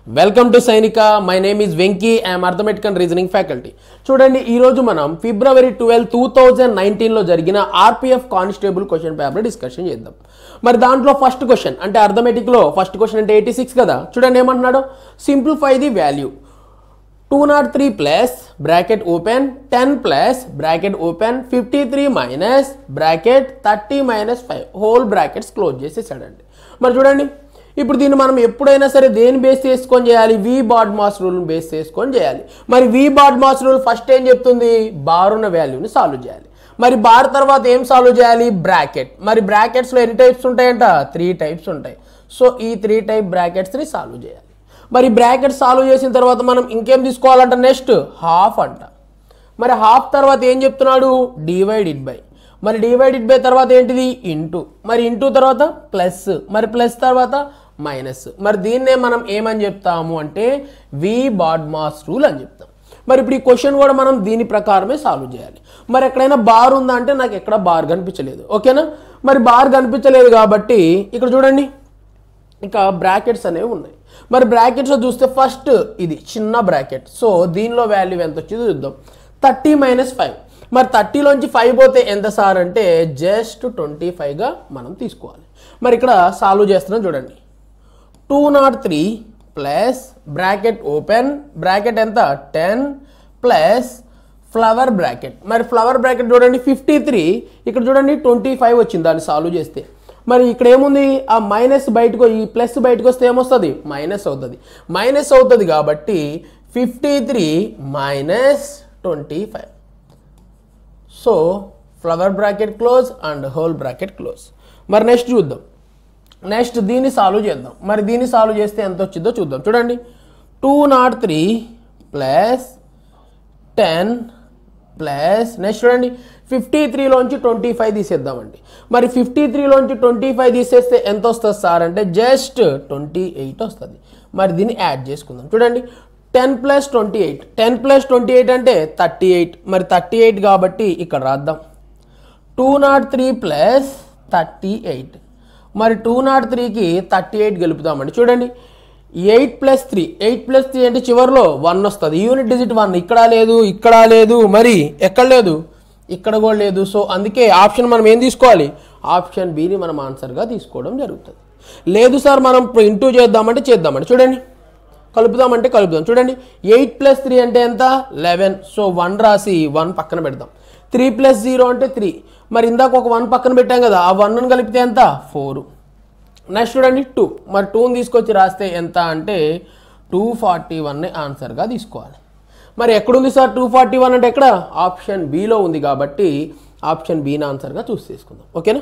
Welcome to Sainika my name is Venky I'm arithmetic and reasoning faculty చూడండి ఈ రోజు మనం ఫిబ్రవరి ట్వెల్వ్ టూ థౌజండ్ నైన్టీన్లో జరిగిన RPF constable question paper discussion చేద్దాం మరి దాంట్లో ఫస్ట్ క్వశ్చన్ అంటే అర్థమెటిక్లో ఫస్ట్ క్వశ్చన్ అంటే ఎయిటీ సిక్స్ కదా చూడండి ఏమంటున్నాడు simplify the value two naught three plus bracket open ten plus bracket open fifty three minus bracket thirty minus five whole brackets close చేసేసాడండి మరి చూడండి ఇప్పుడు దీన్ని మనం ఎప్పుడైనా సరే దేని బేస్ చేసుకొని చేయాలి వి బాడ్ మాస్ రూల్ని బేస్ చేసుకొని చేయాలి మరి V BOD MAS rule first ఏం చెప్తుంది బార్ ఉన్న వాల్యూని సాల్వ్ చేయాలి మరి బార్ తర్వాత ఏం సాల్వ్ చేయాలి బ్రాకెట్ మరి బ్రాకెట్స్లో ఎన్ని టైప్స్ ఉంటాయంట త్రీ టైప్స్ ఉంటాయి సో ఈ త్రీ టైప్ బ్రాకెట్స్ని సాల్వ్ చేయాలి మరి బ్రాకెట్ సాల్వ్ చేసిన తర్వాత మనం ఇంకేం తీసుకోవాలంట నెక్స్ట్ హాఫ్ అంట మరి హాఫ్ తర్వాత ఏం చెప్తున్నాడు డివైడెడ్ బై మరి డివైడెడ్ బై తర్వాత ఏంటిది ఇంటూ మరి ఇంటూ తర్వాత ప్లస్ మరి ప్లస్ తర్వాత మైనస్ మరి దీన్నే మనం ఏమని చెప్తాము అంటే వి బాడ్మాస్ రూల్ అని చెప్తాం మరి ఇప్పుడు ఈ క్వశ్చన్ కూడా మనం దీని ప్రకారమే సాల్వ్ చేయాలి మరి ఎక్కడైనా బార్ ఉందా అంటే నాకు ఎక్కడ బార్ కనిపించలేదు ఓకేనా మరి బార్ కనిపించలేదు కాబట్టి ఇక్కడ చూడండి ఇంకా బ్రాకెట్స్ అనేవి ఉన్నాయి మరి బ్రాకెట్స్లో చూస్తే ఫస్ట్ ఇది చిన్న బ్రాకెట్ సో దీనిలో వాల్యూ ఎంత వచ్చిందో చూద్దాం థర్టీ మైనస్ ఫైవ్ మరి థర్టీలోంచి ఫైవ్ పోతే ఎంత సార్ అంటే జస్ట్ ట్వంటీ ఫైవ్గా మనం తీసుకోవాలి మరి ఇక్కడ సాల్వ్ చేస్తున్నాం చూడండి two naught three plus bracket open bracket ఎంత టెన్ ప్లస్ ఫ్లవర్ బ్రాకెట్ మరి ఫ్లవర్ బ్రాకెట్ చూడండి ఫిఫ్టీ త్రీ ఇక్కడ చూడండి ట్వంటీ ఫైవ్ వచ్చింది దాన్ని సాల్వ్ చేస్తే మరి ఇక్కడ ఏముంది ఆ మైనస్ బయటకు ఈ ప్లస్ బయటకు వస్తే ఏమొస్తుంది మైనస్ అవుతుంది మైనస్ అవుతుంది కాబట్టి fifty three minus twenty five so flower bracket close and whole bracket close మరి నెక్స్ట్ చూద్దాం నెక్స్ట్ దీన్ని సాల్వ్ చేద్దాం మరి దీన్ని సాల్వ్ చేస్తే ఎంత వచ్చిందో చూద్దాం చూడండి two naught three plus ten plus next చూడండి ఫిఫ్టీ త్రీలోంచి ట్వంటీ ఫైవ్ తీసేద్దామండి మరి ఫిఫ్టీ త్రీలోంచి ట్వంటీ ఫైవ్ తీసేస్తే ఎంత వస్తుంది సార్ అంటే జస్ట్ ట్వంటీ ఎయిట్ వస్తుంది మరి దీన్ని యాడ్ చేసుకుందాం చూడండి ten plus twenty eight ten plus twenty eight అంటే థర్టీ ఎయిట్ మరి థర్టీ ఎయిట్ కాబట్టి ఇక్కడ రాద్దాం two naught three plus thirty eight మరి టూ నాట్ త్రీకి థర్టీ ఎయిట్ గెలుపుదామండి చూడండి eight plus three eight plus three అంటే చివరిలో వన్ వస్తుంది యూనిట్ డిజిట్ వన్ ఇక్కడ లేదు ఇక్కడ లేదు మరి ఎక్కడ లేదు ఇక్కడ కూడా లేదు సో అందుకే ఆప్షన్ మనం ఏం తీసుకోవాలి ఆప్షన్ బిని మనం ఆన్సర్గా తీసుకోవడం జరుగుతుంది లేదు సార్ మనం ఇంటూ చేద్దామంటే చేద్దామండి చూడండి కలుపుదామంటే కలుపుదాం చూడండి ఎయిట్ ప్లస్ త్రీ అంటే ఎంత లెవెన్ సో వన్ రాసి వన్ పక్కన పెడదాం త్రీ ప్లస్ జీరో అంటే త్రీ మరి ఇందాక ఒక వన్ పక్కన పెట్టాం కదా ఆ వన్ కలిపితే ఎంత ఫోర్ నెక్స్ట్ చూడండి టూ మరి టూని తీసుకొచ్చి రాస్తే ఎంత అంటే టూ ఫార్టీ వన్ని ఆన్సర్గా తీసుకోవాలి మరి ఎక్కడుంది సార్ టూ ఫార్టీ వన్ అంటే ఎక్కడ ఆప్షన్ బిలో ఉంది కాబట్టి ఆప్షన్ బీని ఆన్సర్గా చూస్ చేసుకుందాం ఓకేనా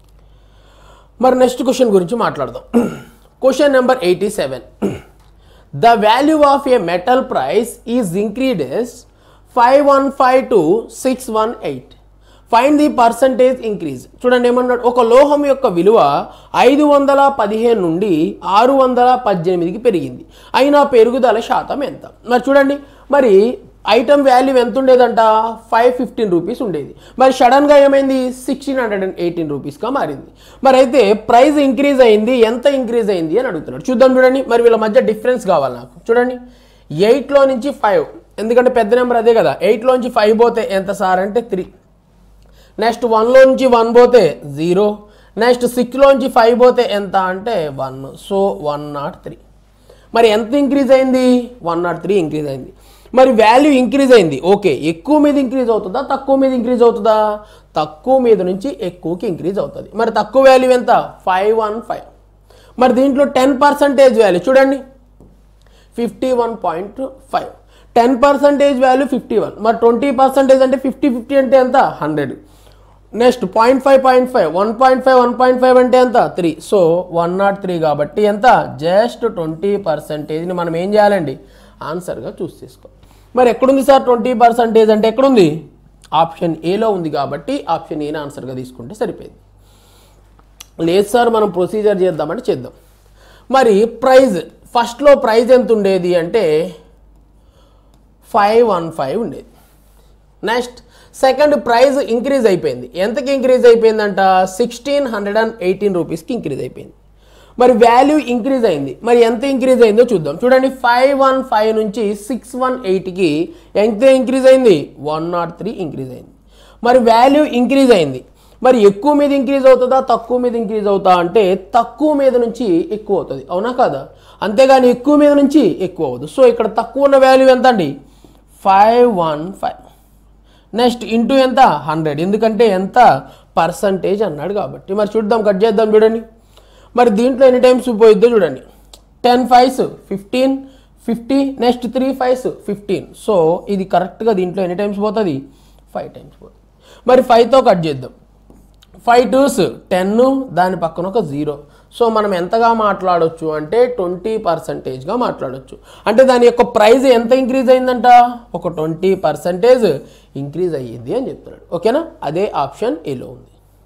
మరి నెక్స్ట్ క్వశ్చన్ గురించి మాట్లాడదాం question number eighty seven the value of a metal price is increases five one five to six one eight find the percentage increase చూడండి ఏమన్నాడు ఒక లోహం యొక్క విలువ ఐదు వందల పదిహేను నుండి ఆరు వందల పద్దెనిమిదికి పెరిగింది అయినా పెరుగుదల శాతం ఎంత మరి చూడండి మరి ఐటమ్ వాల్యూ ఎంత ఉండేదంట ఫైవ్ ఫిఫ్టీన్ రూపీస్ ఉండేది మరి సడన్గా ఏమైంది సిక్స్టీన్ హండ్రెడ్ అండ్ ఎయిటీన్ రూపీస్గా మారింది మరి అయితే ప్రైస్ ఇంక్రీజ్ అయింది ఎంత ఇంక్రీజ్ అయింది అని అడుగుతున్నాడు చూద్దాం చూడండి మరి వీళ్ళ మధ్య డిఫరెన్స్ కావాలి నాకు చూడండి ఎయిట్లో నుంచి ఫైవ్ ఎందుకంటే పెద్ద నెంబర్ అదే కదా ఎయిట్లో నుంచి ఫైవ్ పోతే ఎంత సార్ అంటే త్రీ నెక్స్ట్ వన్లో నుంచి వన్ పోతే జీరో నెక్స్ట్ సిక్స్లోంచి ఫైవ్ పోతే ఎంత అంటే one so one not three మరి ఎంత ఇంక్రీజ్ అయింది వన్ నాట్ త్రీ ఇంక్రీజ్ అయింది మరి వాల్యూ ఇంక్రీజ్ అయింది ఓకే ఎక్కువ మీద ఇంక్రీజ్ అవుతుందా తక్కువ మీద ఇంక్రీజ్ అవుతుందా తక్కువ మీద నుంచి ఎక్కువకి ఇంక్రీజ్ అవుతుంది మరి తక్కువ వాల్యూ ఎంత ఫైవ్ వన్ ఫైవ్ మరి దీంట్లో టెన్ పర్సంటేజ్ వాల్యూ చూడండి fifty one point five ten percentage value fifty one మరి ట్వంటీ పర్సంటేజ్ అంటే ఫిఫ్టీ ఫిఫ్టీ అంటే ఎంత hundred next point five point five one point five one point five అంటే ఎంత three so one not three కాబట్టి ఎంత just twenty పర్సంటేజ్ని మనం ఏం చేయాలండి ఆన్సర్గా చూస్ చేసుకో మరి ఎక్కడుంది సార్ ట్వంటీ పర్సంటేజ్ అంటే ఎక్కడుంది ఆప్షన్ ఏలో ఉంది కాబట్టి ఆప్షన్ ఏని ఆన్సర్గా తీసుకుంటే సరిపోయింది లేదు సార్ మనం ప్రొసీజర్ చేద్దామంటే చేద్దాం మరి ప్రైజ్ ఫస్ట్లో ప్రైజ్ ఎంత ఉండేది అంటే ఫైవ్ వన్ ఫైవ్ ఉండేది నెక్స్ట్ సెకండ్ ప్రైజ్ ఇంక్రీజ్ అయిపోయింది ఎంతకి ఇంక్రీజ్ అయిపోయిందంట సిక్స్టీన్ హండ్రెడ్ అండ్ ఎయిటీన్ రూపీస్కి ఇంక్రీజ్ అయిపోయింది మరి వాల్యూ ఇంక్రీజ్ అయింది మరి ఎంత ఇంక్రీజ్ అయిందో చూద్దాం చూడండి ఫైవ్ వన్ ఫైవ్ నుంచి సిక్స్ వన్ ఎయిట్కి ఎంత ఇంక్రీజ్ అయింది వన్ నాట్ త్రీ ఇంక్రీజ్ అయింది మరి వాల్యూ ఇంక్రీజ్ అయింది మరి ఎక్కువ మీద ఇంక్రీజ్ అవుతుందా తక్కువ మీద ఇంక్రీజ్ అవుతా అంటే తక్కువ మీద నుంచి ఎక్కువ అవుతుంది అవునా కాదా అంతేగాని ఎక్కువ మీద నుంచి ఎక్కువ అవ్వదు సో ఇక్కడ తక్కువ ఉన్న వాల్యూ ఎంత అండి five one five next into ఎంత హండ్రెడ్ ఎందుకంటే ఎంత పర్సంటేజ్ అన్నాడు కాబట్టి మరి చూద్దాం కట్ చేద్దాం చూడండి మరి దీంట్లో ఎన్ని టైమ్స్ పోయిద్దో చూడండి ten fives fifteen fifty next three fives fifteen so ఇది కరెక్ట్గా దీంట్లో ఎన్ని టైమ్స్ పోతుంది ఫైవ్ టైమ్స్ పోతుంది మరి ఫైవ్తో కట్ చేద్దాం ఫైవ్ టూస్ టెన్ దాని పక్కన ఒక జీరో సో మనం ఎంతగా మాట్లాడొచ్చు అంటే ట్వంటీ పర్సంటేజ్గా మాట్లాడొచ్చు అంటే దాని యొక్క ప్రైస్ ఎంత ఇంక్రీజ్ అయిందంట ఒక ట్వంటీ పర్సంటేజ్ ఇంక్రీజ్ అయ్యింది అని చెప్తున్నాడు ఓకేనా అదే ఆప్షన్ ఏలో ఉంది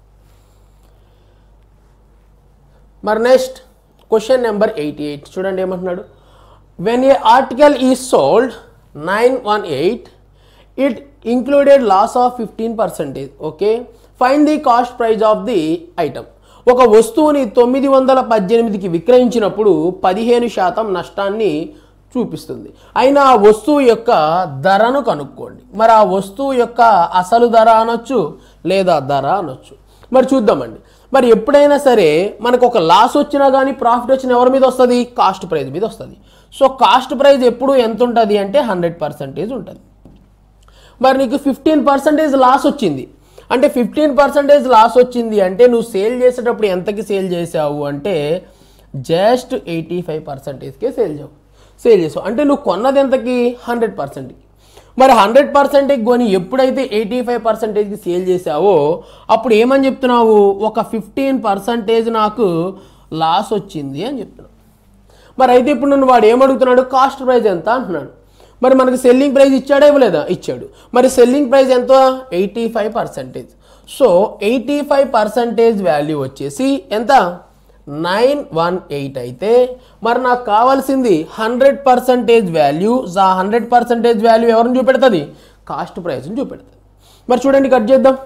మరి next question number eighty eight చూడండి ఏమంటున్నాడు when a article is sold nine one eight it included loss of fifteen percentage okay fine the cost price of the item ఒక వస్తువుని తొమ్మిది వందల పద్దెనిమిదికి విక్రయించినప్పుడు పదిహేను శాతం నష్టాన్ని చూపిస్తుంది అయినా ఆ వస్తువు యొక్క ధరను కనుక్కోండి మరి ఆ వస్తువు యొక్క అసలు ధర అనొచ్చు లేదా ధర అనొచ్చు మరి చూద్దామండి మరి ఎప్పుడైనా సరే మనకు ఒక లాస్ వచ్చినా కానీ ప్రాఫిట్ వచ్చిన ఎవరి మీద వస్తుంది కాస్ట్ ప్రైస్ మీద వస్తుంది సో కాస్ట్ ప్రైస్ ఎప్పుడు ఎంత ఉంటుంది అంటే హండ్రెడ్ పర్సెంటేజ్ ఉంటుంది మరి నీకు ఫిఫ్టీన్ పర్సెంటేజ్ లాస్ వచ్చింది అంటే ఫిఫ్టీన్ పర్సెంటేజ్ లాస్ వచ్చింది అంటే నువ్వు సేల్ చేసేటప్పుడు ఎంతకి సేల్ చేసావు అంటే జస్ట్ ఎయిటీ ఫైవ్ పర్సెంటేజ్కే సేల్ చేసావు సేల్ చేసావు అంటే నువ్వు కొన్నది ఎంతకి హండ్రెడ్ పర్సెంట్కి మరి హండ్రెడ్ పర్సెంటేజ్ కొని ఎప్పుడైతే ఎయిటీ ఫైవ్ పర్సెంటేజ్కి సేల్ చేసావో అప్పుడు ఏమని చెప్తున్నావు ఒక ఫిఫ్టీన్ పర్సెంటేజ్ నాకు లాస్ వచ్చింది అని చెప్తున్నావు మరి అయితే ఇప్పుడు నన్ను వాడు ఏమడుగుతున్నాడు కాస్ట్ ప్రైస్ ఎంత అంటున్నాడు మరి మనకి సెల్లింగ్ ప్రైస్ ఇచ్చాడా ఇవ్వలేదా ఇచ్చాడు మరి సెల్లింగ్ ప్రైస్ ఎంత eighty five percentage so eighty five percentage value వచ్చేసి ఎంత నైన్ వన్ ఎయిట్ అయితే మరి నాకు కావాల్సింది హండ్రెడ్ పర్సెంటేజ్ వాల్యూ ఆ హండ్రెడ్ పర్సెంటేజ్ వాల్యూ ఎవరిని చూపెడుతుంది కాస్ట్ ప్రైస్ని చూపెడుతుంది మరి చూడండి కట్ చేద్దాం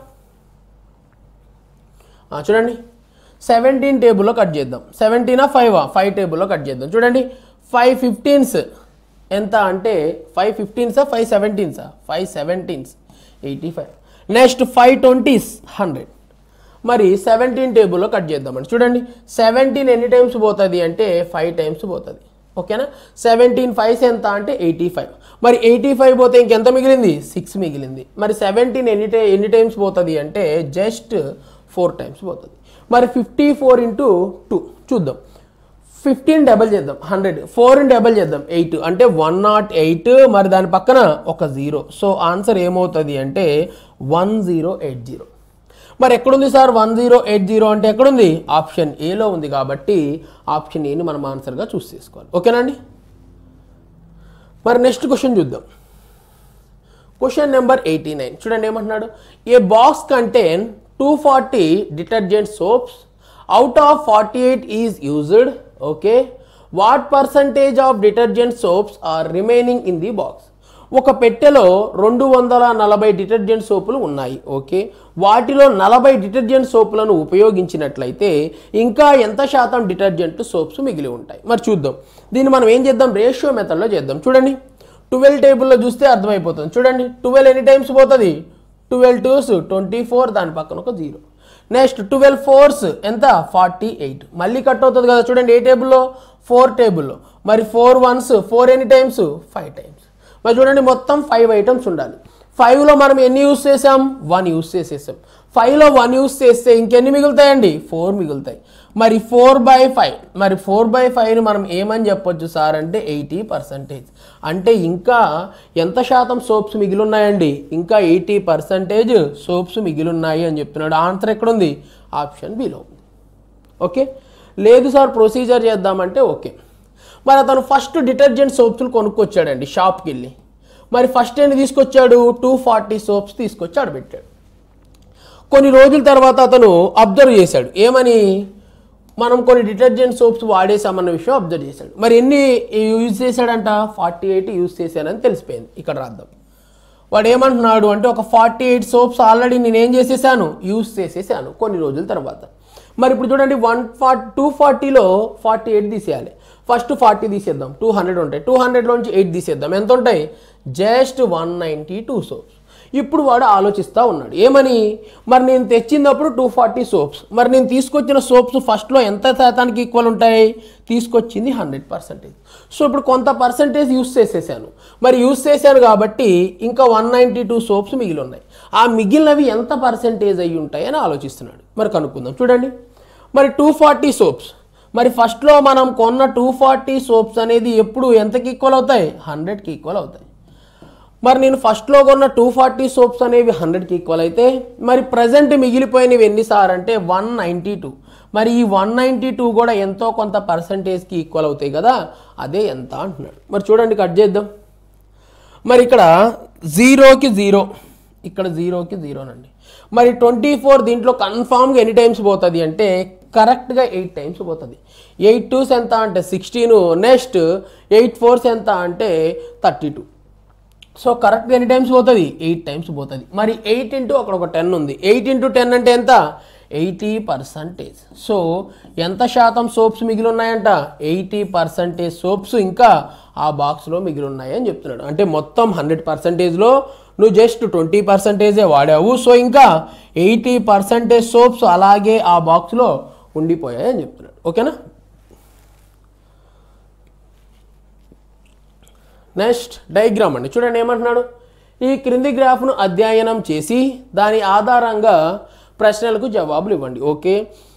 ఆ, చూడండి సెవెంటీన్ టేబుల్లో కట్ చేద్దాం సెవెంటీనా ఫైవ్ ఫైవ్ టేబుల్లో కట్ చేద్దాం చూడండి ఫైవ్ ఫిఫ్టీన్స్ ఎంత అంటే ఫైవ్ ఫిఫ్టీన్సా ఫైవ్ సెవెంటీన్సా five seventeens eighty five next five twenties hundred మరి సెవెంటీన్ టేబుల్లో కట్ చేద్దామండి చూడండి సెవెంటీన్ ఎన్ని టైమ్స్ పోతుంది అంటే ఫైవ్ టైమ్స్ పోతుంది ఓకేనా సెవెంటీన్ ఫైవ్స్ ఎంత అంటే ఎయిటీ ఫైవ్ మరి ఎయిటీ ఫైవ్ పోతే ఇంకెంత మిగిలింది సిక్స్ మిగిలింది మరి సెవెంటీన్ ఎన్ని టై ఎన్ని టైమ్స్ పోతుంది అంటే జస్ట్ ఫోర్ టైమ్స్ పోతుంది మరి ఫిఫ్టీ ఫోర్ ఇంటూ టూ చూద్దాం ఫిఫ్టీన్ డబల్ చేద్దాం హండ్రెడ్ ఫోర్ డబల్ చేద్దాం ఎయిట్ అంటే వన్ నాట్ ఎయిట్ మరి దాని పక్కన ఒక జీరో సో ఆన్సర్ ఏమవుతుంది అంటే వన్ జీరో ఎయిట్ జీరో మరి ఎక్కడుంది sir one zero eight zero అంటే ఎక్కడుంది ఆప్షన్ ఏలో ఉంది కాబట్టి ఆప్షన్ ఏని మనం ఆన్సర్గా చూస్ చేసుకోవాలి ఓకేనండి మరి నెక్స్ట్ క్వశ్చన్ చూద్దాం క్వశ్చన్ నెంబర్ ఎయిటీ నైన్ చూడండి ఏమంటున్నాడు a box contain two forty detergent soaps out of forty eight is used okay what percentage of detergent soaps are remaining in the box ఒక పెట్టెలో రెండు వందల నలభై డిటర్జెంట్ సోపులు ఉన్నాయి okay వాటిలో నలభై డిటర్జెంట్ సోపులను ఉపయోగించినట్లయితే ఇంకా ఎంత శాతం డిటర్జెంట్ సోప్స్ మిగిలి ఉంటాయి మరి చూద్దాం దీన్ని మనం ఏం చేద్దాం రేషియో మెథడ్లో చేద్దాం చూడండి ట్వెల్వ్ టేబుల్లో చూస్తే అర్థమైపోతుంది చూడండి ట్వెల్వ్ ఎన్ని టైమ్స్ పోతుంది ట్వెల్వ్ టూస్ ట్వంటీ ఫోర్ దాని పక్కన ఒక జీరో నెక్స్ట్ ట్వెల్వ్ ఫోర్స్ ఎంత ఫార్టీ ఎయిట్ మళ్ళీ కట్ అవుతుంది కదా చూడండి ఏ టేబుల్లో ఫోర్ టేబుల్లో మరి ఫోర్ వన్స్ ఫోర్ ఎన్ని టైమ్స్ ఫైవ్ టైమ్స్ మరి చూడండి మొత్తం ఫైవ్ ఐటమ్స్ ఉండాలి ఫైవ్లో మనం ఎన్ని యూస్ చేసాం వన్ యూస్ చేసేసాం ఫైవ్లో వన్ యూస్ చేస్తే ఇంకెన్ని మిగులుతాయండి ఫోర్ మిగులుతాయి మరి ఫోర్ బై ఫైవ్ మరి ఫోర్ బై ఫైవ్ని మనం ఏమని చెప్పొచ్చు సార్ అంటే ఎయిటీ పర్సంటేజ్ అంటే ఇంకా ఎంత శాతం సోప్స్ మిగిలిన్నాయండి ఇంకా ఎయిటీ పర్సంటేజ్ సోప్స్ మిగిలిన్నాయి అని చెప్తున్నాడు ఆన్సర్ ఎక్కడుంది ఆప్షన్ బిలో ఉంది ఓకే లేదు సార్ ప్రొసీజర్ చేద్దామంటే ఓకే మరి అతను ఫస్ట్ డిటర్జెంట్ సోప్స్లు కొనుక్కొచ్చాడండి షాప్కి వెళ్ళి మరి ఫస్ట్ ఏంటి తీసుకొచ్చాడు టూ ఫార్టీ సోప్స్ తీసుకొచ్చి ఆడబెట్టాడు కొన్ని రోజుల తర్వాత అతను అబ్జర్వ్ చేశాడు ఏమని మనం కొన్ని డిటర్జెంట్ సోప్స్ వాడేసామన్న విషయం అబ్జర్వ్ చేశాడు మరి ఎన్ని యూజ్ చేశాడంట ఫార్టీ ఎయిట్ యూజ్ చేశానని తెలిసిపోయింది ఇక్కడ రాద్దాం వాడు ఏమంటున్నాడు అంటే ఒక ఫార్టీ ఎయిట్ సోప్స్ ఆల్రెడీ నేనేం చేసేసాను యూజ్ చేసేసాను కొన్ని రోజుల తర్వాత మరి ఇప్పుడు చూడండి వన్ ఫార్టీ టూ ఫార్టీలో ఫార్టీ ఎయిట్ తీసేయాలి ఫస్ట్ ఫార్టీ తీసేద్దాం టూ హండ్రెడ్ ఉంటాయి టూ హండ్రెడ్లోంచి ఎయిట్ తీసేద్దాం ఎంత ఉంటాయి just one ninety two soaps ఇప్పుడు వాడు ఆలోచిస్తూ ఉన్నాడు ఏమని మరి నేను తెచ్చినప్పుడు టూ ఫార్టీ సోప్స్ మరి నేను తీసుకొచ్చిన సోప్స్ ఫస్ట్లో ఎంత శాతానికి ఈక్వల్ ఉంటాయి తీసుకొచ్చింది హండ్రెడ్ పర్సెంటేజ్ సో ఇప్పుడు కొంత పర్సెంటేజ్ యూస్ చేసేసాను మరి యూస్ చేశాను కాబట్టి ఇంకా వన్ నైంటీ టూ సోప్స్ మిగిలి ఉన్నాయి ఆ మిగిలినవి ఎంత పర్సెంటేజ్ అయ్యి ఉంటాయి అని ఆలోచిస్తున్నాడు మరి కనుక్కుందాం చూడండి మరి టూ ఫార్టీ సోప్స్ మరి ఫస్ట్లో మనం కొన్న టూ ఫార్టీ సోప్స్ అనేది ఎప్పుడు ఎంతకి ఈక్వల్ అవుతాయి హండ్రెడ్కి ఈక్వల్ అవుతాయి మరి నేను ఫస్ట్లో కొన్న టూ ఫార్టీ సోప్స్ అనేవి హండ్రెడ్కి ఈక్వల్ అయితే మరి ప్రజెంట్ మిగిలిపోయినవి ఎన్ని సార్ అంటే వన్ నైంటీ టూ మరి ఈ వన్ నైంటీ టూ కూడా ఎంతో కొంత పర్సంటేజ్కి ఈక్వల్ అవుతాయి కదా అదే ఎంత అంటున్నాడు మరి చూడండి కట్ చేద్దాం మరి ఇక్కడ జీరోకి జీరో ఇక్కడ జీరోకి జీరోనండి మరి ట్వంటీ ఫోర్ దీంట్లో కన్ఫామ్గా ఎన్ని టైమ్స్ పోతుంది అంటే కరెక్ట్గా ఎయిట్ టైమ్స్ పోతుంది ఎయిట్ టూస్ ఎంత అంటే సిక్స్టీన్ నెక్స్ట్ ఎయిట్ ఫోర్స్ ఎంత అంటే థర్టీ టూ సో కరెక్ట్గా ఎన్ని టైమ్స్ పోతుంది ఎయిట్ టైమ్స్ పోతుంది మరి ఎయిట్ ఇంటూ అక్కడ ఒక టెన్ ఉంది ఎయిట్ ఇంటూ టెన్ అంటే ఎంత ఎయిటీ పర్సంటేజ్ సో ఎంత శాతం సోప్స్ మిగిలి ఉన్నాయంట ఎయిటీ పర్సంటేజ్ సోప్స్ ఇంకా ఆ బాక్స్లో మిగిలి ఉన్నాయి అని చెప్తున్నాడు అంటే మొత్తం హండ్రెడ్ పర్సంటేజ్లో నువ్వు జస్ట్ ట్వంటీ పర్సంటేజే వాడావు సో ఇంకా ఎయిటీ పర్సంటేజ్ సోప్స్ అలాగే ఆ బాక్స్లో ఉండిపోయాయి అని చెప్తున్నాడు ఓకేనా నెక్స్ట్ డయాగ్రామ్ అండి చూడండి ఏమంటున్నాడు ఈ క్రింది గ్రాఫ్ను అధ్యయనం చేసి దాని ఆధారంగా ప్రశ్నలకు జవాబులు ఇవ్వండి ఓకే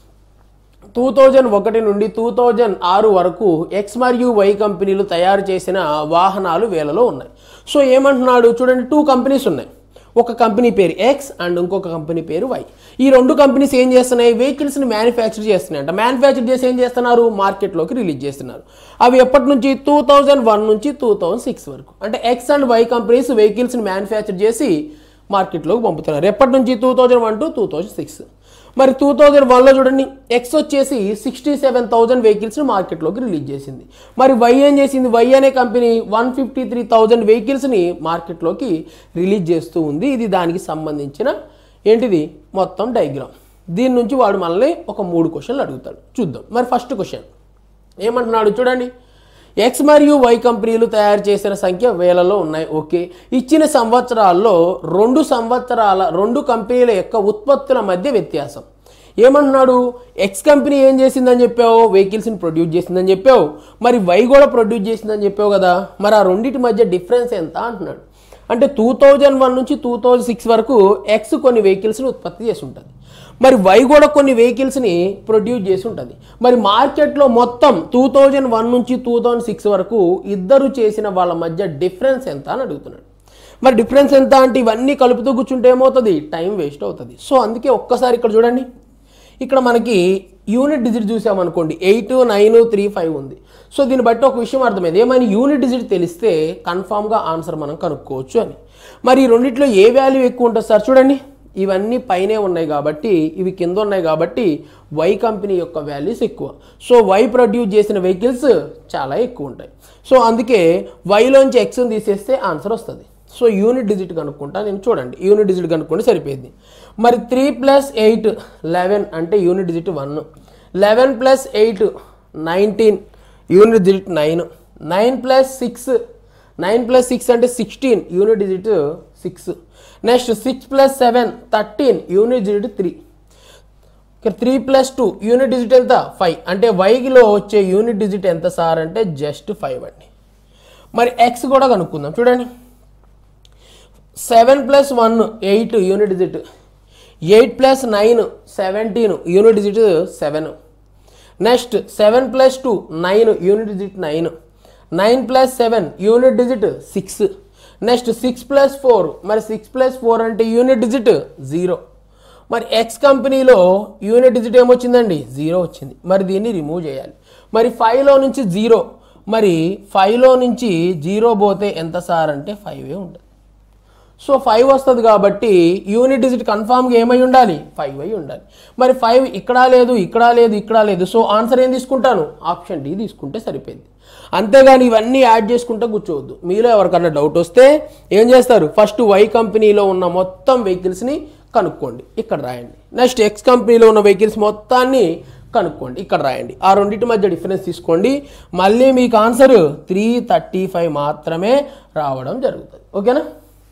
టూ థౌజండ్ ఒకటి నుండి టూ థౌజండ్ ఆరు వరకు ఎక్స్ మరియు వై కంపెనీలు తయారు చేసిన వాహనాలు వేలలో ఉన్నాయి సో ఏమంటున్నాడు చూడండి టూ కంపెనీస్ ఉన్నాయి ఒక కంపెనీ పేరు ఎక్స్ అండ్ ఇంకొక కంపెనీ పేరు వై ఈ రెండు కంపెనీస్ ఏం చేస్తున్నాయి వెహికల్స్ని మ్యానుఫ్యాక్చర్ చేస్తున్నాయంట మ్యానుఫ్యాక్చర్ చేసి ఏం చేస్తున్నారు మార్కెట్లోకి రిలీజ్ చేస్తున్నారు అవి ఎప్పటి నుంచి టూ థౌజండ్ వన్ నుంచి టూ థౌజండ్ సిక్స్ వరకు అంటే ఎక్స్ అండ్ వై కంపెనీస్ వెహికల్స్ని మ్యానుఫ్యాక్చర్ చేసి మార్కెట్లోకి పంపుతున్నారు ఎప్పటి నుంచి two thousand one to two thousand six మరి టూ థౌజండ్ వన్లో చూడండి ఎక్స్ వచ్చేసి సిక్స్టీ సెవెన్ థౌజండ్ వెహికల్స్ని మార్కెట్లోకి రిలీజ్ చేసింది మరి వై ఏం చేసింది వై అనే company one fifty three thousand వెహికల్స్ని మార్కెట్లోకి రిలీజ్ చేస్తూ ఉంది ఇది దానికి సంబంధించిన ఏంటిది మొత్తం డయాగ్రామ్ దీని నుంచి వాడు మనల్ని ఒక మూడు క్వశ్చన్లు అడుగుతాడు చూద్దాం మరి ఫస్ట్ క్వశ్చన్ ఏమంటున్నాడు చూడండి ఎక్స్ మరియు వై కంపెనీలు తయారు చేసిన సంఖ్య వేలలో ఉన్నాయి ఓకే ఇచ్చిన సంవత్సరాల్లో రెండు సంవత్సరాల రెండు కంపెనీల యొక్క ఉత్పత్తుల మధ్య వ్యత్యాసం ఏమంటున్నాడు ఎక్స్ కంపెనీ ఏం చేసిందని చెప్పావు వెహికల్స్ని ప్రొడ్యూస్ చేసిందని చెప్పావు మరి వై కూడా ప్రొడ్యూస్ చేసిందని చెప్పావు కదా మరి ఆ రెండింటి మధ్య డిఫరెన్స్ ఎంత అంటున్నాడు అంటే టూ థౌజండ్ వన్ నుంచి టూ థౌజండ్ సిక్స్ వరకు ఎక్స్ కొన్ని వెహికల్స్ని ఉత్పత్తి చేసి ఉంటుంది మరి వై కూడా కొన్ని వెహికల్స్ని ప్రొడ్యూస్ చేసి ఉంటుంది మరి మార్కెట్లో మొత్తం టూ థౌజండ్ వన్ నుంచి టూ థౌజండ్ సిక్స్ వరకు ఇద్దరు చేసిన వాళ్ళ మధ్య డిఫరెన్స్ ఎంత అని అడుగుతున్నాడు మరి డిఫరెన్స్ ఎంత అంటే ఇవన్నీ కలుపుతూ కూర్చుంటే ఏమవుతుంది టైం వేస్ట్ అవుతుంది సో అందుకే ఒక్కసారి ఇక్కడ చూడండి ఇక్కడ మనకి యూనిట్ డిజిట్ చూసామనుకోండి ఎయిట్ నైన్ త్రీ ఫైవ్ ఉంది సో దీన్ని బట్టి ఒక విషయం అర్థమైంది ఏమైనా యూనిట్ డిజిట్ తెలిస్తే కన్ఫామ్గా ఆన్సర్ మనం కనుక్కోవచ్చు అని మరి ఈ రెండిట్లో ఏ వాల్యూ ఎక్కువ ఉంటుంది సార్ చూడండి ఇవన్నీ పైనే ఉన్నాయి కాబట్టి ఇవి కింద ఉన్నాయి కాబట్టి వై కంపెనీ యొక్క వాల్యూస్ ఎక్కువ సో వై ప్రొడ్యూస్ చేసిన వెహికల్స్ చాలా ఎక్కువ ఉంటాయి సో అందుకే వైలోంచి ఎక్స్ని తీసేస్తే ఆన్సర్ వస్తుంది సో యూనిట్ డిజిట్ కనుక్కుంటా నేను చూడండి యూనిట్ డిజిట్ కనుక్కుంటే సరిపోయింది మరి త్రీ ప్లస్ ఎయిట్ లెవెన్ అంటే unit digit one eleven plus eight nineteen unit digit nine nine plus six nine plus six అంటే sixteen unit digit six next six plus seven thirteen unit digit three three plus two unit digit ఎంత five అంటే వైలో వచ్చే unit digit ఎంత sir అంటే just five అండి మరి X కూడా కనుక్కుందాం చూడండి seven plus one eight unit digit eight plus nine seventeen unit digit seven next seven plus two nine unit digit nine nine plus seven unit digit six next six plus four మరి six plus four అంటే unit digit zero మరి X కంపెనీలో unit digit ఏమొచ్చిందండి zero వచ్చింది మరి దీన్ని remove చేయాలి మరి ఫైవ్లో నుంచి జీరో మరి ఫైవ్లో నుంచి జీరో పోతే ఎంత సార్ అంటే ఫైవే ఉంటుంది సో ఫైవ్ వస్తుంది కాబట్టి యూనిట్ డిజిట్ కన్ఫామ్గా ఏమై ఉండాలి ఫైవ్ అయి ఉండాలి మరి ఫైవ్ ఇక్కడ లేదు ఇక్కడ లేదు ఇక్కడ లేదు సో ఆన్సర్ ఏం తీసుకుంటాను ఆప్షన్ డి తీసుకుంటే సరిపోయింది అంతేగాని ఇవన్నీ యాడ్ చేసుకుంటే కూర్చోవద్దు మీలో ఎవరికన్నా డౌట్ వస్తే ఏం చేస్తారు ఫస్ట్ వై కంపెనీలో ఉన్న మొత్తం వెహికల్స్ని కనుక్కోండి ఇక్కడ రాయండి నెక్స్ట్ ఎక్స్ కంపెనీలో ఉన్న వెహికల్స్ మొత్తాన్ని కనుక్కోండి ఇక్కడ రాయండి ఆ రెండింటి మధ్య డిఫరెన్స్ తీసుకోండి మళ్ళీ మీకు ఆన్సర్ త్రీ థర్టీ ఫైవ్ మాత్రమే రావడం జరుగుతుంది ఓకేనా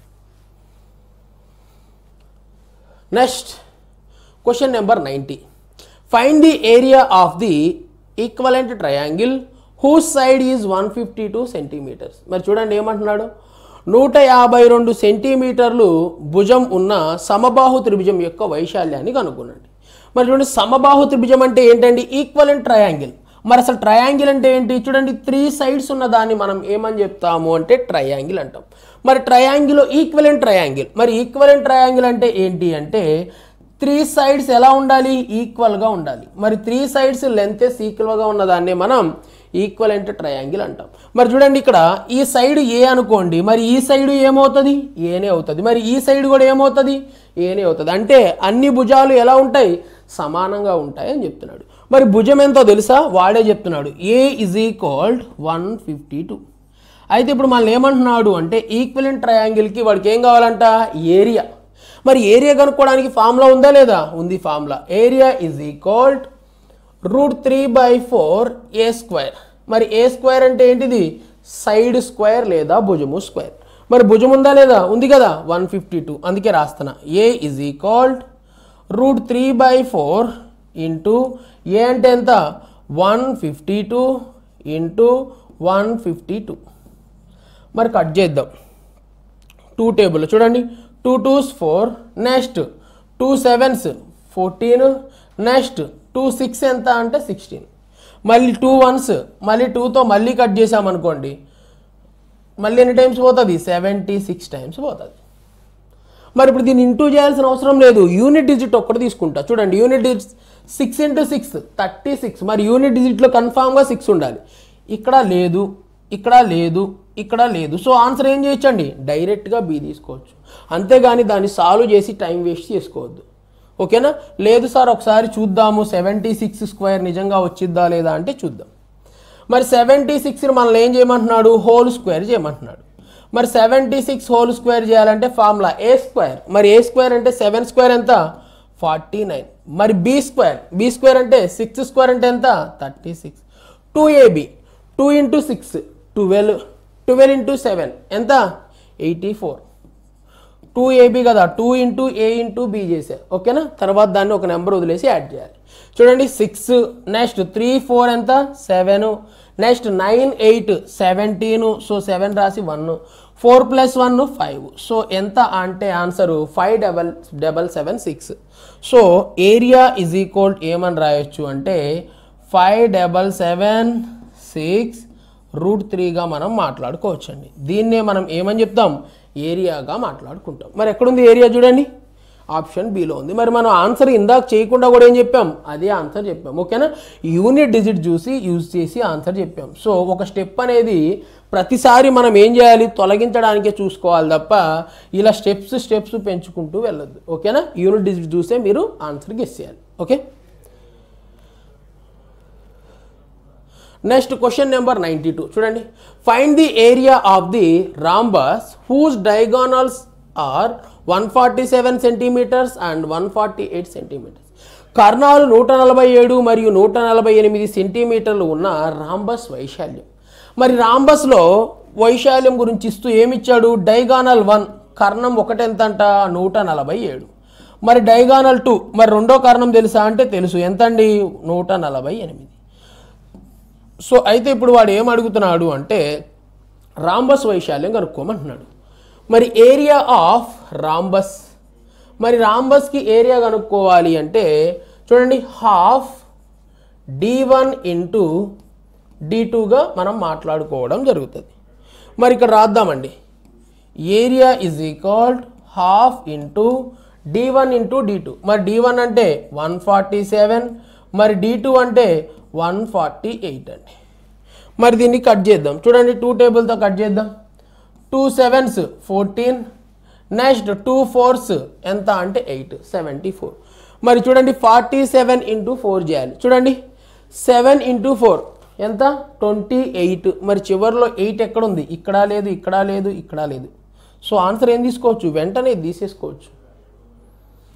next question number ninety find the area of the equivalent triangle whose side is one fifty two centimeters మరి చూడండి ఏమంటున్నాడు నూట యాభై రెండు సెంటీమీటర్లు భుజం ఉన్న సమబాహు త్రిభుజం యొక్క వైశాల్యాన్ని కనుగొనండి మరి చూడండి సమబాహు త్రిభుజం అంటే ఏంటండి ఈక్వలెంట్ ట్రయాంగిల్ మరి అసలు ట్రయాంగిల్ అంటే ఏంటి చూడండి త్రీ సైడ్స్ ఉన్న దాన్ని మనం ఏమని చెప్తాము అంటే ట్రయాంగిల్ అంటాం మరి ట్రయాంగిల్ ఈక్వలెంట్ ట్రయాంగిల్ మరి ఈక్వలెంట్ ట్రయాంగిల్ అంటే ఏంటి అంటే త్రీ సైడ్స్ ఎలా ఉండాలి ఈక్వల్గా ఉండాలి మరి త్రీ సైడ్స్ లెంతెస్ ఈక్వల్గా ఉన్నదాన్ని మనం ఈక్వలెంట్ ట్రయాంగిల్ అంటాం మరి చూడండి ఇక్కడ ఈ సైడ్ ఏ అనుకోండి మరి ఈ సైడ్ ఏమవుతుంది ఏనే అవుతుంది మరి ఈ సైడ్ కూడా ఏమవుతుంది ఏనే అవుతుంది అంటే అన్ని భుజాలు ఎలా ఉంటాయి సమానంగా ఉంటాయి అని చెప్తున్నాడు మరి భుజం ఎంతో తెలుసా వాడే చెప్తున్నాడు A is equal to one fifty two అయితే ఇప్పుడు మనం ఏమంటున్నాడు అంటే ఈక్వలెంట్ ట్రయాంగిల్కి వాడికి ఏం కావాలంట ఏరియా మరి ఏరియా కనుక్కోవడానికి ఫార్ములా ఉందా లేదా ఉంది formula area is equal to root three by four A square మరి ఏ స్క్వేర్ అంటే ఏంటిది సైడ్ స్క్వేర్ లేదా భుజము స్క్వేర్ మరి భుజం ఉందా లేదా ఉంది కదా వన్ ఫిఫ్టీ టూ అందుకే రాస్తున్నా A is equal to root three by four into A అంటే ఎంత one fifty two into one fifty two మరి కట్ చేద్దాం టూ టేబుల్ చూడండి two twos four next two sevens fourteen next two six ఎంత అంటే sixteen మళ్ళీ టూ వన్స్ మళ్ళీ టూతో మళ్ళీ కట్ చేసామనుకోండి మళ్ళీ ఎన్ని టైమ్స్ పోతుంది సెవెంటీ సిక్స్ టైమ్స్ పోతుంది మరి ఇప్పుడు దీన్ని ఇంటూ చేయాల్సిన అవసరం లేదు యూనిట్ డిజిట్ ఒక్కటి తీసుకుంటా చూడండి unit digit six into six thirty six మరి యూనిట్ డిజిట్లో కన్ఫామ్గా సిక్స్ ఉండాలి ఇక్కడ లేదు ఇక్కడ లేదు ఇక్కడ లేదు సో ఆన్సర్ ఏం చేయొచ్చండి డైరెక్ట్గా బి తీసుకోవచ్చు అంతేగాని దాన్ని సాల్వ్ చేసి టైం వేస్ట్ చేసుకోవద్దు ఓకేనా లేదు సార్ ఒకసారి చూద్దాము సెవెంటీ సిక్స్ స్క్వేర్ నిజంగా వచ్చిద్దా లేదా అంటే చూద్దాం మరి సెవెంటీ సిక్స్ని మనల్ని ఏం చేయమంటున్నాడు హోల్ స్క్వేర్ చేయమంటున్నాడు మరి సెవెంటీ సిక్స్ హోల్ స్క్వేర్ చేయాలంటే ఫార్ములా ఏ స్క్వేర్ మరి ఏ స్క్వేర్ అంటే సెవెన్ స్క్వేర్ ఎంత ఫార్టీ నైన్ మరి బి స్క్వేర్ బి స్క్వేర్ అంటే సిక్స్ స్క్వేర్ అంటే ఎంత thirty six two AB two into six twelve twelve into seven ఎంత ఎయిటీ ఫోర్ టూ ఏబి కదా two into A into B చేసా ఓకేనా తర్వాత దాన్ని ఒక నెంబర్ వదిలేసి యాడ్ చేయాలి చూడండి సిక్స్ నెక్స్ట్ త్రీ ఫోర్ ఎంత seven next nine eight seventeen so seven రాసి one four plus one five so ఎంత అంటే answer five double double seven six so area is equal ఏమని రాయొచ్చు అంటే five double seven six root త్రీగా మనం మాట్లాడుకోవచ్చండి దీన్నే మనం ఏమని చెప్తాం ఏరియాగా మాట్లాడుకుంటాం మరి ఎక్కడుంది ఏరియా చూడండి ఆప్షన్ బిలో ఉంది మరి మనం ఆన్సర్ ఇందాక చేయకుండా కూడా ఏం చెప్పాం అదే ఆన్సర్ చెప్పాం ఓకేనా యూనిట్ డిజిట్ చూసి యూజ్ చేసి ఆన్సర్ చెప్పాం సో ఒక స్టెప్ అనేది ప్రతిసారి మనం ఏం చేయాలి తొలగించడానికే చూసుకోవాలి తప్ప ఇలా స్టెప్స్ స్టెప్స్ పెంచుకుంటూ వెళ్ళొద్దు ఓకేనా యూనిట్ డిజిట్ చూసే మీరు ఆన్సర్ గెస్ చేయాలి okay next question number ninety two చూడండి find the area of the rhombus whose diagonals are one forty seven centimetres and one forty eight centimeters కర్ణాలు నూట నలభై ఏడు మరియు నూట నలభై ఎనిమిది సెంటీమీటర్లు ఉన్న రాంబస్ వైశాల్యం మరి రాంబస్లో వైశాల్యం గురించి ఇస్తూ ఏమిచ్చాడు డైగానల్ వన్ కర్ణం ఒకటెంత అంట నూట నలభై ఏడు మరి డైగానల్ టూ మరి రెండో కర్ణం తెలుసా అంటే తెలుసు ఎంతండి నూట నలభై ఎనిమిది సో అయితే ఇప్పుడు వాడు ఏం అడుగుతున్నాడు అంటే రాంబస్ వైశాల్యం కనుక్కోమంటున్నాడు మరి ఏరియా ఆఫ్ రాంబస్ మరి రాంబస్కి ఏరియా కనుక్కోవాలి అంటే చూడండి half D one into D టూగా మనం మాట్లాడుకోవడం జరుగుతుంది మరి ఇక్కడ రాద్దామండి area is equal half into D one into D two మరి డి వన్ అంటే వన్ ఫార్టీ సెవెన్ మరి డి టూ అంటే వన్ ఫార్టీ ఎయిట్ అండి మరి దీన్ని కట్ చేద్దాం చూడండి టూ టేబుల్తో కట్ చేద్దాం two sevens fourteen next two fours ఎంత అంటే ఎయిట్ సెవెంటీ ఫోర్ మరి చూడండి ఫార్టీ సెవెన్ ఇంటూ ఫోర్ చేయాలి చూడండి సెవెన్ ఇంటూ ఫోర్ ఎంత ట్వంటీ ఎయిట్ మరి చివరిలో ఎయిట్ ఎక్కడ ఉంది ఇక్కడ లేదు ఇక్కడ లేదు ఇక్కడ లేదు సో ఆన్సర్ ఏం తీసుకోవచ్చు వెంటనే ఇది తీసేసుకోవచ్చు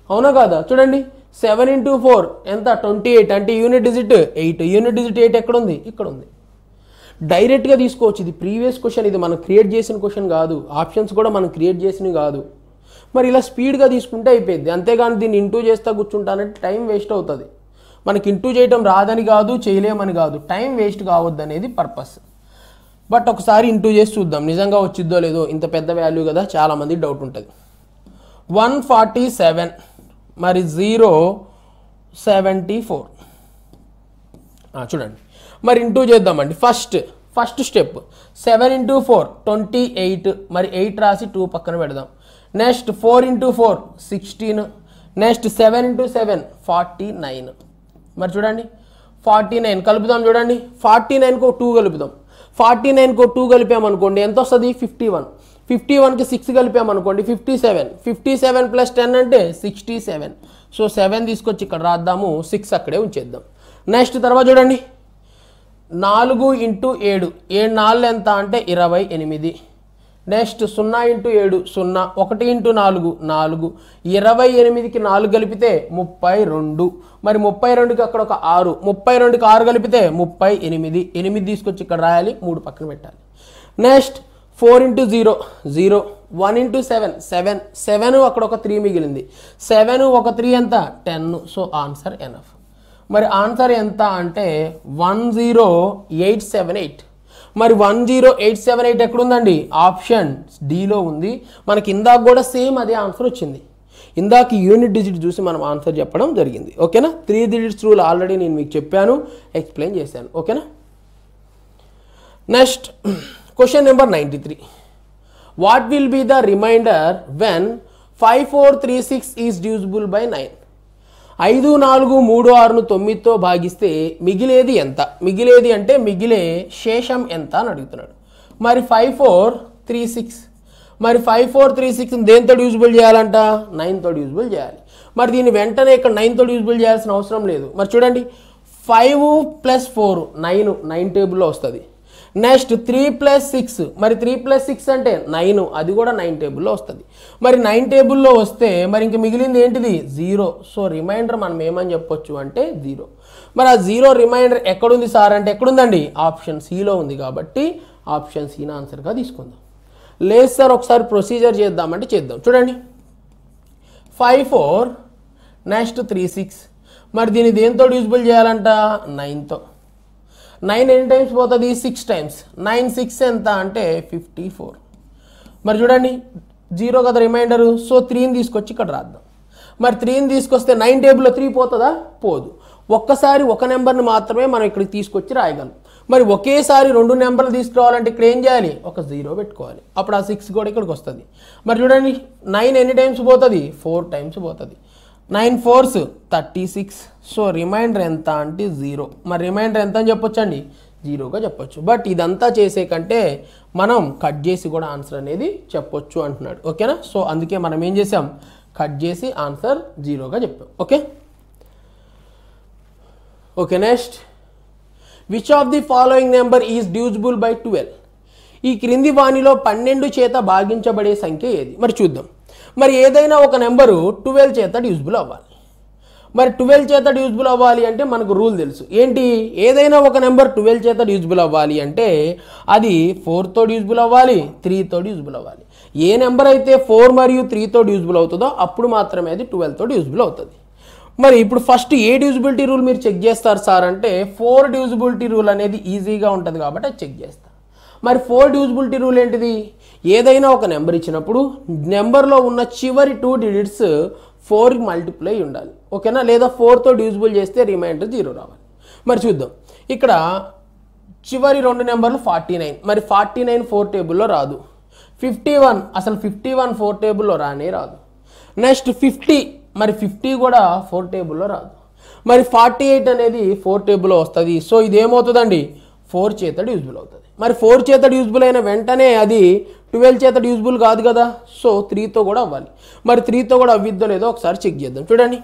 అవునా కాదా చూడండి సెవెన్ ఇంటూ ఫోర్ ఎంత ట్వంటీ ఎయిట్ అంటే unit digit eight unit digit eight ఎక్కడ ఉంది ఇక్కడ ఉంది డైరెక్ట్గా తీసుకోవచ్చు ఇది ప్రీవియస్ క్వశ్చన్ ఇది మనం క్రియేట్ చేసిన క్వశ్చన్ కాదు ఆప్షన్స్ కూడా మనం క్రియేట్ చేసినవి కాదు మరి ఇలా స్పీడ్గా తీసుకుంటే అయిపోయింది అంతేగాని దీన్ని ఇంటూ చేస్తా కూర్చుంటానంటే టైం వేస్ట్ అవుతుంది మనకి ఇంటూ చేయటం రాదని కాదు చేయలేమని కాదు టైం వేస్ట్ కావద్దు అనేది పర్పస్ బట్ ఒకసారి ఇంటూ చేసి చూద్దాం నిజంగా వచ్చిద్దో లేదో ఇంత పెద్ద వాల్యూ కదా చాలామంది డౌట్ ఉంటుంది వన్ ఫార్టీ సెవెన్ మరి జీరో సెవెంటీ ఫోర్ చూడండి మరి ఇంటూ చేద్దామండి first first step seven into four twenty eight మరి ఎయిట్ రాసి టూ పక్కన పెడదాం next four into four sixteen next seven into seven forty nine మరి చూడండి ఫార్టీ నైన్ కలుపుదాం చూడండి ఫార్టీ నైన్కు టూ కలుపుదాం ఫార్టీ నైన్కు టూ కలిపామనుకోండి ఎంత వస్తుంది ఫిఫ్టీ వన్ ఫిఫ్టీ వన్కి సిక్స్ కలిపామనుకోండి fifty seven fifty seven plus ten అంటే సిక్స్టీ సెవెన్ సో సెవెన్ తీసుకొచ్చి ఇక్కడ రాద్దాము సిక్స్ అక్కడే ఉంచేద్దాం నెక్స్ట్ తర్వాత చూడండి నాలుగు ఇంటూ ఏడు ఏడు నాలుగు ఎంత అంటే ఇరవై ఎనిమిది నెక్స్ట్ సున్నా ఇంటూ ఏడు సున్నా ఒకటి ఇంటూ నాలుగు నాలుగు ఇరవై ఎనిమిదికి నాలుగు కలిపితే ముప్పై రెండు మరి ముప్పై రెండుకి అక్కడ ఒక ఆరు ముప్పై రెండుకి ఆరు కలిపితే ముప్పై ఎనిమిది ఎనిమిది తీసుకొచ్చి ఇక్కడ రాయాలి మూడు పక్కన పెట్టాలి next four into zero zero one into seven seven seven అక్కడ ఒక త్రీ మిగిలింది సెవెన్ ఒక త్రీ ఎంత టెన్ సో ఆన్సర్ ఎనఫ్ మరి ఆన్సర్ ఎంత అంటే one zero eight seven eight మరి one zero eight seven eight ఎక్కడుందండి ఆప్షన్ డిలో ఉంది మనకి ఇందాక కూడా సేమ్ అదే ఆన్సర్ వచ్చింది ఇందాక యూనిట్ డిజిట్ చూసి మనం ఆన్సర్ చెప్పడం జరిగింది ఓకేనా త్రీ డిజిట్స్ రూల్ ఆల్రెడీ నేను మీకు చెప్పాను ఎక్స్ప్లెయిన్ చేశాను ఓకేనా next question number ninety three what will be the remainder when five four three six is divisible by nine ఐదు నాలుగు మూడు ఆరును తొమ్మిదితో భాగిస్తే మిగిలేది ఎంత మిగిలేది అంటే మిగిలే శేషం ఎంత అని అడుగుతున్నాడు మరి ఫైవ్ ఫోర్ త్రీ సిక్స్ మరి ఫైవ్ ఫోర్ త్రీ సిక్స్ దేంతో యూజబుల్ చేయాలంట నైన్తో యూజబుల్ చేయాలి మరి దీన్ని వెంటనే ఇక్కడ నైన్తో యూజబుల్ చేయాల్సిన అవసరం లేదు మరి చూడండి five plus four nine nine టేబుల్లో వస్తుంది నెక్స్ట్ త్రీ ప్లస్ సిక్స్ మరి త్రీ ప్లస్ సిక్స్ అంటే నైన్ అది కూడా నైన్ టేబుల్లో వస్తుంది మరి నైన్ టేబుల్లో వస్తే మరి ఇంక మిగిలింది ఏంటిది జీరో సో రిమైండర్ మనం ఏమని చెప్పొచ్చు అంటే జీరో మరి ఆ జీరో రిమైండర్ ఎక్కడుంది సార్ అంటే ఎక్కడుందండి ఆప్షన్ సిలో ఉంది కాబట్టి ఆప్షన్ సీని ఆన్సర్గా తీసుకుందాం లేదు సార్ ఒకసారి ప్రొసీజర్ చేద్దామంటే చేద్దాం చూడండి five four next three six మరి దీన్ని దేంతో యూజ్బుల్ చేయాలంట నైన్తో నైన్ ఎన్ని టైమ్స్ పోతుంది సిక్స్ టైమ్స్ నైన్ సిక్స్ ఎంత అంటే ఫిఫ్టీ ఫోర్ మరి చూడండి జీరో కదా రిమైండరు సో త్రీని తీసుకొచ్చి ఇక్కడ రాద్దాం మరి త్రీని తీసుకొస్తే నైన్ టేబుల్లో త్రీ పోతుందా పోదు ఒక్కసారి ఒక నెంబర్ని మాత్రమే మనం ఇక్కడికి తీసుకొచ్చి రాయగలం మరి ఒకేసారి రెండు నెంబర్లు తీసుకురావాలంటే ఇక్కడ ఏం చేయాలి ఒక జీరో పెట్టుకోవాలి అప్పుడు ఆ సిక్స్ కూడా ఇక్కడికి వస్తుంది మరి చూడండి నైన్ ఎన్ని టైమ్స్ పోతుంది ఫోర్ టైమ్స్ పోతుంది nine fours thirty six so remainder ఎంత అంటే జీరో మరి రిమైండర్ ఎంత అని చెప్పొచ్చండి జీరోగా చెప్పొచ్చు బట్ ఇదంతా చేసే కంటే మనం కట్ చేసి కూడా ఆన్సర్ అనేది చెప్పొచ్చు అంటున్నాడు ఓకేనా సో అందుకే మనం ఏం చేసాం కట్ చేసి ఆన్సర్ జీరోగా చెప్పాం okay okay next which of the following number is divisible by twelve ఈ క్రింది వాణిలో పన్నెండు చేత భాగించబడే సంఖ్య ఏది మరి చూద్దాం మరి ఏదైనా ఒక నెంబరు ట్వెల్వ్ చేత డ్యూజిబుల్ అవ్వాలి మరి ట్వెల్వ్ చేత డ్యూజిబుల్ అవ్వాలి అంటే మనకు రూల్ తెలుసు ఏంటి ఏదైనా ఒక నెంబర్ ట్వెల్వ్ చేత డ్యూజిబుల్ అవ్వాలి అంటే అది ఫోర్తో డ్యూజిబుల్ అవ్వాలి త్రీతో డ్యూజిబుల్ అవ్వాలి ఏ నెంబర్ అయితే ఫోర్ మరియు త్రీతో డ్యూజిబుల్ అవుతుందో అప్పుడు మాత్రమే అది ట్వెల్వ్తో డ్యూజిబుల్ అవుతుంది మరి ఇప్పుడు ఫస్ట్ ఏ డ్యూజిబిలిటీ రూల్ మీరు చెక్ చేస్తారు సార్ అంటే ఫోర్ డ్యూజిబిలిటీ రూల్ అనేది ఈజీగా ఉంటుంది కాబట్టి అది చెక్ చేస్తారు మరి ఫోర్ డ్యూజిబిలిటీ రూల్ ఏంటిది ఏదైనా ఒక నెంబర్ ఇచ్చినప్పుడు నెంబర్లో ఉన్న చివరి టూ డిజిట్స్ ఫోర్కి మల్టిప్లై ఉండాలి ఓకేనా లేదా ఫోర్తో డ్యూజిబుల్ చేస్తే రిమైండర్ జీరో రావాలి మరి చూద్దాం ఇక్కడ చివరి రెండు నెంబర్లు ఫార్టీ నైన్ మరి ఫార్టీ నైన్ ఫోర్ టేబుల్లో రాదు ఫిఫ్టీ వన్ అసలు ఫిఫ్టీ వన్ ఫోర్ టేబుల్లో రానే రాదు నెక్స్ట్ ఫిఫ్టీ మరి ఫిఫ్టీ కూడా ఫోర్ టేబుల్లో రాదు మరి ఫార్టీ ఎయిట్ అనేది ఫోర్ టేబుల్లో వస్తుంది సో ఇది ఏమవుతుందండి ఫోర్ చేత యూజ్బుల్ అవుతుంది మరి ఫోర్ చేత యూజ్బుల్ అయిన వెంటనే అది ట్వెల్వ్ చేత యూజ్బుల్ కాదు కదా సో త్రీతో కూడా అవ్వాలి మరి త్రీతో కూడా అవ్విద్దో లేదో ఒకసారి చెక్ చేద్దాం చూడండి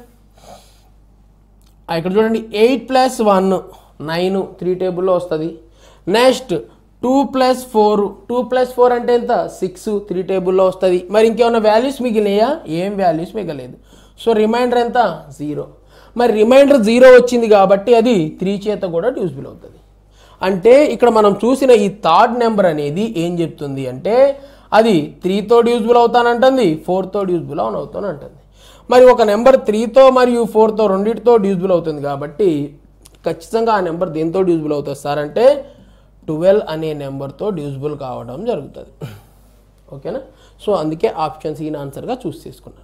ఆ, ఇక్కడ చూడండి eight plus one nine three టేబుల్లో వస్తుంది next two plus four two plus four అంటే ఎంత సిక్స్ త్రీ టేబుల్లో వస్తుంది మరి ఇంకేమైనా వాల్యూస్ మిగిలినాయా ఏం వాల్యూస్ మిగలేదు సో రిమైండర్ ఎంత జీరో మరి రిమైండర్ జీరో వచ్చింది కాబట్టి అది త్రీ చేత కూడా డివిజిబుల్ అవుతుంది అంటే ఇక్కడ మనం చూసిన ఈ థర్డ్ నెంబర్ అనేది ఏం చెప్తుంది అంటే అది త్రీతో డివిజిబుల్ అవుతానంటుంది ఫోర్తో డివిజిబుల్ అవును అవుతానంటుంది మరి ఒక నెంబర్ త్రీతో మరియు ఫోర్తో రెండింటితో డివిజిబుల్ అవుతుంది కాబట్టి ఖచ్చితంగా ఆ నెంబర్ దేంతో డివిజిబుల్ అవుతుంది సార్ అంటే ట్వెల్వ్ అనే నెంబర్తో డివిజిబుల్ కావడం జరుగుతుంది ఓకేనా సో అందుకే ఆప్షన్ సీన్ ఆన్సర్గా చూస్ చేసుకున్నాను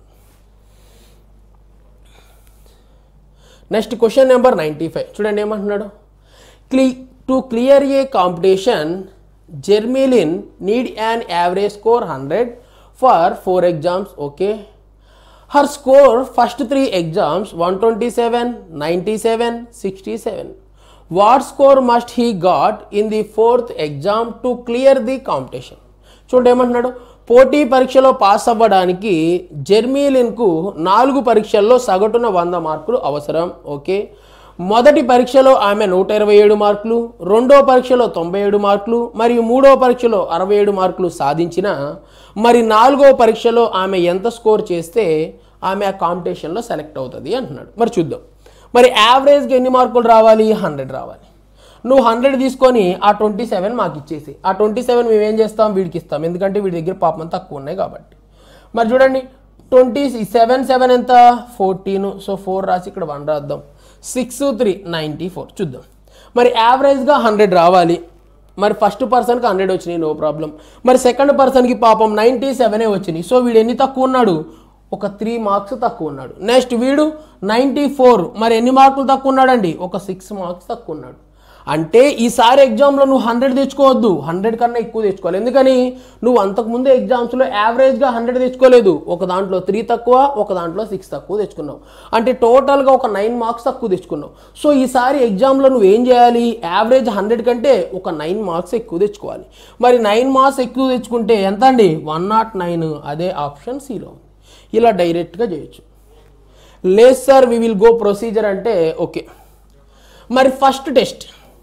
next question number ninety five చూడండి ఏమంటున్నాడు క్లీ టు క్లియర్ ఏ కాంపిటీషన్ జెర్మిలిన్ need an average score hundred for four exams okay her score first three exams one twenty seven ninety seven sixty seven what score must he got in the fourth exam to clear the competition చూడండి ఏమంటున్నాడు పోటీ పరీక్షలో pass అవ్వడానికి జెర్మీలిన్కు నాలుగు పరీక్షల్లో సగటున వంద మార్కులు అవసరం ఓకే మొదటి పరీక్షలో ఆమె నూట ఇరవై ఏడు మార్కులు రెండో పరీక్షలో తొంభై ఏడు మార్కులు మరియు మూడో పరీక్షలో అరవై ఏడు మార్కులు సాధించిన మరి నాలుగో పరీక్షలో ఆమె ఎంత స్కోర్ చేస్తే ఆమె ఆ కాంపిటీషన్లో సెలెక్ట్ అవుతుంది అంటున్నాడు మరి చూద్దాం మరి యావరేజ్గా ఎన్ని మార్కులు రావాలి హండ్రెడ్ రావాలి నువ్వు హండ్రెడ్ తీసుకొని ఆ ట్వంటీ సెవెన్ మాకు ఇచ్చేసి ఆ ట్వంటీ సెవెన్ మేము ఏం చేస్తాం వీడికి ఇస్తాం ఎందుకంటే వీడి దగ్గర పాపం తక్కువ ఉన్నాయి కాబట్టి మరి చూడండి ట్వంటీ సెవెన్ సెవెన్ ఎంత ఫోర్టీన్ సో ఫోర్ రాసి ఇక్కడ వన్ రాద్దాం సిక్స్ త్రీ నైంటీ ఫోర్ చూద్దాం మరి యావరేజ్గా హండ్రెడ్ రావాలి మరి ఫస్ట్ పర్సన్కి హండ్రెడ్ వచ్చినాయి నో ప్రాబ్లం మరి సెకండ్ పర్సన్కి పాపం నైంటీ సెవెనే వచ్చినాయి సో వీడు ఎన్ని తక్కువ ఉన్నాడు ఒక త్రీ మార్క్స్ తక్కువ ఉన్నాడు నెక్స్ట్ వీడు నైంటీ ఫోర్ మరి ఎన్ని మార్కులు తక్కువ ఉన్నాడండి ఒక సిక్స్ మార్క్స్ తక్కువ ఉన్నాడు అంటే ఈసారి ఎగ్జామ్లో నువ్వు హండ్రెడ్ తెచ్చుకోవద్దు హండ్రెడ్ కన్నా ఎక్కువ తెచ్చుకోవాలి ఎందుకని నువ్వు అంతకుముందు ఎగ్జామ్స్లో యావరేజ్గా హండ్రెడ్ తెచ్చుకోలేదు ఒక దాంట్లో త్రీ తక్కువ ఒక దాంట్లో సిక్స్ తక్కువ తెచ్చుకున్నావు అంటే టోటల్గా ఒక నైన్ మార్క్స్ తక్కువ తెచ్చుకున్నావు సో ఈసారి ఎగ్జామ్లో నువ్వు ఏం చేయాలి యావరేజ్ హండ్రెడ్ కంటే ఒక నైన్ మార్క్స్ ఎక్కువ తెచ్చుకోవాలి మరి నైన్ మార్క్స్ ఎక్కువ తెచ్చుకుంటే ఎంత అండి వన్ నాట్ నైన్ అదే ఆప్షన్ సిలో ఉంది ఇలా డైరెక్ట్గా చేయొచ్చు లేదు sir we will go procedure అంటే ఓకే మరి ఫస్ట్ టెస్ట్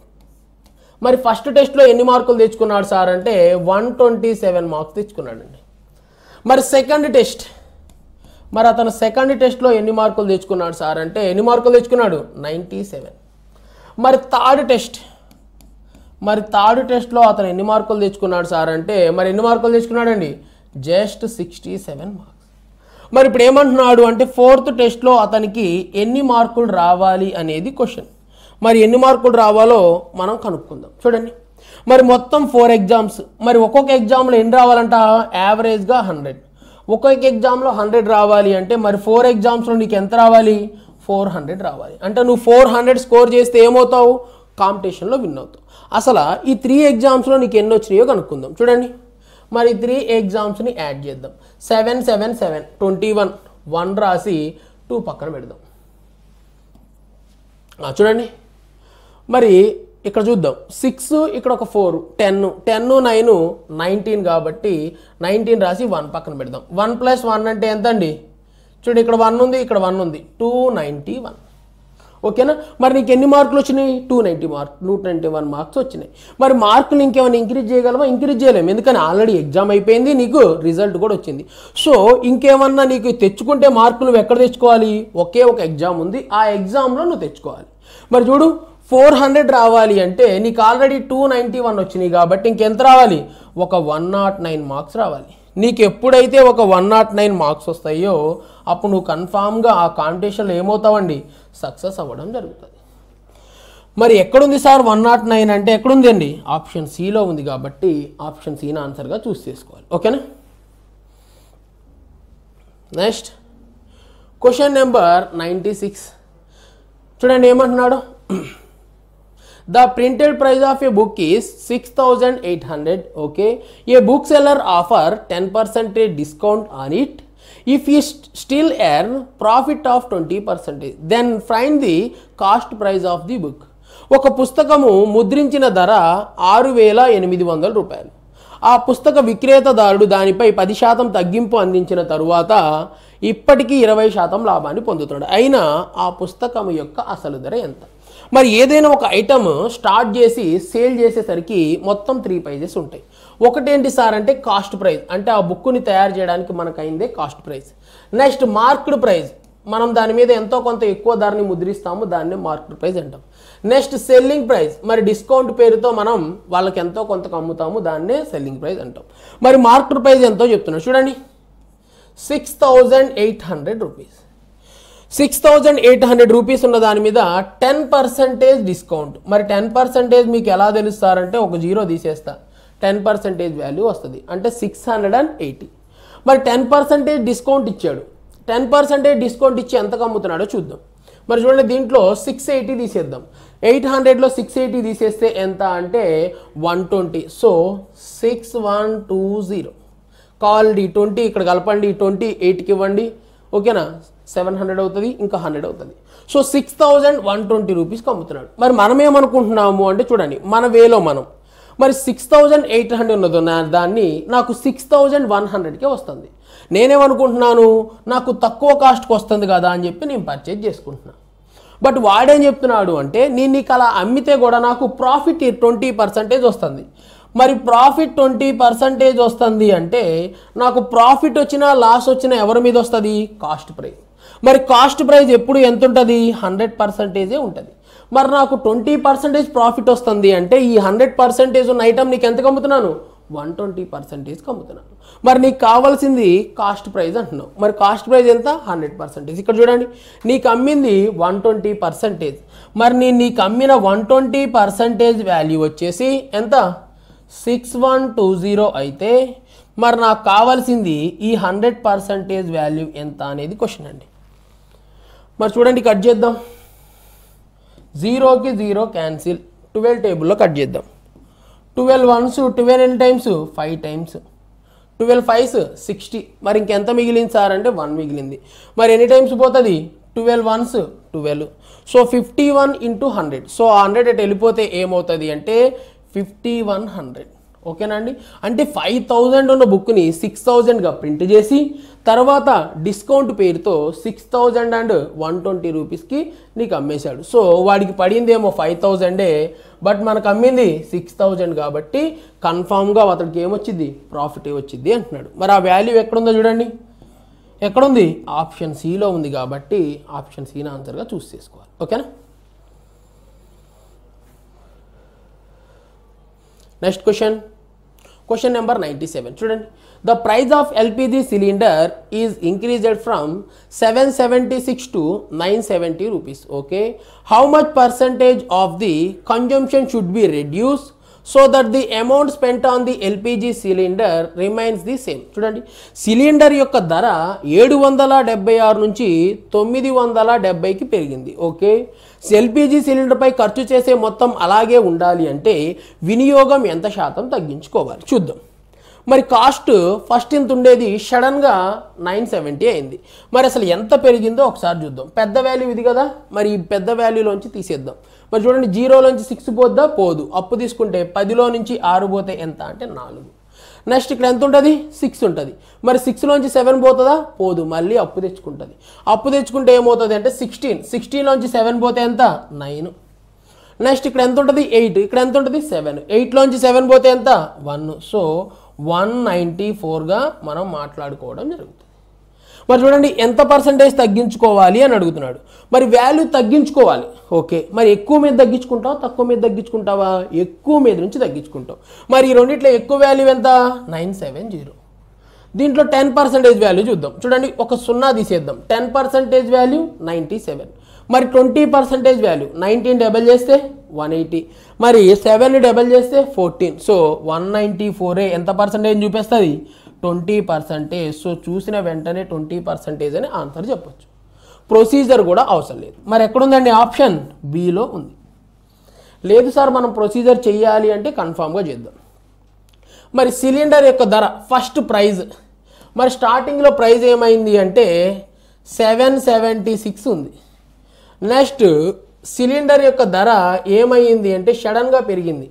మరి ఫస్ట్ టెస్ట్లో ఎన్ని మార్కులు తెచ్చుకున్నాడు సార్ అంటే వన్ ట్వంటీ సెవెన్ మార్క్స్ తెచ్చుకున్నాడండి మరి సెకండ్ టెస్ట్ మరి అతను సెకండ్ టెస్ట్లో ఎన్ని మార్కులు తెచ్చుకున్నాడు సార్ అంటే ఎన్ని మార్కులు తెచ్చుకున్నాడు నైంటీ సెవెన్ మరి థర్డ్ టెస్ట్ మరి థర్డ్ టెస్ట్లో అతను ఎన్ని మార్కులు తెచ్చుకున్నాడు సార్ అంటే మరి ఎన్ని మార్కులు తెచ్చుకున్నాడండి జస్ట్ సిక్స్టీ సెవెన్ మార్క్స్ మరి ఇప్పుడు ఏమంటున్నాడు అంటే ఫోర్త్ టెస్ట్లో అతనికి ఎన్ని మార్కులు రావాలి అనేది క్వశ్చన్ మరి ఎన్ని మార్కులు రావాలో మనం కనుక్కుందాం చూడండి మరి మొత్తం ఫోర్ ఎగ్జామ్స్ మరి ఒక్కొక్క ఎగ్జామ్లో ఎన్ని రావాలంట యావరేజ్గా హండ్రెడ్ ఒక్కొక్క ఎగ్జామ్లో హండ్రెడ్ రావాలి అంటే మరి ఫోర్ ఎగ్జామ్స్లో నీకు ఎంత రావాలి ఫోర్ హండ్రెడ్ రావాలి అంటే నువ్వు ఫోర్ హండ్రెడ్ స్కోర్ చేస్తే ఏమవుతావు కాంపిటీషన్లో విన్ అవుతావు అసలు ఈ త్రీ ఎగ్జామ్స్లో నీకు ఎన్ని వచ్చినాయో కనుక్కుందాం చూడండి మరి త్రీ ఎగ్జామ్స్ని యాడ్ చేద్దాం seven seven seven twenty one one రాసి టూ పక్కన పెడదాం ఆ, చూడండి మరి ఇక్కడ చూద్దాం సిక్స్ ఇక్కడ ఒక four ten ten nine nineteen కాబట్టి నైన్టీన్ రాసి వన్ పక్కన పెడదాం వన్ ప్లస్ వన్ అంటే ఎంత అండి చూడండి ఇక్కడ వన్ ఉంది ఇక్కడ వన్ ఉంది టూ నైంటీ వన్ ఓకేనా మరి నీకు ఎన్ని మార్కులు వచ్చినాయి two ninety mark two ninety one marks వచ్చినాయి మరి మార్కులు ఇంకేమైనా ఇంక్రీజ్ చేయగలవా ఇంక్రీజ్ చేయలేము ఎందుకని ఆల్రెడీ ఎగ్జామ్ అయిపోయింది నీకు రిజల్ట్ కూడా వచ్చింది సో ఇంకేమన్నా నీకు తెచ్చుకుంటే మార్కులు నువ్వు ఎక్కడ తెచ్చుకోవాలి ఒకే ఒక ఎగ్జామ్ ఉంది ఆ ఎగ్జామ్లో నువ్వు తెచ్చుకోవాలి మరి చూడు ఫోర్ హండ్రెడ్ రావాలి అంటే నీకు ఆల్రెడీ టూ నైంటీ వన్ వచ్చినాయి కాబట్టి ఇంకెంత రావాలి ఒక వన్ నాట్ నైన్ మార్క్స్ రావాలి నీకు ఎప్పుడైతే ఒక వన్ నాట్ నైన్ మార్క్స్ వస్తాయో అప్పుడు నువ్వు కన్ఫామ్గా ఆ కాంపిటీషన్లో ఏమవుతావండి సక్సెస్ అవ్వడం జరుగుతుంది మరి ఎక్కడుంది సార్ వన్ నాట్ నైన్ అంటే ఎక్కడుంది అండి ఆప్షన్ సిలో ఉంది కాబట్టి ఆప్షన్ సిని ఆన్సర్గా చూస్ చేసుకోవాలి ఓకేనా next question number ninety six చూడండి ఏమంటున్నాడు the printed price of a book is six thousand eight hundred okay a book seller offer ten percentage discount on it if you still earn profit of twenty percentage then find the cost price of the book ఒక పుస్తకము ముద్రించిన ధర ఆరు వేల ఎనిమిది వందల రూపాయలు ఆ పుస్తక విక్రేతదారుడు దానిపై పది శాతం తగ్గింపు అందించిన తరువాత ఇప్పటికీ ఇరవై శాతం లాభాన్ని పొందుతున్నాడు అయినా ఆ పుస్తకం యొక్క అసలు ధర ఎంత మరి ఏదైనా ఒక ఐటమ్ స్టార్ట్ చేసి సేల్ చేసేసరికి మొత్తం త్రీ ప్రైజెస్ ఉంటాయి ఒకటేంటి సార్ అంటే కాస్ట్ ప్రైస్ అంటే ఆ బుక్ని తయారు చేయడానికి మనకు అయిందే cost price next marked price మనం దాని మీద ఎంతో కొంత ఎక్కువ ధరని ముద్రిస్తాము దాన్ని మార్కెట్ ప్రైస్ అంటాం నెక్స్ట్ సెల్లింగ్ ప్రైస్ మరి డిస్కౌంట్ పేరుతో మనం వాళ్ళకి ఎంతో కొంత అమ్ముతాము దాన్నే సెల్లింగ్ ప్రైస్ అంటాం మరి మార్కెట్ ప్రైస్ ఎంతో చెప్తున్నాడు చూడండి six thousand eight hundred rupees six thousand eight hundred rupees ఉన్న దాని మీద టెన్ పర్సెంటేజ్ డిస్కౌంట్ మరి టెన్ పర్సెంటేజ్ మీకు ఎలా తెలుస్తారంటే ఒక జీరో తీసేస్తా టెన్ పర్సెంటేజ్ వాల్యూ వస్తుంది అంటే సిక్స్ హండ్రెడ్ అండ్ ఎయిటీ మరి టెన్ పర్సెంటేజ్ డిస్కౌంట్ ఇచ్చాడు టెన్ పర్సెంటేజ్ డిస్కౌంట్ ఇచ్చి ఎంతకు అమ్ముతున్నాడో చూద్దాం మరి చూడండి దీంట్లో సిక్స్ ఎయిటీ తీసేద్దాం ఎయిట్ హండ్రెడ్లో సిక్స్ ఎయిటీ తీసేస్తే ఎంత అంటే one twenty so six one two zero కాల్ ఈ ట్వంటీ ఇక్కడ కలపండి ఈ ట్వంటీ ఎయిట్కి ఇవ్వండి ఓకేనా సెవెన్ హండ్రెడ్ అవుతుంది ఇంకా హండ్రెడ్ అవుతుంది so six thousand one twenty రూపీస్కి అమ్ముతున్నాడు మరి మనం ఏమనుకుంటున్నాము అంటే చూడండి మన వేలో మనం మరి సిక్స్ థౌజండ్ ఎయిట్ హండ్రెడ్ ఉన్నదో నా దాన్ని నాకు సిక్స్ థౌజండ్ వన్ హండ్రెడ్కే వస్తుంది నేనేమనుకుంటున్నాను నాకు తక్కువ కాస్ట్కి వస్తుంది కదా అని చెప్పి నేను పర్చేజ్ చేసుకుంటున్నాను బట్ వాడేం చెప్తున్నాడు అంటే నేను నీకు అలా అమ్మితే కూడా నాకు ప్రాఫిట్ ట్వంటీ పర్సెంటేజ్ వస్తుంది మరి ప్రాఫిట్ ట్వంటీ పర్సెంటేజ్ వస్తుంది అంటే నాకు ప్రాఫిట్ వచ్చినా లాస్ వచ్చినా ఎవరి మీద వస్తుంది కాస్ట్ ప్రైస్ మరి కాస్ట్ ప్రైస్ ఎప్పుడు ఎంత ఉంటుంది హండ్రెడ్ పర్సెంటేజే ఉంటుంది మరి నాకు ట్వంటీ పర్సెంటేజ్ ప్రాఫిట్ వస్తుంది అంటే ఈ హండ్రెడ్ పర్సెంటేజ్ ఉన్న ఐటమ్ నీకు ఎంత అమ్ముతున్నాను వన్ ట్వంటీ పర్సెంటేజ్కి అమ్ముతున్నాను మరి నీకు కావాల్సింది కాస్ట్ ప్రైస్ అంటున్నావు మరి కాస్ట్ ప్రైస్ ఎంత హండ్రెడ్ పర్సెంటేజ్ ఇక్కడ చూడండి నీకు అమ్మింది వన్ ట్వంటీ పర్సెంటేజ్ మరి నేను నీకు అమ్మిన వన్ ట్వంటీ పర్సెంటేజ్ వాల్యూ వచ్చేసి ఎంత సిక్స్ వన్ టూ జీరో అయితే మరి నాకు కావాల్సింది ఈ హండ్రెడ్ పర్సెంటేజ్ వాల్యూ ఎంత అనేది క్వశ్చన్ అండి మరి చూడండి కట్ చేద్దాం జీరోకి జీరో క్యాన్సిల్ ట్వెల్వ్ టేబుల్లో కట్ చేద్దాం ట్వెల్వ్ వన్స్ ట్వెల్వ్ ఎన్ని times five times twelve fives sixty మరి ఇంకెంత మిగిలింది సార్ అంటే వన్ మిగిలింది మరి ఎన్ని టైమ్స్ పోతుంది twelve once twelve so fifty one into hundred so ఆ హండ్రెడ్ అటు వెళ్ళిపోతే ఏమవుతుంది అంటే ఫిఫ్టీ వన్ హండ్రెడ్ ఓకేనా అండి అంటే ఫైవ్ థౌజండ్ ఉన్న బుక్ని సిక్స్ థౌజండ్గా ప్రింట్ చేసి తర్వాత డిస్కౌంట్ పేరుతో six thousand and one twenty రూపీస్కి నీకు అమ్మేశాడు సో వాడికి పడిందేమో ఫైవ్ థౌజండే బట్ మనకు అమ్మింది సిక్స్ థౌజండ్ కాబట్టి కన్ఫామ్గా అతనికి ఏమొచ్చింది ప్రాఫిట్ వచ్చింది అంటున్నాడు మరి ఆ వాల్యూ ఎక్కడుందో చూడండి ఎక్కడుంది ఆప్షన్ సిలో ఉంది కాబట్టి ఆప్షన్ సిని ఆన్సర్గా చూస్ చేసుకోవాలి ఓకేనా next question question number ninety seven చూడండి the price of LPG cylinder is increased from seven seventy six to nine seventy rupees okay how much percentage of the consumption should be reduce so that the amount spent on the LPG cylinder remains the same చూడండి సిలిండర్ యొక్క ధర ఏడు వందల డెబ్బై ఆరు నుంచి తొమ్మిది వందల డెబ్బైకి పెరిగింది ఓకే ఎల్పిజి సిలిండర్పై ఖర్చు చేసే మొత్తం అలాగే ఉండాలి అంటే వినియోగం ఎంత శాతం తగ్గించుకోవాలి చూద్దాం మరి కాస్ట్ ఫస్ట్ ఇంత ఉండేది సడన్గా నైన్ సెవెంటీ అయింది మరి అసలు ఎంత పెరిగిందో ఒకసారి చూద్దాం పెద్ద వాల్యూ ఇది కదా మరి ఈ పెద్ద వాల్యూలోంచి తీసేద్దాం మరి చూడండి జీరోలోంచి సిక్స్ పోద్దా పోదు అప్పు తీసుకుంటే పదిలో నుంచి ఆరు పోతే ఎంత అంటే నాలుగు నెక్స్ట్ ఇక్కడ ఎంత ఉంటుంది సిక్స్ ఉంటుంది మరి సిక్స్లోంచి సెవెన్ పోతుందా పోదు మళ్ళీ అప్పు తెచ్చుకుంటుంది అప్పు తెచ్చుకుంటే ఏమవుతుంది అంటే సిక్స్టీన్ సిక్స్టీన్లోంచి సెవెన్ పోతే ఎంత నైన్ నెక్స్ట్ ఇక్కడ ఎంత ఉంటుంది ఎయిట్ ఇక్కడ ఎంత ఉంటుంది సెవెన్ ఎయిట్లోంచి సెవెన్ పోతే ఎంత వన్ సో వన్ నైంటీ ఫోర్గా మనం మాట్లాడుకోవడం జరుగుతుంది మరి చూడండి ఎంత పర్సంటేజ్ తగ్గించుకోవాలి అని అడుగుతున్నాడు మరి వాల్యూ తగ్గించుకోవాలి ఓకే మరి ఎక్కువ మీద తగ్గించుకుంటావా తక్కువ మీద తగ్గించుకుంటావా ఎక్కువ మీద నుంచి తగ్గించుకుంటావు మరి ఈ రెండిట్లో ఎక్కువ వాల్యూ ఎంత నైన్ సెవెన్ జీరో దీంట్లో టెన్ పర్సెంటేజ్ వాల్యూ చూద్దాం చూడండి ఒక సున్నా తీసేద్దాం ten percentage value ninety seven మరి twenty percentage value nineteen double చేస్తే వన్ ఎయిటీ మరి సెవెన్ డబల్ చేస్తే ఫోర్టీన్ సో వన్ నైంటీ ఫోరే ఎంత పర్సెంటేజ్ చూపిస్తుంది ట్వంటీ పర్సెంటేజ్ సో చూసిన వెంటనే ట్వంటీ పర్సెంటేజ్ అని ఆన్సర్ చెప్పొచ్చు ప్రొసీజర్ కూడా అవసరం లేదు మరి ఎక్కడుందండి ఆప్షన్ బిలో ఉంది లేదు సార్ మనం ప్రొసీజర్ చేయాలి అంటే కన్ఫామ్గా చేద్దాం మరి సిలిండర్ యొక్క ధర ఫస్ట్ ప్రైజ్ మరి స్టార్టింగ్లో ప్రైజ్ ఏమైంది అంటే సెవెన్ సెవెంటీ సిక్స్ ఉంది నెక్స్ట్ సిలిండర్ యొక్క ధర ఏమైంది అంటే సడన్గా పెరిగింది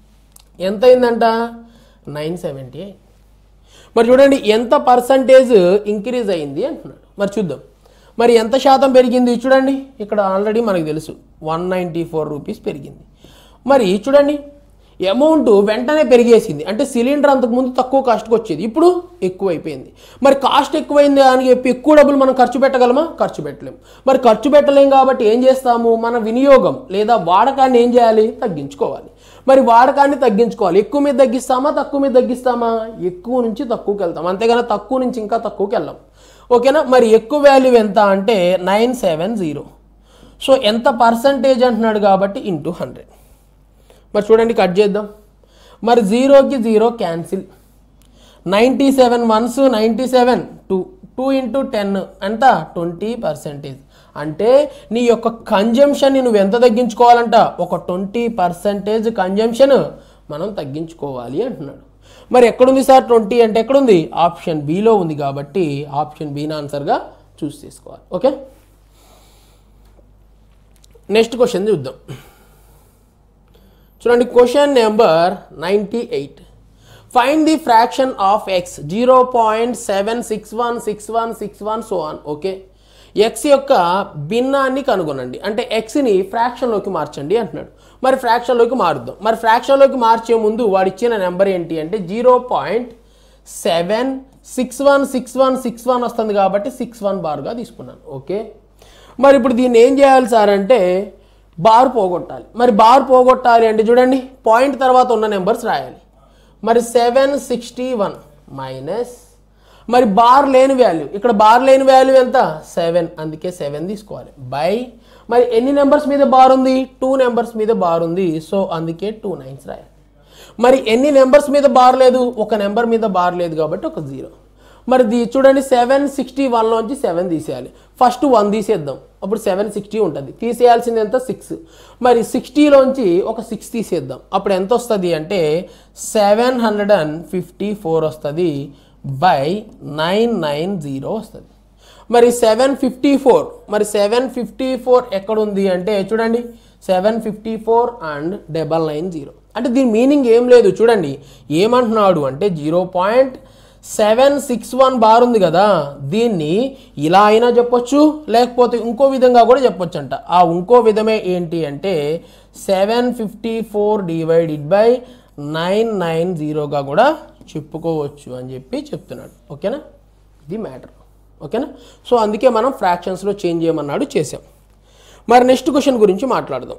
ఎంత అయిందంట నైన్ సెవెంటీ మరి చూడండి ఎంత పర్సంటేజ్ ఇంక్రీజ్ అయింది అంటున్నాడు మరి చూద్దాం మరి ఎంత శాతం పెరిగింది చూడండి ఇక్కడ ఆల్రెడీ మనకు తెలుసు వన్ నైంటీ ఫోర్ రూపీస్ పెరిగింది మరి చూడండి అమౌంట్ వెంటనే పెరిగేసింది అంటే సిలిండర్ అంతకుముందు తక్కువ కాస్ట్కి వచ్చేది ఇప్పుడు ఎక్కువ అయిపోయింది మరి కాస్ట్ ఎక్కువైంది అని చెప్పి ఎక్కువ డబ్బులు మనం ఖర్చు పెట్టగలమా ఖర్చు పెట్టలేము మరి ఖర్చు పెట్టలేం కాబట్టి ఏం చేస్తాము మన వినియోగం లేదా వాడకాన్ని ఏం చేయాలి తగ్గించుకోవాలి మరి వాడకాన్ని తగ్గించుకోవాలి ఎక్కువ మీద తగ్గిస్తామా తక్కువ మీద తగ్గిస్తామా ఎక్కువ నుంచి తక్కువకి వెళ్తాం అంతేగాని తక్కువ నుంచి ఇంకా తక్కువకి వెళ్ళాం ఓకేనా మరి ఎక్కువ వాల్యూ ఎంత అంటే నైన్ సెవెన్ జీరో సో ఎంత పర్సంటేజ్ అంటున్నాడు కాబట్టి ఇంటూ హండ్రెడ్ మరి చూడండి కట్ చేద్దాం మరి జీరోకి zero cancel ninety seven once ninety seven two two into ten ఎంత ట్వంటీ పర్సెంటేజ్ అంటే నీ యొక్క కన్జంప్షన్ని నువ్వు ఎంత తగ్గించుకోవాలంట ఒక ట్వంటీ పర్సెంటేజ్ కన్జంప్షన్ మనం తగ్గించుకోవాలి అంటున్నాడు మరి ఎక్కడుంది సార్ ట్వంటీ అంటే ఎక్కడుంది ఆప్షన్ బిలో ఉంది కాబట్టి ఆప్షన్ బిని ఆన్సర్గా చూస్ చేసుకోవాలి ఓకే నెక్స్ట్ క్వశ్చన్ చూద్దాం చూడండి question number ninety eight find the fraction of X zero point seven six one six one six one so one okay X యొక్క భిన్నాన్ని కనుగొనండి అంటే ఎక్స్ని ఫ్రాక్షన్లోకి మార్చండి అంటున్నాడు మరి ఫ్రాక్షన్లోకి మారుద్దాం మరి ఫ్రాక్షన్లోకి మార్చే ముందు వాడు ఇచ్చిన నెంబర్ ఏంటి అంటే zero point seven six one six one six one వస్తుంది కాబట్టి సిక్స్ వన్ బార్గా తీసుకున్నాను ఓకే మరి ఇప్పుడు దీన్ని ఏం చేయాలి సార్ అంటే బార్ పోగొట్టాలి మరి బార్ పోగొట్టాలి అంటే చూడండి పాయింట్ తర్వాత ఉన్న నెంబర్స్ రాయాలి మరి సెవెన్ సిక్స్టీ వన్ మైనస్ మరి బార్ లేని వాల్యూ ఇక్కడ బార్ లేని వాల్యూ ఎంత సెవెన్ అందుకే సెవెన్ తీసుకోవాలి బై మరి ఎన్ని నెంబర్స్ మీద బార్ ఉంది టూ నెంబర్స్ మీద బార్ ఉంది సో అందుకే టూ నైన్స్ రాయాలి మరి ఎన్ని నెంబర్స్ మీద బార్ లేదు ఒక నెంబర్ మీద బార్ లేదు కాబట్టి ఒక జీరో మరి దీ చూడండి సెవెన్ సిక్స్టీ వన్లోంచి సెవెన్ తీసేయాలి ఫస్ట్ వన్ తీసేద్దాం అప్పుడు సెవెన్ సిక్స్టీ ఉంటుంది తీసేయాల్సింది ఎంత సిక్స్ మరి సిక్స్టీలోంచి ఒక సిక్స్ తీసేద్దాం అప్పుడు ఎంత వస్తుంది అంటే seven hundred and fifty four వస్తుంది బై నైన్ నైన్ జీరో వస్తుంది మరి సెవెన్ ఫిఫ్టీ ఫోర్ మరి సెవెన్ ఫిఫ్టీ ఫోర్ ఎక్కడుంది అంటే చూడండి seven fifty four and double nine zero అంటే దీని మీనింగ్ ఏం లేదు చూడండి ఏమంటున్నాడు అంటే zero point seven six one bar ఉంది కదా దీన్ని ఇలా అయినా చెప్పొచ్చు లేకపోతే ఇంకో విధంగా కూడా చెప్పొచ్చు అంట ఆ ఇంకో విధమే ఏంటి అంటే seven fifty four divided by nine nine జీరోగా కూడా చెప్పుకోవచ్చు అని చెప్పి చెప్తున్నాడు ఓకేనా ఇది మ్యాటర్ ఓకేనా సో అందుకే మనం ఫ్రాక్షన్స్లో చేంజ్ చేయమన్నాడు చేసాం మరి నెక్స్ట్ క్వశ్చన్ గురించి మాట్లాడదాం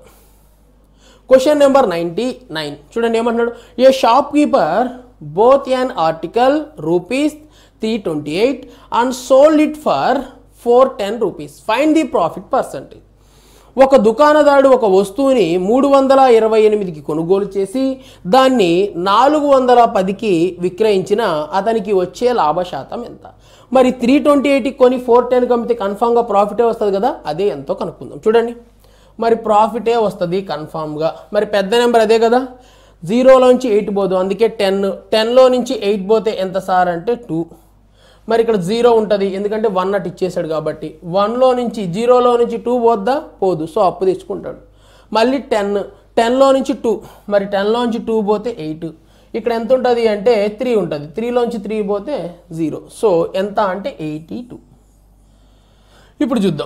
క్వశ్చన్ నెంబర్ నైంటీ నైన్ చూడండి ఏమంటున్నాడు a shopkeeper bought an article rupees three twenty eight and sold it for four ten rupees find the profit percentage ఒక దుకాణదారుడు ఒక వస్తువుని మూడు వందల ఇరవై ఎనిమిదికి కొనుగోలు చేసి దాన్ని నాలుగు వందల పదికి విక్రయించిన అతనికి వచ్చే లాభ శాతం ఎంత మరి త్రీ ట్వంటీ ఎయిట్కి కొని ఫోర్ టెన్కి అమ్మితే కన్ఫామ్గా ప్రాఫిటే వస్తుంది కదా అదే ఎంతో కనుక్కుందాం చూడండి మరి ప్రాఫిటే వస్తుంది కన్ఫామ్గా మరి పెద్ద నెంబర్ అదే కదా జీరోలోంచి ఎయిట్ పోదు అందుకే టెన్ టెన్లో నుంచి ఎయిట్ పోతే ఎంత సార్ అంటే టూ మరి ఇక్కడ జీరో ఉంటుంది ఎందుకంటే వన్ అట్ ఇచ్చేసాడు కాబట్టి వన్లో నుంచి జీరోలో నుంచి టూ పోద్దా పోదు సో అప్పు తెచ్చుకుంటాడు మళ్ళీ టెన్ టెన్లో నుంచి టూ మరి టెన్లో నుంచి టూ పోతే ఎయిట్ ఇక్కడ ఎంత ఉంటుంది అంటే త్రీ ఉంటుంది త్రీలోంచి త్రీ పోతే జీరో సో ఎంత అంటే ఎయిటీ టూ ఇప్పుడు చూద్దాం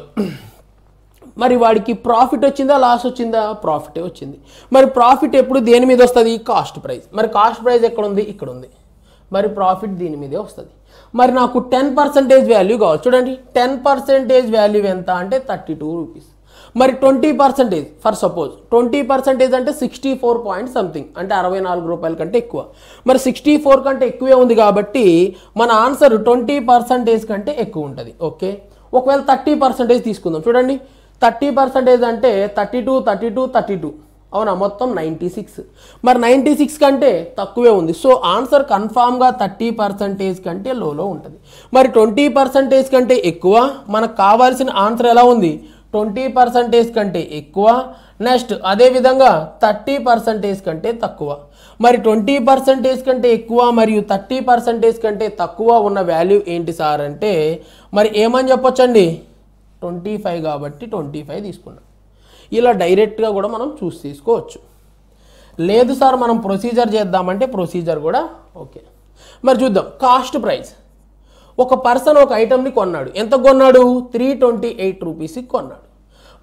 మరి వాడికి ప్రాఫిట్ వచ్చిందా లాస్ వచ్చిందా ప్రాఫిటే వచ్చింది మరి ప్రాఫిట్ ఎప్పుడు దేని మీద వస్తుంది కాస్ట్ ప్రైస్ మరి కాస్ట్ ప్రైస్ ఎక్కడ ఉంది ఇక్కడ ఉంది మరి ప్రాఫిట్ దీని మీదే వస్తుంది మరి నాకు టెన్ పర్సెంటేజ్ వాల్యూ కావాలి చూడండి టెన్ పర్సెంటేజ్ వాల్యూ ఎంత అంటే థర్టీ టూ రూపీస్ మరి twenty percentage for suppose twenty percentage అంటే సిక్స్టీ ఫోర్ పాయింట్ సంథింగ్ అంటే అరవై నాలుగు రూపాయల కంటే ఎక్కువ మరి సిక్స్టీ ఫోర్ కంటే ఎక్కువే ఉంది కాబట్టి మన ఆన్సర్ ట్వంటీ పర్సెంటేజ్ కంటే ఎక్కువ ఉంటుంది ఓకే ఒకవేళ థర్టీ పర్సెంటేజ్ తీసుకుందాం చూడండి థర్టీ పర్సెంటేజ్ అంటే thirty two thirty two thirty two అవునా మొత్తం నైంటీ సిక్స్ మరి నైంటీ సిక్స్ కంటే తక్కువే ఉంది సో ఆన్సర్ కన్ఫామ్గా థర్టీ పర్సెంటేజ్ కంటే లోలో ఉంటుంది మరి ట్వంటీ పర్సెంటేజ్ కంటే ఎక్కువ మనకు కావాల్సిన ఆన్సర్ ఎలా ఉంది ట్వంటీ పర్సెంటేజ్ కంటే ఎక్కువ నెక్స్ట్ అదేవిధంగా థర్టీ పర్సెంటేజ్ కంటే తక్కువ మరి ట్వంటీ పర్సెంటేజ్ కంటే ఎక్కువ మరియు థర్టీ పర్సెంటేజ్ కంటే తక్కువ ఉన్న వాల్యూ ఏంటి సార్ అంటే మరి ఏమని చెప్పొచ్చండి ట్వంటీ ఫైవ్ కాబట్టి ట్వంటీ ఫైవ్ తీసుకున్నాం ఇలా డైరెక్ట్గా కూడా మనం చూస్ తీసుకోవచ్చు లేదు సార్ మనం ప్రొసీజర్ చేద్దామంటే ప్రొసీజర్ కూడా ఓకే మరి చూద్దాం కాస్ట్ ప్రైస్ ఒక పర్సన్ ఒక ఐటమ్ని కొన్నాడు ఎంత కొన్నాడు త్రీ ట్వంటీ ఎయిట్ రూపీస్కి కొన్నాడు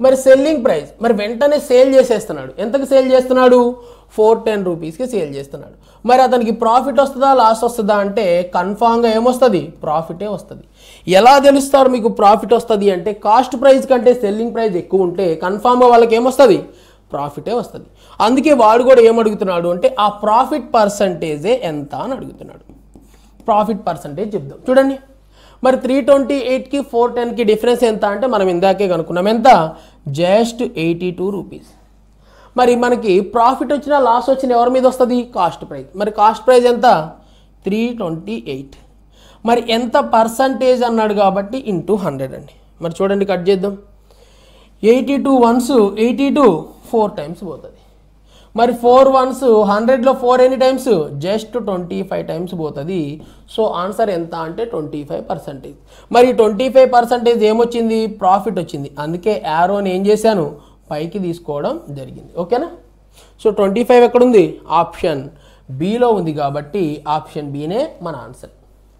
మరి సెల్లింగ్ ప్రైస్ మరి వెంటనే సేల్ చేసేస్తున్నాడు ఎంతకు సేల్ చేస్తున్నాడు ఫోర్ టెన్ రూపీస్కి సేల్ చేస్తున్నాడు మరి అతనికి ప్రాఫిట్ వస్తుందా లాస్ వస్తుందా అంటే కన్ఫామ్గా ఏమొస్తుంది ప్రాఫిటే వస్తుంది ఎలా తెలుస్తారు మీకు ప్రాఫిట్ వస్తుంది అంటే కాస్ట్ ప్రైస్ కంటే సెల్లింగ్ ప్రైస్ ఎక్కువ ఉంటే కన్ఫామ్గా వాళ్ళకి ఏమొస్తుంది ప్రాఫిటే వస్తుంది అందుకే వాడు కూడా ఏమడుగుతున్నాడు అంటే ఆ ప్రాఫిట్ పర్సంటేజే ఎంత అని అడుగుతున్నాడు ప్రాఫిట్ పర్సంటేజ్ చెప్దాం చూడండి మరి త్రీ ట్వంటీ ఎయిట్కి ఫోర్ టెన్కి డిఫరెన్స్ ఎంత అంటే మనం ఇందాకే కనుక్కున్నాం ఎంత జస్ట్ ఎయిటీ టూ రూపీస్ మరి మనకి ప్రాఫిట్ వచ్చినా లాస్ వచ్చిన ఎవరి మీద వస్తుంది కాస్ట్ ప్రైస్ మరి కాస్ట్ ప్రైస్ ఎంత త్రీ ట్వంటీ ఎయిట్ మరి ఎంత పర్సంటేజ్ అన్నాడు కాబట్టి ఇంటూ హండ్రెడ్ అండి మరి చూడండి కట్ చేద్దాం eighty two once eighty two four times పోతుంది మరి ఫోర్ వన్స్ హండ్రెడ్లో ఫోర్ ఎన్ని times just twenty five times పోతుంది సో ఆన్సర్ ఎంత అంటే ట్వంటీ ఫైవ్ పర్సెంటేజ్ మరి ట్వంటీ ఫైవ్ పర్సెంటేజ్ ఏమొచ్చింది ప్రాఫిట్ వచ్చింది అందుకే యారోని ఏం చేశాను పైకి తీసుకోవడం జరిగింది ఓకేనా సో ట్వంటీ ఫైవ్ ఎక్కడుంది ఆప్షన్ బిలో ఉంది కాబట్టి ఆప్షన్ బినే మన ఆన్సర్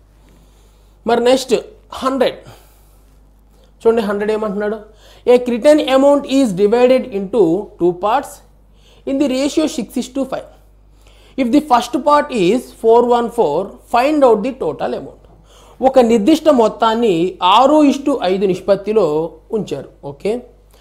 మరి నెక్స్ట్ హండ్రెడ్ చూడండి హండ్రెడ్ ఏమంటున్నాడు a certain amount is divided into two parts in the ratio six is to five if the first part is four one four find out the total amount ఒక నిర్దిష్ట మొత్తాన్ని ఆరు ఇష్టు ఐదు నిష్పత్తిలో ఉంచారు okay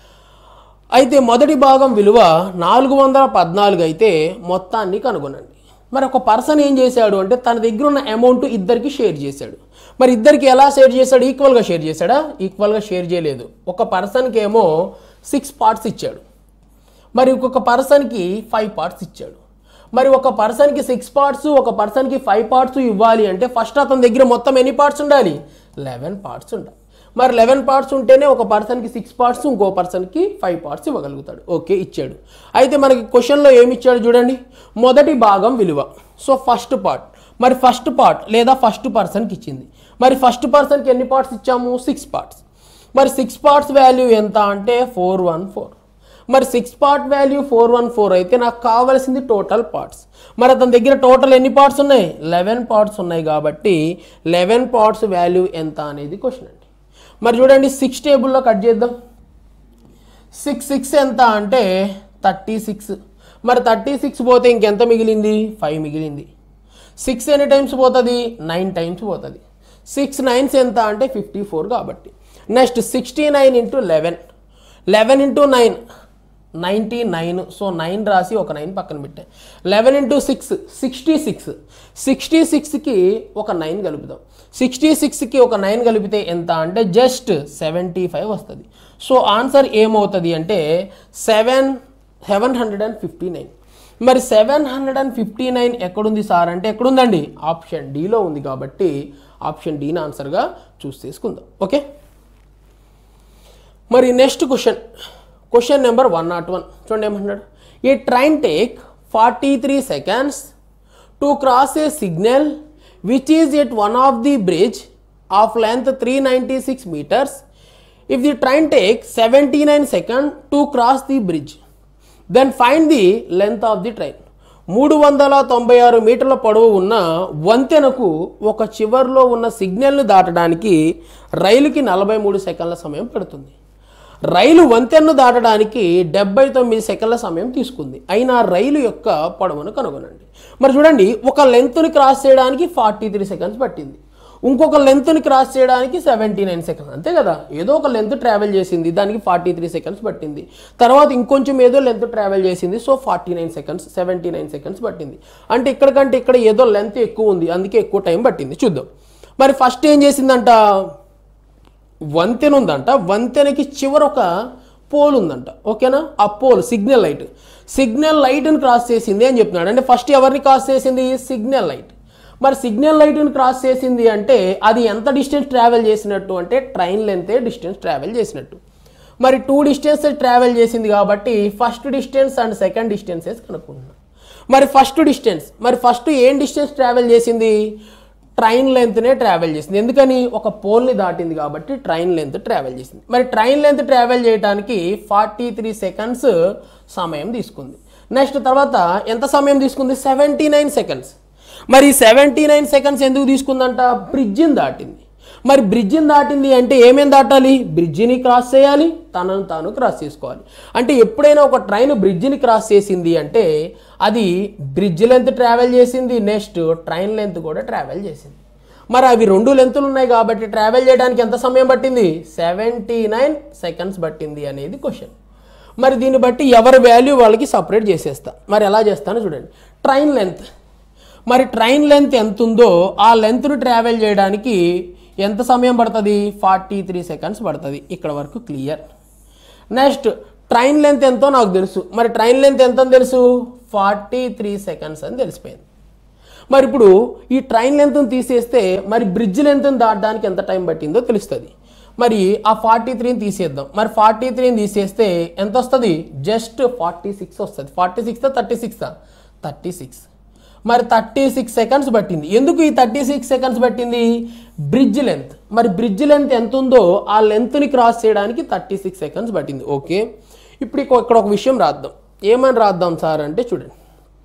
అయితే మొదటి భాగం విలువ నాలుగు వందల పద్నాలుగు అయితే మొత్తాన్ని కనుగొనండి మరి ఒక పర్సన్ ఏం చేశాడు అంటే తన దగ్గర ఉన్న అమౌంట్ ఇద్దరికి షేర్ చేశాడు మరి ఇద్దరికి ఎలా షేర్ చేశాడు ఈక్వల్గా షేర్ చేశాడా ఈక్వల్గా షేర్ చేయలేదు ఒక పర్సన్కి ఏమో సిక్స్ పార్ట్స్ ఇచ్చాడు మరి ఒక్కొక్క పర్సన్కి ఫైవ్ పార్ట్స్ ఇచ్చాడు మరి ఒక పర్సన్కి సిక్స్ పార్ట్స్ ఒక పర్సన్కి ఫైవ్ పార్ట్స్ ఇవ్వాలి అంటే ఫస్ట్ అతని దగ్గర మొత్తం ఎన్ని పార్ట్స్ ఉండాలి లెవెన్ పార్ట్స్ ఉండాలి మరి లెవెన్ పార్ట్స్ ఉంటేనే ఒక పర్సన్కి సిక్స్ పార్ట్స్ ఇంకో పర్సన్కి ఫైవ్ పార్ట్స్ ఇవ్వగలుగుతాడు ఓకే ఇచ్చాడు అయితే మనకి క్వశ్చన్లో ఏమి ఇచ్చాడు చూడండి మొదటి భాగం విలువ సో ఫస్ట్ పార్ట్ మరి ఫస్ట్ పార్ట్ లేదా ఫస్ట్ పర్సన్కి ఇచ్చింది మరి ఫస్ట్ పర్సన్కి ఎన్ని పార్ట్స్ ఇచ్చాము సిక్స్ పార్ట్స్ మరి సిక్స్ పార్ట్స్ వాల్యూ ఎంత అంటే ఫోర్ వన్ ఫోర్ మరి six part value four one four అయితే నాకు కావాల్సింది టోటల్ పార్ట్స్ మరి అతని దగ్గర టోటల్ ఎన్ని పార్ట్స్ ఉన్నాయి లెవెన్ పార్ట్స్ ఉన్నాయి కాబట్టి లెవెన్ పార్ట్స్ వాల్యూ ఎంత అనేది క్వశ్చన్ అండి మరి చూడండి సిక్స్ టేబుల్లో కట్ చేద్దాం సిక్స్ సిక్స్ ఎంత అంటే థర్టీ సిక్స్ మరి థర్టీ సిక్స్ పోతే ఇంకెంత మిగిలింది ఫైవ్ మిగిలింది సిక్స్ ఎన్ని టైమ్స్ పోతుంది నైన్ టైమ్స్ పోతుంది సిక్స్ నైన్స్ ఎంత అంటే ఫిఫ్టీ ఫోర్ కాబట్టి next sixty nine into eleven eleven into nine ninety nine so nine రాసి ఒక నైన్ పక్కన పెట్టాను eleven into six sixty six sixty సిక్స్కి ఒక నైన్ కలుపుదాం సిక్స్టీ సిక్స్కి ఒక నైన్ కలిపితే ఎంత అంటే జస్ట్ సెవెంటీ ఫైవ్ వస్తుంది సో ఆన్సర్ ఏమవుతుంది అంటే seven seven hundred and fifty nine మరి seven hundred and fifty nine ఎక్కడుంది సార్ అంటే ఎక్కడుందండి ఆప్షన్ డీలో ఉంది కాబట్టి ఆప్షన్ డీని ఆన్సర్గా చూస్ చేసుకుందాం ఓకే మరి next question question number one nought one చూడండి ఏమంటున్నాడు a train take forty three seconds to cross a signal which is at one of the bridge of length three ninety six metres if the train take seventy nine second to cross the bridge then find the length of the train మూడు వందల తొంభై ఆరు మీటర్ల పొడవు ఉన్న వంతెనకు ఒక చివర్లో ఉన్న సిగ్నల్ను దాటడానికి రైలుకి నలభై మూడు సెకండ్ల సమయం పడుతుంది రైలు వంతెనను దాటడానికి డెబ్బై తొమ్మిది సెకండ్ల సమయం తీసుకుంది అయినా రైలు యొక్క పొడవును కనుగొనండి మరి చూడండి ఒక లెంత్ని క్రాస్ చేయడానికి ఫార్టీ త్రీ సెకండ్స్ పట్టింది ఇంకొక లెంత్ని క్రాస్ చేయడానికి సెవెంటీ నైన్ సెకండ్స్ అంతే కదా ఏదో ఒక లెంత్ ట్రావెల్ చేసింది దానికి ఫార్టీ త్రీ సెకండ్స్ పట్టింది తర్వాత ఇంకొంచెం ఏదో లెంత్ ట్రావెల్ చేసింది సో forty nine seconds seventy nine seconds పట్టింది అంటే ఇక్కడికంటే ఇక్కడ ఏదో లెంత్ ఎక్కువ ఉంది అందుకే ఎక్కువ టైం పట్టింది చూద్దాం మరి ఫస్ట్ ఏం చేసిందంట వంతెన ఉందంట వంతెనకి చివర ఒక పోల్ ఉందంట ఓకేనా ఆ పోల్ సిగ్నల్ లైట్ సిగ్నల్ లైట్ని క్రాస్ చేసింది అని చెప్తున్నాడు అంటే ఫస్ట్ ఎవరిని క్రాస్ చేసింది సిగ్నల్ లైట్ మరి సిగ్నల్ లైట్ని క్రాస్ చేసింది అంటే అది ఎంత డిస్టెన్స్ ట్రావెల్ చేసినట్టు అంటే ట్రైన్ లెంతే డిస్టెన్స్ ట్రావెల్ చేసినట్టు మరి టూ డిస్టెన్స్ ట్రావెల్ చేసింది కాబట్టి first distance and second distances కనుక్కుంటున్నాం మరి ఫస్ట్ డిస్టెన్స్ మరి ఫస్ట్ ఏం డిస్టెన్స్ ట్రావెల్ చేసింది ట్రైన్ లెంత్నే ట్రావెల్ చేసింది ఎందుకని ఒక పోల్ని దాటింది కాబట్టి ట్రైన్ లెంత్ ట్రావెల్ చేసింది మరి ట్రైన్ లెంత్ ట్రావెల్ చేయడానికి ఫార్టీ త్రీ సెకండ్స్ సమయం తీసుకుంది నెక్స్ట్ తర్వాత ఎంత సమయం తీసుకుంది సెవెంటీ నైన్ సెకండ్స్ మరి సెవెంటీ నైన్ సెకండ్స్ ఎందుకు తీసుకుందంట బ్రిడ్జిని దాటింది మరి బ్రిడ్జిని దాటింది అంటే ఏమేం దాటాలి బ్రిడ్జిని క్రాస్ చేయాలి తనను తాను క్రాస్ చేసుకోవాలి అంటే ఎప్పుడైనా ఒక ట్రైన్ బ్రిడ్జిని క్రాస్ చేసింది అంటే అది బ్రిడ్జ్ లెంత్ ట్రావెల్ చేసింది నెక్స్ట్ ట్రైన్ లెంత్ కూడా ట్రావెల్ చేసింది మరి అవి రెండు లెంతులు ఉన్నాయి కాబట్టి ట్రావెల్ చేయడానికి ఎంత సమయం పట్టింది సెవెంటీ నైన్ సెకండ్స్ పట్టింది అనేది క్వశ్చన్ మరి దీన్ని బట్టి ఎవరి వాల్యూ వాళ్ళకి సపరేట్ చేసేస్తా మరి ఎలా చేస్తానో చూడండి ట్రైన్ లెంత్ మరి ట్రైన్ లెంత్ ఎంత ఉందో ఆ లెంత్ను ట్రావెల్ చేయడానికి ఎంత సమయం పడుతుంది ఫార్టీ త్రీ సెకండ్స్ పడుతుంది ఇక్కడ వరకు క్లియర్ నెక్స్ట్ ట్రైన్ లెంత్ ఎంతో నాకు తెలుసు మరి ట్రైన్ లెంత్ ఎంత అని తెలుసు ఫార్టీ త్రీ సెకండ్స్ అని తెలిసిపోయింది మరి ఇప్పుడు ఈ ట్రైన్ లెంత్ని తీసేస్తే మరి బ్రిడ్జ్ లెంత్ని దాటడానికి ఎంత టైం పట్టిందో తెలుస్తుంది మరి ఆ ఫార్టీ త్రీని తీసేద్దాం మరి ఫార్టీ త్రీని తీసేస్తే ఎంత వస్తుంది జస్ట్ ఫార్టీ సిక్స్ వస్తుంది forty six thirty six thirty six మరి థర్టీ సిక్స్ సెకండ్స్ పట్టింది ఎందుకు ఈ థర్టీ సిక్స్ సెకండ్స్ పట్టింది బ్రిడ్జ్ లెంత్ మరి బ్రిడ్జ్ లెంత్ ఎంత ఉందో ఆ లెంత్ని క్రాస్ చేయడానికి థర్టీ సిక్స్ సెకండ్స్ పట్టింది ఓకే ఇప్పుడు ఇక- ఇక్కడ ఒక విషయం రాద్దాం ఏమని రాద్దాం సార్ అంటే చూడండి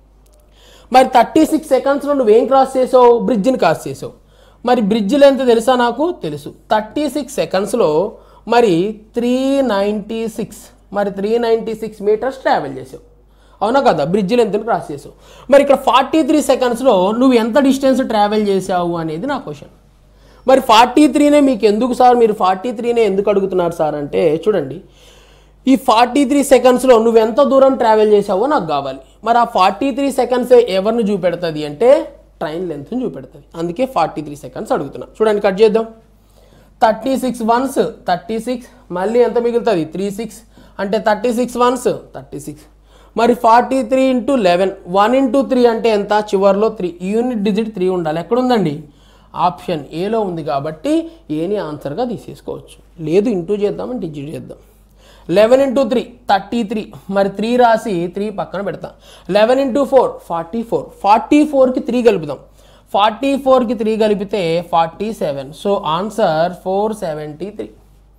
మరి థర్టీ సిక్స్ సెకండ్స్లో నువ్వేం క్రాస్ చేసావు బ్రిడ్జ్ని క్రాస్ చేసావు మరి బ్రిడ్జ్ లెంత్ తెలుసా నాకు తెలుసు థర్టీ సిక్స్ సెకండ్స్లో మరి త్రీ నైంటీ సిక్స్ మరి three ninety six metres travel చేసావు అవునా కదా బ్రిడ్జ్ లెంత్ని క్రాస్ చేసావు మరి ఇక్కడ ఫార్టీ త్రీ సెకండ్స్లో నువ్వు ఎంత డిస్టెన్స్ ట్రావెల్ చేసావు అనేది నా క్వశ్చన్ మరి ఫార్టీ త్రీనే మీకు ఎందుకు సార్ మీరు ఫార్టీ త్రీనే ఎందుకు అడుగుతున్నారు సార్ అంటే చూడండి ఈ ఫార్టీ త్రీ సెకండ్స్లో నువ్వు ఎంత దూరం ట్రావెల్ చేసావో నాకు కావాలి మరి ఆ ఫార్టీ త్రీ సెకండ్సే ఎవరిని చూపెడుతుంది అంటే ట్రైన్ లెంత్ని చూపెడుతుంది అందుకే ఫార్టీ త్రీ సెకండ్స్ అడుగుతున్నా చూడండి కట్ చేద్దాం thirty six ones thirty six మళ్ళీ ఎంత మిగులుతుంది త్రీ సిక్స్ అంటే thirty six ones thirty six మరి forty three into eleven one into three అంటే ఎంత చివర్లో త్రీ యూనిట్ డిజిట్ త్రీ ఉండాలి ఎక్కడుందండి ఆప్షన్ ఏలో ఉంది కాబట్టి ఏని ఆన్సర్గా తీసేసుకోవచ్చు లేదు ఇంటూ చేద్దామని డిజిట్ చేద్దాం eleven into three thirty three మరి త్రీ రాసి త్రీ పక్కన పెడతాం eleven into four forty four forty ఫోర్కి త్రీ కలుపుదాం ఫార్టీ ఫోర్కి త్రీ కలిపితే forty seven so answer four seventy three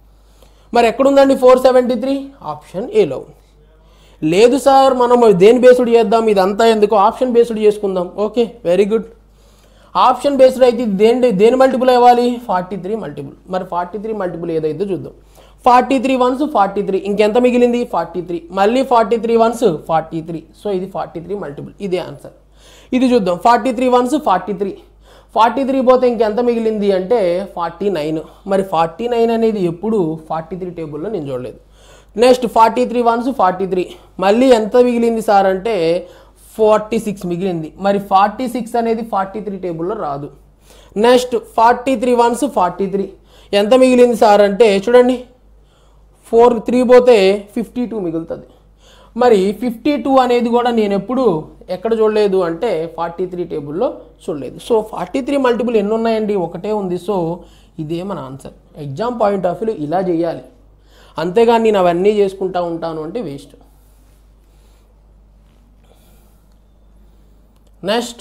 మరి ఎక్కడుందండి ఫోర్ సెవెంటీ త్రీ ఆప్షన్ ఏలో ఉంది లేదు సార్ మనం దేని బేస్డ్ చేద్దాం ఇదంతా ఎందుకు ఆప్షన్ బేస్డ్ చేసుకుందాం okay very good option based అయితే ఇది దేని దేని మల్టిపుల్ అవ్వాలి ఫార్టీ త్రీ మల్టిపుల్ మరి ఫార్టీ త్రీ మల్టిపుల్ ఏదైతే చూద్దాం forty three ones forty three ఇంకెంత మిగిలింది ఫార్టీ త్రీ మళ్ళీ forty three ones forty three so ఇది ఫార్టీ త్రీ మల్టిపుల్ ఇదే ఆన్సర్ ఇది చూద్దాం forty three ones forty three forty three పోతే ఇంకెంత మిగిలింది అంటే ఫార్టీ నైన్ మరి ఫార్టీ నైన్ అనేది ఎప్పుడు ఫార్టీ త్రీ టేబుల్లో నేను చూడలేదు next forty three ones forty three మళ్ళీ ఎంత మిగిలింది సార్ అంటే ఫార్టీ సిక్స్ మిగిలింది మరి ఫార్టీ సిక్స్ అనేది ఫార్టీ త్రీ టేబుల్లో రాదు next forty three ones forty three ఎంత మిగిలింది సార్ అంటే చూడండి ఫోర్ త్రీ పోతే ఫిఫ్టీ టూ మిగులుతుంది మరి ఫిఫ్టీ టూ అనేది కూడా నేను ఎప్పుడు ఎక్కడ చూడలేదు అంటే ఫార్టీ త్రీ టేబుల్లో చూడలేదు సో ఫార్టీ త్రీ మల్టిపుల్ ఎన్ని ఉన్నాయండి ఒకటే ఉంది సో ఇదే మన answer exam point of view ఇలా చేయాలి అంతేగాని నేను అవన్నీ చేసుకుంటా ఉంటాను అంటే waste next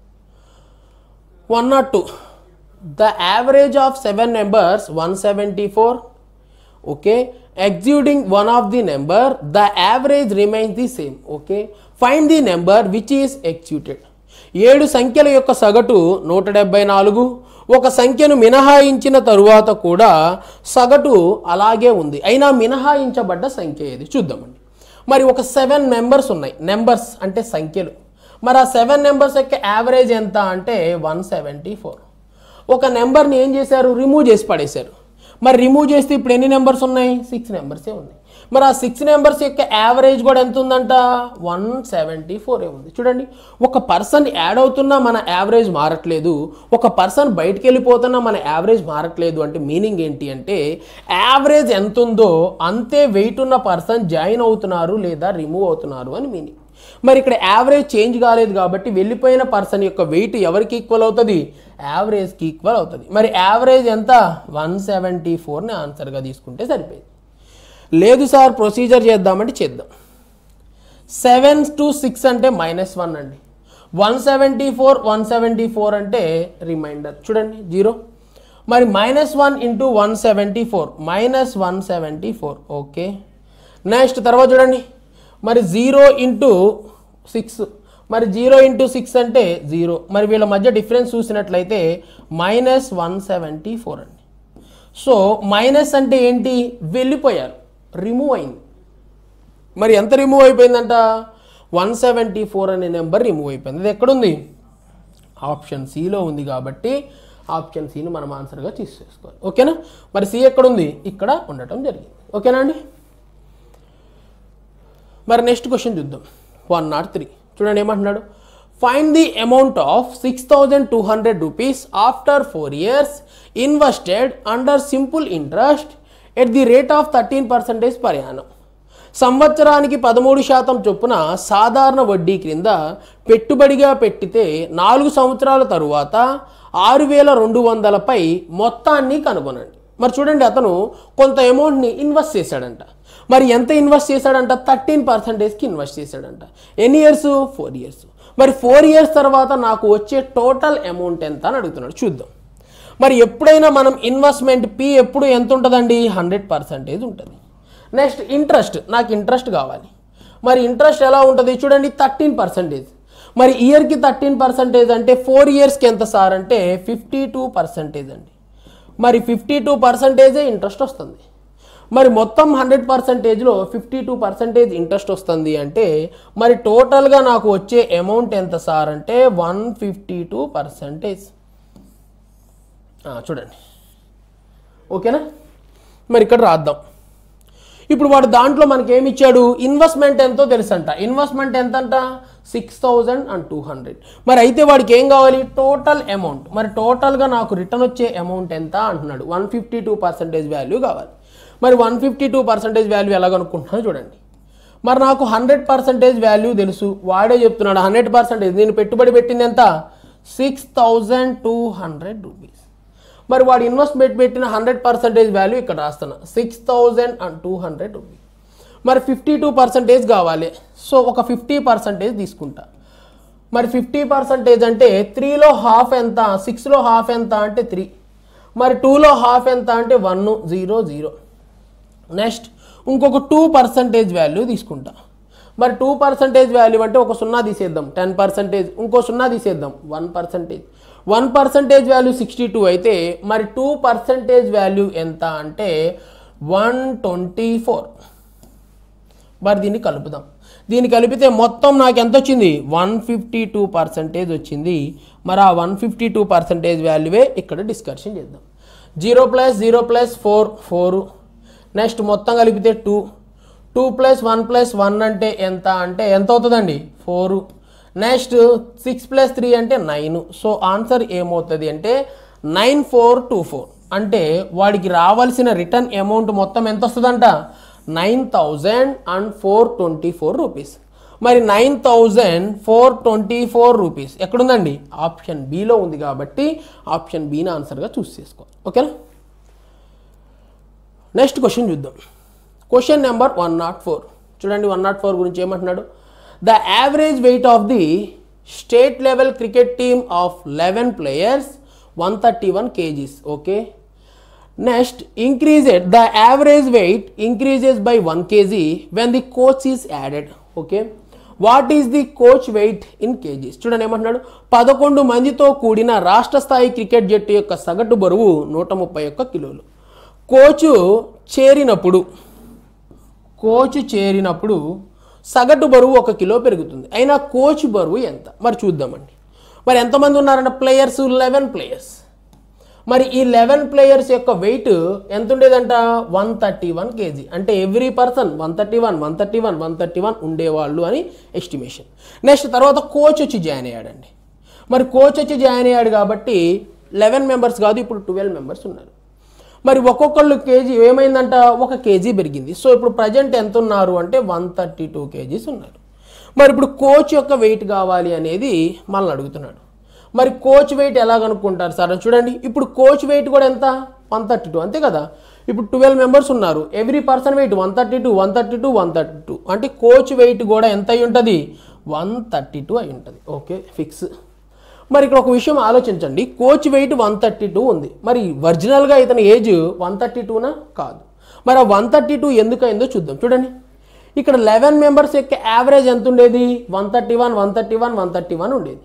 one nought two the average of seven numbers one seventy four okay executing one of the number the average remains the same okay find the number which is executed ఏడు సంఖ్యల యొక్క సగటు నూట డెబ్బై నాలుగు ఒక సంఖ్యను మినహాయించిన తరువాత కూడా సగటు అలాగే ఉంది అయినా మినహాయించబడ్డ సంఖ్య ఏది చూద్దామండి మరి ఒక సెవెన్ నెంబర్స్ ఉన్నాయి నెంబర్స్ అంటే సంఖ్యలు మరి ఆ సెవెన్ నెంబర్స్ యొక్క యావరేజ్ ఎంత అంటే వన్ సెవెంటీ ఫోర్ ఒక నెంబర్ని ఏం చేశారు రిమూవ్ చేసి పడేశారు మరి రిమూవ్ చేస్తే ఇప్పుడు ఎన్ని నెంబర్స్ ఉన్నాయి సిక్స్ నెంబర్సే ఉన్నాయి మరి ఆ సిక్స్ నెంబర్స్ యొక్క యావరేజ్ కూడా ఎంత ఉందంట వన్ సెవెంటీ ఫోరే ఉంది చూడండి ఒక పర్సన్ యాడ్ అవుతున్నా మన యావరేజ్ మారట్లేదు ఒక పర్సన్ బయటికి వెళ్ళిపోతున్నా మన యావరేజ్ మారట్లేదు అంటే మీనింగ్ ఏంటి అంటే యావరేజ్ ఎంత ఉందో అంతే వెయిట్ ఉన్న పర్సన్ జాయిన్ అవుతున్నారు లేదా రిమూవ్ అవుతున్నారు అని మీనింగ్ మరి ఇక్కడ యావరేజ్ చేంజ్ కాలేదు కాబట్టి వెళ్ళిపోయిన పర్సన్ యొక్క వెయిట్ ఎవరికి ఈక్వల్ అవుతుంది యావరేజ్కి ఈక్వల్ అవుతుంది మరి యావరేజ్ ఎంత వన్ సెవెంటీ ఫోర్ని ఆన్సర్గా తీసుకుంటే సరిపోయింది లేదు సార్ ప్రొసీజర్ చేద్దామంటే చేద్దాం సెవెన్ టు సిక్స్ అంటే మైనస్ వన్ అండి one seventy four one seventy four అంటే రిమైండర్ చూడండి జీరో మరి minus one into one seventy four minus one seventy four okay next తర్వాత చూడండి మరి జీరో ఇంటూ సిక్స్ మరి జీరో ఇంటూ సిక్స్ అంటే జీరో మరి వీళ్ళ మధ్య డిఫరెన్స్ చూసినట్లయితే మైనస్ వన్ సెవెంటీ ఫోర్ అండి సో మైనస్ అంటే ఏంటి వెళ్ళిపోయారు రిమూవ్ అయింది మరి ఎంత రిమూవ్ అయిపోయిందంట వన్ సెవెంటీ ఫోర్ అనే నెంబర్ రిమూవ్ అయిపోయింది అది ఎక్కడుంది ఆప్షన్ సిలో ఉంది కాబట్టి ఆప్షన్ సిని మనం ఆన్సర్గా తీసేసుకోవాలి ఓకేనా మరి సి ఎక్కడుంది ఇక్కడ ఉండటం జరిగింది ఓకేనా అండి మరి నెక్స్ట్ క్వశ్చన్ చూద్దాం వన్ నాట్ త్రీ చూడండి ఏమంటున్నాడు find the amount of six thousand two hundred rupees after four years invested under simple interest at the rate of thirteen percentage per annum సంవత్సరానికి పదమూడు శాతం చొప్పున సాధారణ వడ్డీ క్రింద పెట్టుబడిగా పెట్టితే నాలుగు సంవత్సరాల తరువాత ఆరు వేల రెండు వందలపై మొత్తాన్ని కనుగొనండి మరి చూడండి అతను కొంత అమౌంట్ని ఇన్వెస్ట్ చేశాడంట మరి ఎంత ఇన్వెస్ట్ చేశాడంట థర్టీన్ పర్సెంటేజ్కి ఇన్వెస్ట్ చేశాడంట ఎన్ని ఇయర్స్ ఫోర్ ఇయర్స్ మరి ఫోర్ ఇయర్స్ తర్వాత నాకు వచ్చే టోటల్ అమౌంట్ ఎంత అని అడుగుతున్నాడు చూద్దాం మరి ఎప్పుడైనా మనం ఇన్వెస్ట్మెంట్ పి ఎప్పుడు ఎంత ఉంటుందండి హండ్రెడ్ పర్సెంటేజ్ ఉంటుంది నెక్స్ట్ ఇంట్రెస్ట్ నాకు ఇంట్రెస్ట్ కావాలి మరి ఇంట్రెస్ట్ ఎలా ఉంటుంది చూడండి థర్టీన్ పర్సెంటేజ్ మరి ఇయర్కి థర్టీన్ పర్సెంటేజ్ అంటే ఫోర్ ఇయర్స్కి ఎంత సార్ అంటే ఫిఫ్టీ టూ పర్సెంటేజ్ అండి మరి ఫిఫ్టీ టూ పర్సెంటేజే ఇంట్రెస్ట్ వస్తుంది మరి మొత్తం హండ్రెడ్ పర్సెంటేజ్లో ఫిఫ్టీ టూ పర్సెంటేజ్ ఇంట్రెస్ట్ వస్తుంది అంటే మరి టోటల్గా నాకు వచ్చే అమౌంట్ ఎంత సార్ అంటే వన్ ఫిఫ్టీ టూ పర్సెంటేజ్ చూడండి ఓకేనా మరి ఇక్కడ రాద్దాం ఇప్పుడు వాడు దాంట్లో మనకి ఏమి ఇచ్చాడు ఇన్వెస్ట్మెంట్ ఎంతో తెలుసంట ఇన్వెస్ట్మెంట్ ఎంతంట six thousand and two hundred మరి అయితే వాడికి ఏం కావాలి టోటల్ అమౌంట్ మరి టోటల్గా నాకు రిటర్న్ వచ్చే అమౌంట్ ఎంత అంటున్నాడు one fifty two percentage value కావాలి మరి one fifty two percentage value ఎలా కనుక్కుంటున్నాను చూడండి మరి నాకు హండ్రెడ్ పర్సెంటేజ్ వాల్యూ తెలుసు వాడే చెప్తున్నాడు హండ్రెడ్ పర్సెంటేజ్ నేను పెట్టుబడి పెట్టింది ఎంత six thousand two hundred rupees మరి వాడు ఇన్వెస్ట్మెంట్ పెట్టిన హండ్రెడ్ పర్సెంటేజ్ వాల్యూ ఇక్కడ రాస్తున్నా six thousand and two hundred rupees మరి ఫిఫ్టీ టూ పర్సెంటేజ్ కావాలి సో ఒక ఫిఫ్టీ పర్సెంటేజ్ తీసుకుంటా మరి ఫిఫ్టీ పర్సెంటేజ్ అంటే త్రీలో హాఫ్ ఎంత సిక్స్లో హాఫ్ ఎంత అంటే త్రీ మరి టూలో హాఫ్ ఎంత అంటే వన్ జీరో జీరో నెక్స్ట్ ఇంకొక టూ పర్సంటేజ్ వాల్యూ తీసుకుంటా మరి టూ పర్సంటేజ్ వాల్యూ అంటే ఒక సున్నా తీసేద్దాం టెన్ పర్సంటేజ్ ఇంకో సున్నా తీసేద్దాం one percentage one percentage value sixty two అయితే మరి టూ పర్సంటేజ్ వాల్యూ ఎంత అంటే వన్ ట్వంటీ ఫోర్ మరి దీన్ని కలుపుదాం దీన్ని కలిపితే మొత్తం నాకు ఎంత వచ్చింది వన్ ఫిఫ్టీ టూ పర్సెంటేజ్ వచ్చింది మరి ఆ వన్ ఫిఫ్టీ టూ పర్సెంటేజ్ వాల్యూవే ఇక్కడ డిస్కషన్ చేద్దాం zero plus zero plus four four next మొత్తం కలిపితే two two plus one plus one అంటే ఎంత అంటే ఎంత అవుతుందండి four next six plus three అంటే నైన్ సో ఆన్సర్ ఏమవుతుంది అంటే నైన్ ఫోర్ టూ ఫోర్ అంటే వాడికి రావాల్సిన రిటర్న్ అమౌంట్ మొత్తం ఎంత వస్తుందంట nine thousand and four twenty four rupees మరి nine thousand four twenty four rupees ఎక్కడుందండి ఆప్షన్ బిలో ఉంది కాబట్టి ఆప్షన్ బిని ఆన్సర్గా చూస్ చేసుకోవాలి ఓకేనా నెక్స్ట్ క్వశ్చన్ చూద్దాం question number one nought four చూడండి వన్ నాట్ ఫోర్ గురించి ఏమంటున్నాడు the average weight of the state level cricket team of eleven players one thirty one kgs okay next increased the average weight increases by one kg when the coach is added okay what is the coach weight in kgs చూడండి ఏమంటున్నాడు పదకొండు మందితో కూడిన రాష్ట్ర స్థాయి cricket జట్టు యొక్క సగటు బరువు నూట ముప్పై ఒక్క కిలోలు కోచ్ చేరినప్పుడు కోచ్ చేరినప్పుడు సగటు బరువు ఒక కిలో పెరుగుతుంది అయినా కోచ్ బరువు ఎంత మరి చూద్దామండి మరి ఎంతమంది ఉన్నారంటే ప్లేయర్స్ లెవెన్ ప్లేయర్స్ మరి ఈ లెవెన్ ప్లేయర్స్ యొక్క వెయిట్ ఎంత ఉండేదంట వన్ థర్టీ వన్ కేజీ అంటే every person one thirty one one thirty one one thirty one ఉండేవాళ్ళు అని ఎస్టిమేషన్ నెక్స్ట్ తర్వాత కోచ్ వచ్చి జాయిన్ అయ్యాడండి మరి కోచ్ వచ్చి జాయిన్ అయ్యాడు కాబట్టి లెవెన్ మెంబర్స్ కాదు ఇప్పుడు ట్వెల్వ్ మెంబర్స్ ఉన్నారు మరి ఒక్కొక్కళ్ళు కేజీ ఏమైందంట ఒక కేజీ పెరిగింది సో ఇప్పుడు ప్రజెంట్ ఎంత ఉన్నారు అంటే వన్ థర్టీ టూ కేజీస్ ఉన్నారు మరి ఇప్పుడు కోచ్ యొక్క వెయిట్ కావాలి అనేది మనల్ని అడుగుతున్నాడు మరి కోచ్ వెయిట్ ఎలా కనుక్కుంటారు సార్ అని చూడండి ఇప్పుడు కోచ్ వెయిట్ కూడా ఎంత వన్ థర్టీ టూ అంతే కదా ఇప్పుడు ట్వెల్వ్ మెంబర్స్ ఉన్నారు every person weight one thirty two one thirty two one thirty two అంటే కోచ్ వెయిట్ కూడా ఎంత అయి ఉంటుంది వన్ థర్టీ టూ అయి ఉంటుంది ఓకే ఫిక్స్ మరి ఇక్కడ ఒక విషయం ఆలోచించండి coach weight one thirty two ఉంది మరి ఒరిజినల్గా ఇతని ఏజ్ వన్ థర్టీ టూనా కాదు మరి ఆ వన్ థర్టీ టూ ఎందుకు అయిందో చూద్దాం చూడండి ఇక్కడ లెవెన్ మెంబర్స్ యొక్క యావరేజ్ ఎంత ఉండేది one thirty one one thirty one one thirty one ఉండేది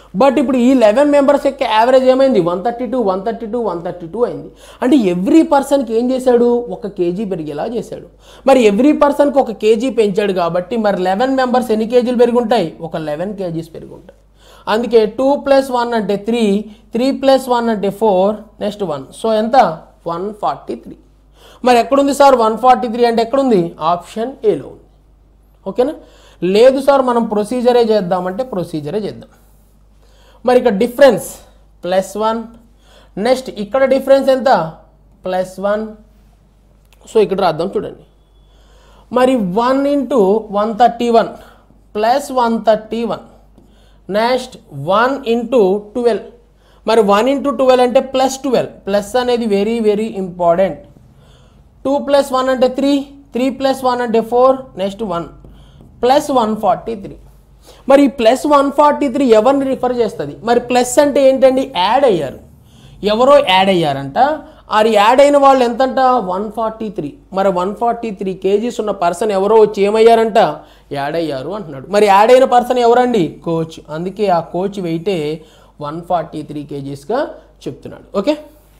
బట్ ఇప్పుడు ఈ లెవెన్ మెంబర్స్ యొక్క యావరేజ్ ఏమైంది one thirty two one thirty two one thirty two అయింది అంటే ఎవ్రీ పర్సన్కి ఏం చేశాడు ఒక కేజీ పెరిగేలా చేశాడు మరి ఎవ్రీ పర్సన్కి ఒక కేజీ పెంచాడు కాబట్టి మరి లెవెన్ మెంబర్స్ ఎన్ని కేజీలు పెరుగుంటాయి ఒక లెవెన్ కేజీస్ పెరుగుంటాయి అందుకే టూ ప్లస్ వన్ అంటే త్రీ త్రీ ప్లస్ వన్ అంటే ఫోర్ నెక్స్ట్ వన్ సో ఎంత వన్ ఫార్టీ త్రీ మరి ఎక్కడుంది సార్ వన్ ఫార్టీ త్రీ అంటే ఎక్కడుంది ఆప్షన్ ఏలో ఉంది ఓకేనా లేదు సార్ మనం ప్రొసీజరే చేద్దామంటే ప్రొసీజరే చేద్దాం మరి ఇక్కడ డిఫరెన్స్ ప్లస్ వన్ నెక్స్ట్ ఇక్కడ డిఫరెన్స్ ఎంత ప్లస్ వన్ సో ఇక్కడ రాద్దాం చూడండి మరి one into one thirty one plus one thirty one next one into twelve మరి వన్ ఇంటూ ట్వెల్వ్ అంటే ప్లస్ ట్వెల్వ్ ప్లస్ అనేది very very important two plus one అంటే త్రీ త్రీ ప్లస్ వన్ అంటే four next one plus one forty three మరి ఈ plus one forty three ఎవరిని refer చేస్తుంది మరి ప్లస్ అంటే ఏంటండి యాడ్ అయ్యారు ఎవరో యాడ్ అయ్యారంట అది యాడ్ అయిన వాళ్ళు ఎంతంట వన్ ఫార్టీ త్రీ మరి వన్ ఫార్టీ త్రీ కేజీస్ ఉన్న పర్సన్ ఎవరో వచ్చి ఏమయ్యారంట యాడ్ అయ్యారు అంటున్నాడు మరి యాడ్ అయిన పర్సన్ ఎవరండి కోచ్ అందుకే ఆ కోచ్ వెయిటే వన్ ఫార్టీ త్రీ కేజీస్గా చెప్తున్నాడు okay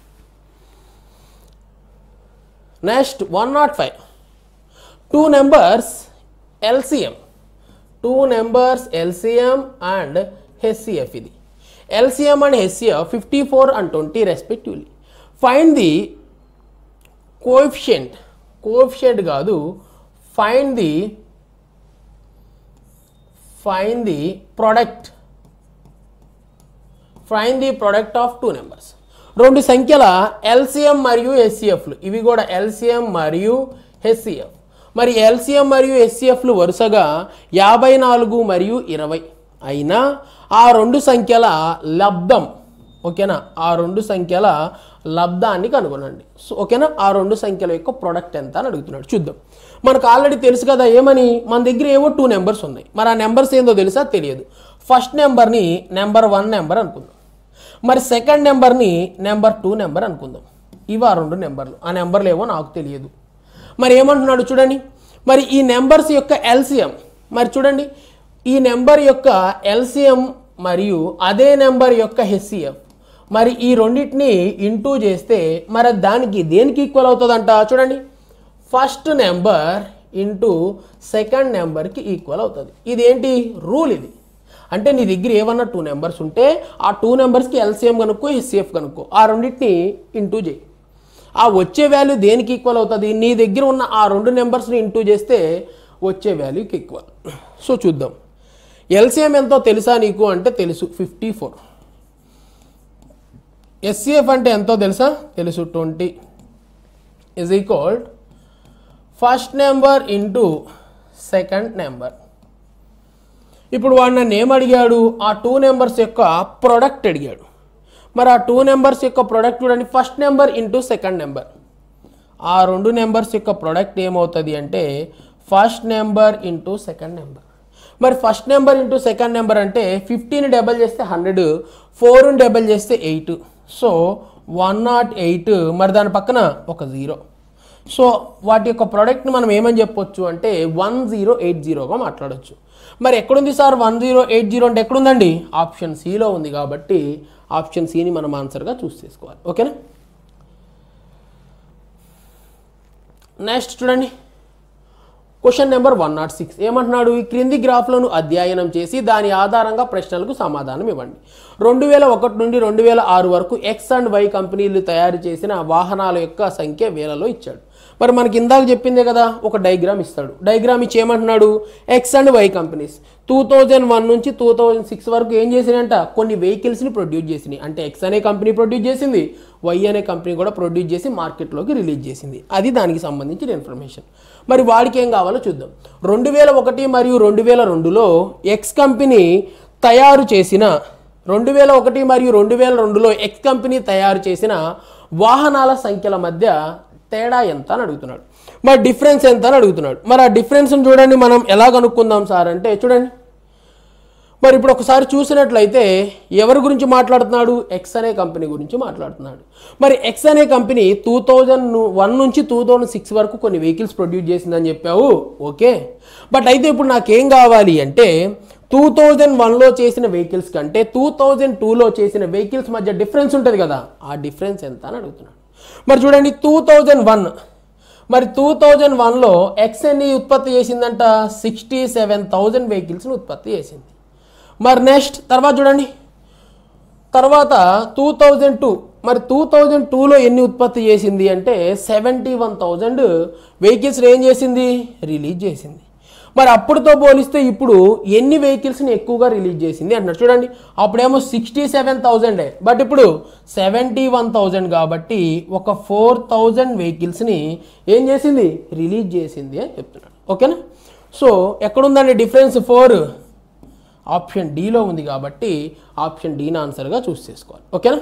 next one nought five two numbers LCM two numbers LCM and HCF ఇది LCM and HCF fifty four and twenty respectively find the coefficient coefficient కాదు find the find the product find the product of two numbers రెండు సంఖ్యల LCM మరియు హెచ్సిఎఫ్లు ఇవి కూడా LCM మరియు HCF మరి LCM మరియు హెచ్సిఎఫ్లు వరుసగా యాభై నాలుగు మరియు ఇరవై అయినా ఆ రెండు సంఖ్యల లబ్ధం ఓకేనా ఆ రెండు సంఖ్యల లబ్ధాన్ని కనుగొనండి సో ఓకేనా ఆ రెండు సంఖ్యల యొక్క ప్రొడక్ట్ ఎంత అని అడుగుతున్నాడు చూద్దాం మనకు ఆల్రెడీ తెలుసు కదా ఏమని మన దగ్గర ఏవో టూ నెంబర్స్ ఉన్నాయి మరి ఆ నెంబర్స్ ఏందో తెలుసా తెలియదు ఫస్ట్ నెంబర్ని నెంబర్ వన్ నెంబర్ అనుకుందాం మరి సెకండ్ నెంబర్ని నెంబర్ టూ నెంబర్ అనుకుందాం ఇవి ఆ రెండు నెంబర్లు ఆ నెంబర్లు ఏవో నాకు తెలియదు మరి ఏమంటున్నాడు చూడండి మరి ఈ నెంబర్స్ యొక్క ఎల్సిఎం మరి చూడండి ఈ నెంబర్ యొక్క ఎల్సిఎం మరియు అదే నెంబర్ యొక్క హెచ్సిఎఫ్ మరి ఈ రెండింటిని ఇంటూ చేస్తే మరి దానికి దేనికి ఈక్వల్ అవుతుందంట చూడండి ఫస్ట్ నెంబర్ ఇంటూ సెకండ్ నెంబర్కి ఈక్వల్ అవుతుంది ఇదేంటి రూల్ ఇది అంటే నీ దగ్గర ఏమన్నా టూ నెంబర్స్ ఉంటే ఆ టూ నెంబర్స్కి ఎల్సిఎం కనుక్కో హెచ్సిఎఫ్ కనుక్కో ఆ రెండింటిని ఇంటూ చేయి ఆ వచ్చే వాల్యూ దేనికి ఈక్వల్ అవుతుంది నీ దగ్గర ఉన్న ఆ రెండు నెంబర్స్ని ఇంటూ చేస్తే వచ్చే వాల్యూకి ఈక్వల్ సో చూద్దాం ఎల్సిఎం ఎంతో తెలుసా నీకు అంటే తెలుసు ఫిఫ్టీ ఫోర్ ఎస్సిఎఫ్ అంటే ఎంతో తెలుసా తెలుసు twenty is equal first number into second number ఇప్పుడు వాడు నన్ను ఏం అడిగాడు ఆ టూ నెంబర్స్ యొక్క ప్రొడక్ట్ అడిగాడు మరి ఆ టూ నెంబర్స్ యొక్క ప్రొడక్ట్ చూడండి first number into second number ఆ రెండు నెంబర్స్ యొక్క ప్రొడక్ట్ ఏమవుతుంది అంటే first number into second number మరి first number into second number అంటే ఫిఫ్టీన్ డబల్ చేస్తే హండ్రెడ్ ఫోర్ని డబల్ చేస్తే eight so one not eight మరి దాని పక్కన ఒక జీరో సో వాటి యొక్క ప్రోడక్ట్ని మనం ఏమని చెప్పొచ్చు అంటే వన్ జీరో ఎయిట్ జీరోగా మాట్లాడొచ్చు మరి ఎక్కడుంది sir one zero eight zero అంటే ఎక్కడుందండి ఆప్షన్ సిలో ఉంది కాబట్టి ఆప్షన్ సిని మనం ఆన్సర్గా చూస్ చేసుకోవాలి ఓకేనా నెక్స్ట్ చూడండి question number one nought six ఏమంటున్నాడు ఈ క్రింది గ్రాఫ్లను అధ్యయనం చేసి దాని ఆధారంగా ప్రశ్నలకు సమాధానం ఇవ్వండి రెండు వేల ఒకటి నుండి రెండు వేల ఆరు వరకు ఎక్స్ అండ్ వై కంపెనీలు తయారు చేసిన వాహనాల యొక్క సంఖ్య వేలలో ఇచ్చాడు మరి మనకి ఇందాక చెప్పిందే కదా ఒక డైగ్రామ్ ఇస్తాడు డైగ్రామ్ ఇచ్చి ఏమంటున్నాడు X and Y companies two thousand one నుంచి టూ థౌజండ్ సిక్స్ వరకు ఏం చేసినాయంట కొన్ని వెహికల్స్ని ప్రొడ్యూస్ చేసినాయి అంటే ఎక్స్ అనే కంపెనీ ప్రొడ్యూస్ చేసింది వై అనే కంపెనీ కూడా ప్రొడ్యూస్ చేసి మార్కెట్లోకి రిలీజ్ చేసింది అది దానికి సంబంధించిన ఇన్ఫర్మేషన్ మరి వాడికి ఏం కావాలో చూద్దాం రెండు వేల ఒకటి మరియు రెండు వేల రెండులో ఎక్స్ కంపెనీ తయారు చేసిన రెండు వేల ఒకటి మరియు రెండు వేల రెండులో ఎక్స్ కంపెనీ తయారు చేసిన వాహనాల సంఖ్యల మధ్య తేడా ఎంత అని అడుగుతున్నాడు మరి డిఫరెన్స్ ఎంత అని అడుగుతున్నాడు మరి ఆ డిఫరెన్స్ని చూడండి మనం ఎలా కనుక్కుందాం సార్ అంటే చూడండి మరి ఇప్పుడు ఒకసారి చూసినట్లయితే ఎవరి గురించి మాట్లాడుతున్నాడు ఎక్స్ అనే కంపెనీ గురించి మాట్లాడుతున్నాడు మరి ఎక్స్ అనే కంపెనీ టూ థౌజండ్ వన్ నుంచి టూ థౌజండ్ సిక్స్ వరకు కొన్ని వెహికల్స్ ప్రొడ్యూస్ చేసిందని చెప్పావు ఓకే బట్ అయితే ఇప్పుడు నాకేం కావాలి అంటే టూ థౌజండ్ వన్లో చేసిన వెహికల్స్ కంటే టూ థౌజండ్ టూలో చేసిన వెహికల్స్ మధ్య డిఫరెన్స్ ఉంటుంది కదా ఆ డిఫరెన్స్ ఎంత అని అడుగుతున్నాడు మరి చూడండి టూ థౌజండ్ వన్ మరి టూ థౌజండ్ వన్లో ఎక్స్ఎన్ఈ ఉత్పత్తి చేసిందంట సిక్స్టీ సెవెన్ థౌజండ్ వెహికల్స్ని ఉత్పత్తి చేసింది మరి నెక్స్ట్ తర్వాత చూడండి తర్వాత టూ థౌజండ్ టూ మరి టూ థౌజండ్ టూలో ఎన్ని ఉత్పత్తి చేసింది అంటే సెవెంటీ వన్ థౌజండ్ వెహికల్స్ ఏం చేసింది రిలీజ్ చేసింది మరి అప్పుడుతో పోలిస్తే ఇప్పుడు ఎన్ని వెహికల్స్ని ఎక్కువగా రిలీజ్ చేసింది అంటున్నారు చూడండి అప్పుడేమో సిక్స్టీ సెవెన్ థౌజండే బట్ ఇప్పుడు సెవెంటీ వన్ థౌజండ్ కాబట్టి ఒక ఫోర్ థౌజండ్ వెహికల్స్ని ఏం చేసింది రిలీజ్ చేసింది అని చెప్తున్నాడు ఓకేనా సో ఎక్కడుందండి డిఫరెన్స్ ఫోర్ ఆప్షన్ డిలో ఉంది కాబట్టి ఆప్షన్ డీని ఆన్సర్గా చూస్ చేసుకోవాలి ఓకేనా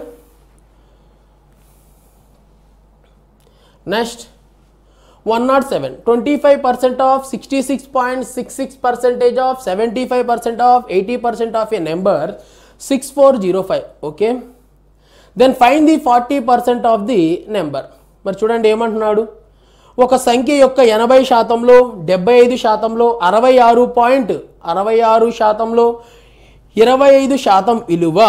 next one nought seven twenty five percent of sixty six point six six percentage of seventy five percent of eighty percent of a number six four zero five okay then find the forty percent of the number మరి చూడండి ఏమంటున్నాడు ఒక సంఖ్య యొక్క ఎనభై శాతంలో డెబ్బై ఐదు శాతంలో అరవై ఆరు పాయింట్ అరవై ఆరు శాతంలో ఇరవై ఐదు శాతం విలువ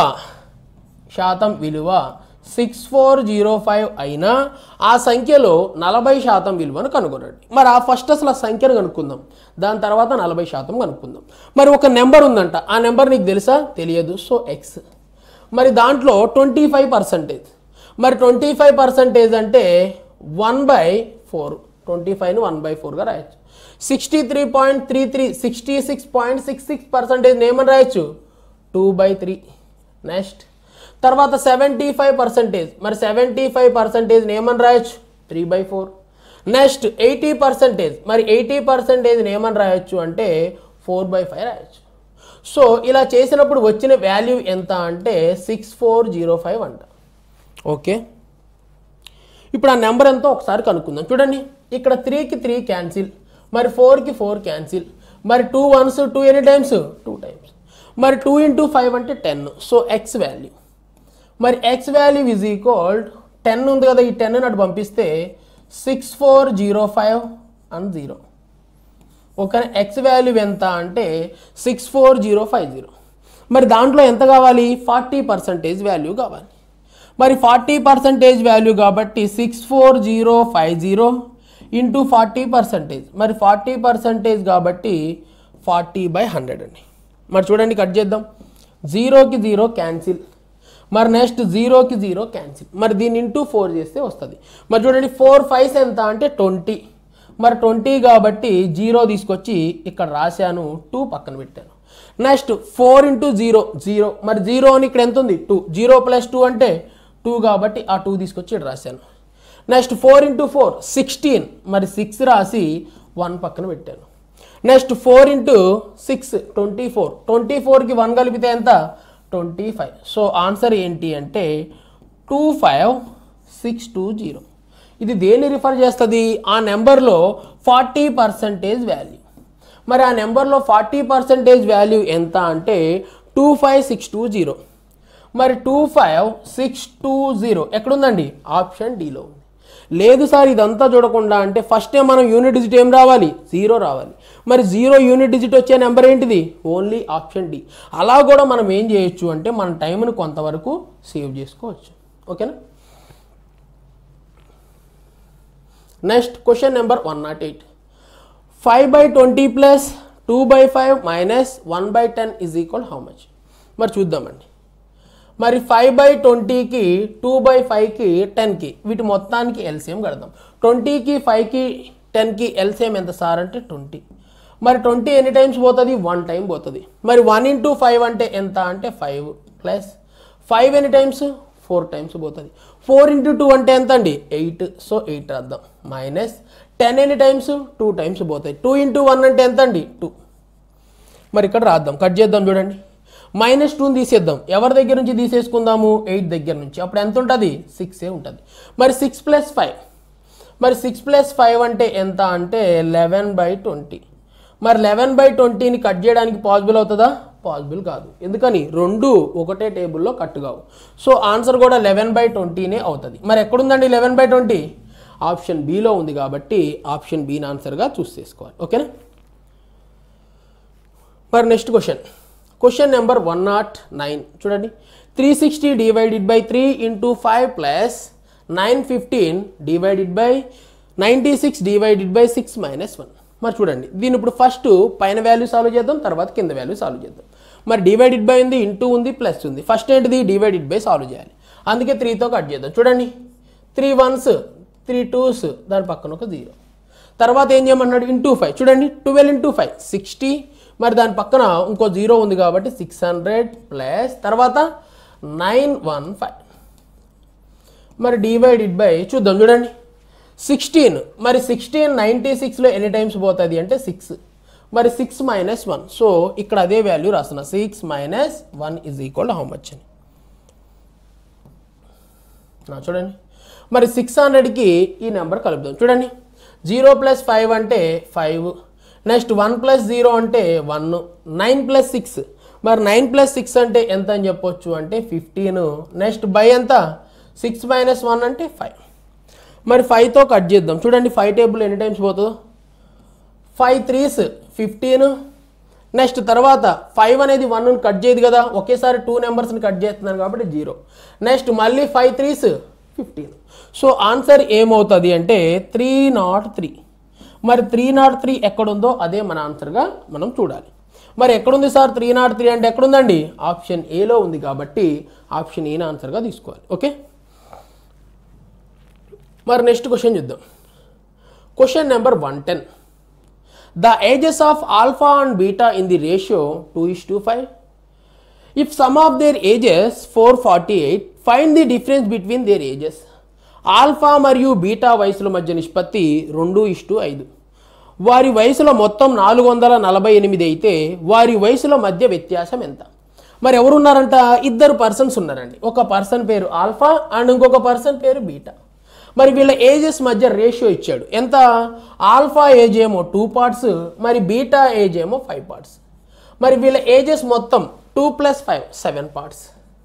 శాతం విలువ సిక్స్ ఫోర్ జీరో ఫైవ్ అయినా ఆ సంఖ్యలో నలభై శాతం విలువను కనుగొనండి మరి ఆ ఫస్ట్ అసలు ఆ సంఖ్యను కనుక్కుందాం దాని తర్వాత నలభై శాతం కనుక్కుందాం మరి ఒక నెంబర్ ఉందంట ఆ నెంబర్ నీకు తెలుసా తెలియదు సో ఎక్స్ మరి దాంట్లో ట్వంటీ ఫైవ్ పర్సెంటేజ్ మరి ట్వంటీ ఫైవ్ పర్సెంటేజ్ అంటే వన్ బై ఫోర్ ట్వంటీ ఫైవ్ని వన్ బై ఫోర్గా రాయొచ్చు sixty three point three three sixty six point six six percentage ఏమని రాయొచ్చు టూ బై త్రీ నెక్స్ట్ తర్వాత సెవెంటీ ఫైవ్ పర్సెంటేజ్ మరి సెవెంటీ ఫైవ్ పర్సెంటేజ్ ఏమని రాయొచ్చు three by four next eighty percentage మరి ఎయిటీ పర్సెంటేజ్ ఏమని రాయొచ్చు అంటే ఫోర్ బై ఫైవ్ రాయొచ్చు సో ఇలా చేసినప్పుడు వచ్చిన వాల్యూ ఎంత అంటే సిక్స్ ఫోర్ జీరో ఫైవ్ అంట ఓకే ఇప్పుడు ఆ నెంబర్ ఎంతో ఒకసారి కనుక్కుందాం చూడండి ఇక్కడ త్రీకి త్రీ క్యాన్సిల్ మరి ఫోర్కి ఫోర్ క్యాన్సిల్ మరి two ones two any times two times మరి టూ ఇంటూ ఫైవ్ అంటే టెన్ సో ఎక్స్ వాల్యూ మరి x value is equal ten ఉంది కదా ఈ టెన్ అటు పంపిస్తే six four zero five and zero okay x value ఎంత అంటే six four zero five zero మరి దాంట్లో ఎంత కావాలి ఫార్టీ పర్సంటేజ్ వాల్యూ కావాలి మరి ఫార్టీ పర్సంటేజ్ వాల్యూ కాబట్టి six four zero five zero into forty percentage మరి ఫార్టీ పర్సంటేజ్ కాబట్టి ఫార్టీ బై హండ్రెడ్ అండి మరి చూడండి కట్ చేద్దాం జీరోకి జీరో క్యాన్సిల్ మరి నెక్స్ట్ జీరోకి జీరో క్యాన్సిల్ మరి దీన్ని ఇంటూ ఫోర్ చేస్తే వస్తుంది మరి చూడండి ఫోర్ ఫైవ్స్ ఎంత అంటే ట్వంటీ మరి ట్వంటీ కాబట్టి జీరో తీసుకొచ్చి ఇక్కడ రాశాను టూ పక్కన పెట్టాను next four into zero zero మరి జీరో అని ఇక్కడ ఎంత ఉంది టూ జీరో ప్లస్ టూ అంటే టూ కాబట్టి ఆ టూ తీసుకొచ్చి ఇక్కడ రాశాను next four into four sixteen మరి సిక్స్ రాసి వన్ పక్కన పెట్టాను next four into six twenty four twenty ఫోర్కి వన్ కలిపితే ఎంత ట్వంటీ ఫైవ్ సో ఆన్సర్ ఏంటి అంటే two five six two zero ఇది దేన్ని రిఫర్ చేస్తుంది ఆ నెంబర్లో ఫార్టీ పర్సంటేజ్ వాల్యూ మరి ఆ నెంబర్లో ఫార్టీ పర్సెంటేజ్ వాల్యూ ఎంత అంటే two five six two zero మరి two five six two zero ఎక్కడుందండి ఆప్షన్ డిలో ఉంది లేదు సార్ ఇదంతా చూడకుండా అంటే ఫస్టే మనం యూనిట్ డిజిట్ ఏం రావాలి జీరో రావాలి మరి జీరో యూనిట్ డిజిట్ వచ్చే నెంబర్ ఏంటిది ఓన్లీ ఆప్షన్ డి అలా కూడా మనం ఏం చేయొచ్చు అంటే మన టైంను కొంతవరకు సేవ్ చేసుకోవచ్చు ఓకేనా next question number one not eight five by twenty plus two by five minus one by ten is equal how much మరి చూద్దామండి మరి ఫైవ్ బై ట్వంటీకి టూ బై ఫైవ్కి టెన్కి వీటి మొత్తానికి ఎల్సిఎం కడదాం ట్వంటీకి ఫైవ్కి టెన్కి ఎల్సిఎం ఎంత సార్ అంటే ట్వంటీ మరి ట్వంటీ ఎన్ని టైమ్స్ పోతుంది వన్ టైం పోతుంది మరి వన్ ఇంటూ ఫైవ్ అంటే ఎంత అంటే ఫైవ్ ప్లస్ ఫైవ్ ఎన్ని టైమ్స్ ఫోర్ టైమ్స్ పోతుంది ఫోర్ ఇంటూ టూ అంటే ఎంత అండి ఎయిట్ సో ఎయిట్ రాద్దాం మైనస్ టెన్ ఎన్ని టైమ్స్ టూ టైమ్స్ పోతాయి టూ ఇంటూ వన్ అంటే ఎంత అండి టూ మరి ఇక్కడ రాద్దాం కట్ చేద్దాం చూడండి మైనస్ టూని తీసేద్దాం ఎవరి దగ్గర నుంచి తీసేసుకుందాము ఎయిట్ దగ్గర నుంచి అప్పుడు ఎంత ఉంటుంది సిక్సే ఉంటుంది మరి సిక్స్ ప్లస్ ఫైవ్ మరి సిక్స్ ప్లస్ ఫైవ్ అంటే ఎంత అంటే లెవెన్ బై ట్వంటీ మరి లెవెన్ బై ట్వంటీని కట్ చేయడానికి పాసిబుల్ అవుతుందా పాసిబుల్ కాదు ఎందుకని రెండు ఒకటే టేబుల్లో కట్ కావు సో ఆన్సర్ కూడా లెవెన్ బై ట్వంటీనే అవుతుంది మరి ఎక్కడుందండి eleven by twenty option below ఉంది కాబట్టి ఆప్షన్ బీని ఆన్సర్గా చూస్ చేసుకోవాలి ఓకేనా మరి next question question number one not nine చూడండి three sixty divided by three into five plus nine fifteen divided by ninety six divided by six minus one మరి చూడండి దీని ఇప్పుడు ఫస్ట్ పైన వాల్యూ సాల్వ్ చేద్దాం తర్వాత కింద వాల్యూ సాల్వ్ చేద్దాం మరి డివైడెడ్ బై ఉంది ఇంటూ ఉంది ప్లస్ ఉంది ఫస్ట్ ఏంటిది డివైడెడ్ బై సాల్వ్ చేయాలి అందుకే త్రీతో కట్ చేద్దాం చూడండి త్రీ వన్స్ త్రీ టూస్ దాని పక్కన ఒక జీరో తర్వాత ఏం చేయమన్నాడు ఇంటూ ఫైవ్ చూడండి ట్వెల్వ్ ఇంటూ ఫైవ్ సిక్స్టీ మరి దాని పక్కన ఇంకో జీరో ఉంది కాబట్టి సిక్స్ హండ్రెడ్ ప్లస్ తర్వాత నైన్ వన్ ఫైవ్ మరి డివైడెడ్ బై చూద్దాం చూడండి సిక్స్టీన్ మరి సిక్స్టీన్ నైంటీ సిక్స్లో ఎన్ని టైమ్స్ పోతుంది అంటే సిక్స్ మరి సిక్స్ మైనస్ వన్ సో ఇక్కడ అదే వాల్యూ రాస్తున్నా six minus one is equal how much అని నా చూడండి మరి సిక్స్ హండ్రెడ్కి ఈ నెంబర్ కలుపుదాం చూడండి జీరో ప్లస్ ఫైవ్ అంటే five next one plus zero అంటే వన్ నైన్ ప్లస్ సిక్స్ మరి నైన్ ప్లస్ సిక్స్ అంటే ఎంత అని చెప్పొచ్చు అంటే ఫిఫ్టీన్ నెక్స్ట్ బై ఎంత సిక్స్ మైనస్ వన్ అంటే ఫైవ్ మరి ఫైవ్తో కట్ చేద్దాం చూడండి ఫైవ్ టేబుల్ ఎన్ని టైమ్స్ పోతుందో ఫైవ్ త్రీస్ ఫిఫ్టీన్ నెక్స్ట్ తర్వాత ఫైవ్ అనేది వన్ కట్ చేయదు కదా ఒకేసారి టూ నెంబర్స్ని కట్ చేస్తున్నాను కాబట్టి జీరో నెక్స్ట్ మళ్ళీ five threes fifteen so answer ఏమవుతుంది అంటే త్రీ నాట్ త్రీ మరి త్రీ నాట్ త్రీ ఎక్కడుందో అదే మన ఆన్సర్గా మనం చూడాలి మరి ఎక్కడుంది సార్ త్రీ నాట్ త్రీ అంటే ఎక్కడుందండి ఆప్షన్ ఏలో ఉంది కాబట్టి ఆప్షన్ ఏని ఆన్సర్గా తీసుకోవాలి ఓకే మరి నెక్స్ట్ క్వశ్చన్ చూద్దాం question number one ten the ages of alpha and beta in the ratio two is to five if sum of their ages four forty eight find the difference between their ages alpha మరియు beta వయసుల మధ్య నిష్పత్తి రెండు ఇష్టు ఐదు వారి వయసులో మొత్తం నాలుగు వందల నలభై ఎనిమిది అయితే వారి వయసుల మధ్య వ్యత్యాసం ఎంత మరి ఎవరున్నారంట ఇద్దరు పర్సన్స్ ఉన్నారండి ఒక పర్సన్ పేరు ఆల్ఫా అండ్ ఇంకొక పర్సన్ పేరు బీటా మరి వీళ్ళ ఏజెస్ మధ్య రేషియో ఇచ్చాడు ఎంత ఆల్ఫా ఏజ్ ఏమో టూ పార్ట్స్ మరి బీటా ఏజ్ ఏమో ఫైవ్ పార్ట్స్ మరి వీళ్ళ ఏజెస్ మొత్తం two plus five seven parts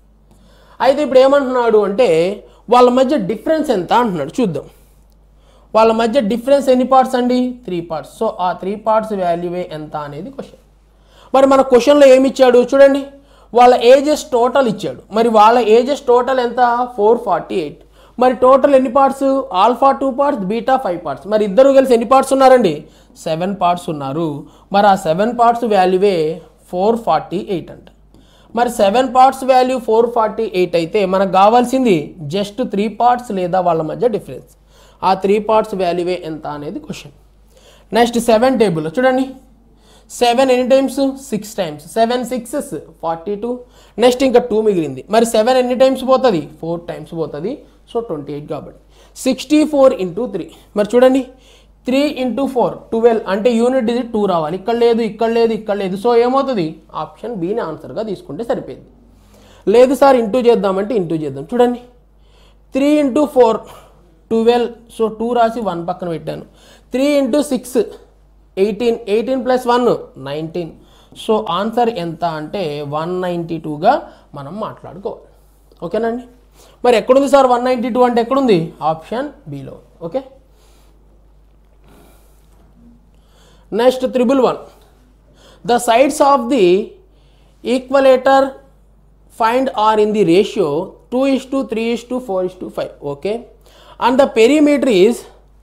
అయితే ఇప్పుడు ఏమంటున్నాడు అంటే వాళ్ళ మధ్య డిఫరెన్స్ ఎంత అంటున్నాడు చూద్దాం వాళ్ళ మధ్య డిఫరెన్స్ ఎన్ని పార్ట్స్ అండి త్రీ పార్ట్స్ సో ఆ త్రీ పార్ట్స్ వాల్యూవే ఎంత అనేది క్వశ్చన్ మరి మన క్వశ్చన్లో ఏమి ఇచ్చాడు చూడండి వాళ్ళ ఏజెస్ టోటల్ ఇచ్చాడు మరి వాళ్ళ ఏజెస్ టోటల్ ఎంత ఫోర్ ఫార్టీ ఎయిట్ మరి టోటల్ ఎన్ని parts alpha two parts beta five parts మరి ఇద్దరు కలిసి ఎన్ని పార్ట్స్ ఉన్నారండి సెవెన్ పార్ట్స్ ఉన్నారు మరి ఆ సెవెన్ పార్ట్స్ వాల్యూవే ఫోర్ ఫార్టీ ఎయిట్ అంట మరి seven parts value four forty eight అయితే మనకు కావాల్సింది జస్ట్ త్రీ పార్ట్స్ లేదా వాళ్ళ మధ్య డిఫరెన్స్ ఆ త్రీ పార్ట్స్ వాల్యూవే ఎంత అనేది క్వశ్చన్ నెక్స్ట్ సెవెన్ టేబుల్ చూడండి సెవెన్ ఎన్ని times six times seven sixes forty two next ఇంకా టూ మిగిలింది మరి సెవెన్ ఎన్ని టైమ్స్ పోతుంది ఫోర్ టైమ్స్ పోతుంది సో ట్వంటీ ఎయిట్ కాబట్టి సిక్స్టీ ఫోర్ ఇంటూ త్రీ మరి చూడండి త్రీ ఇంటూ ఫోర్ ట్వెల్వ్ అంటే యూనిట్ డిజిట్ టూ రావాలి ఇక్కడ లేదు ఇక్కడ లేదు ఇక్కడ లేదు సో ఏమవుతుంది ఆప్షన్ బీని ఆన్సర్గా తీసుకుంటే సరిపోయింది లేదు సార్ ఇంటూ చేద్దామంటే ఇంటూ చేద్దాం చూడండి three into four twelve so two రాసి వన్ పక్కన పెట్టాను three into six eighteen eighteen plus one nineteen so answer ఎంత అంటే వన్ నైంటీ టూగా మనం మాట్లాడుకోవాలి ఓకేనండి మరి ఎక్కడుంది సార్ వన్ నైంటీ టూ అంటే ఎక్కడుంది option below okay next triple one the sides of the equilateral find are in the ratio 2 is to 3 is to 4 is to 5 okay and the perimeter is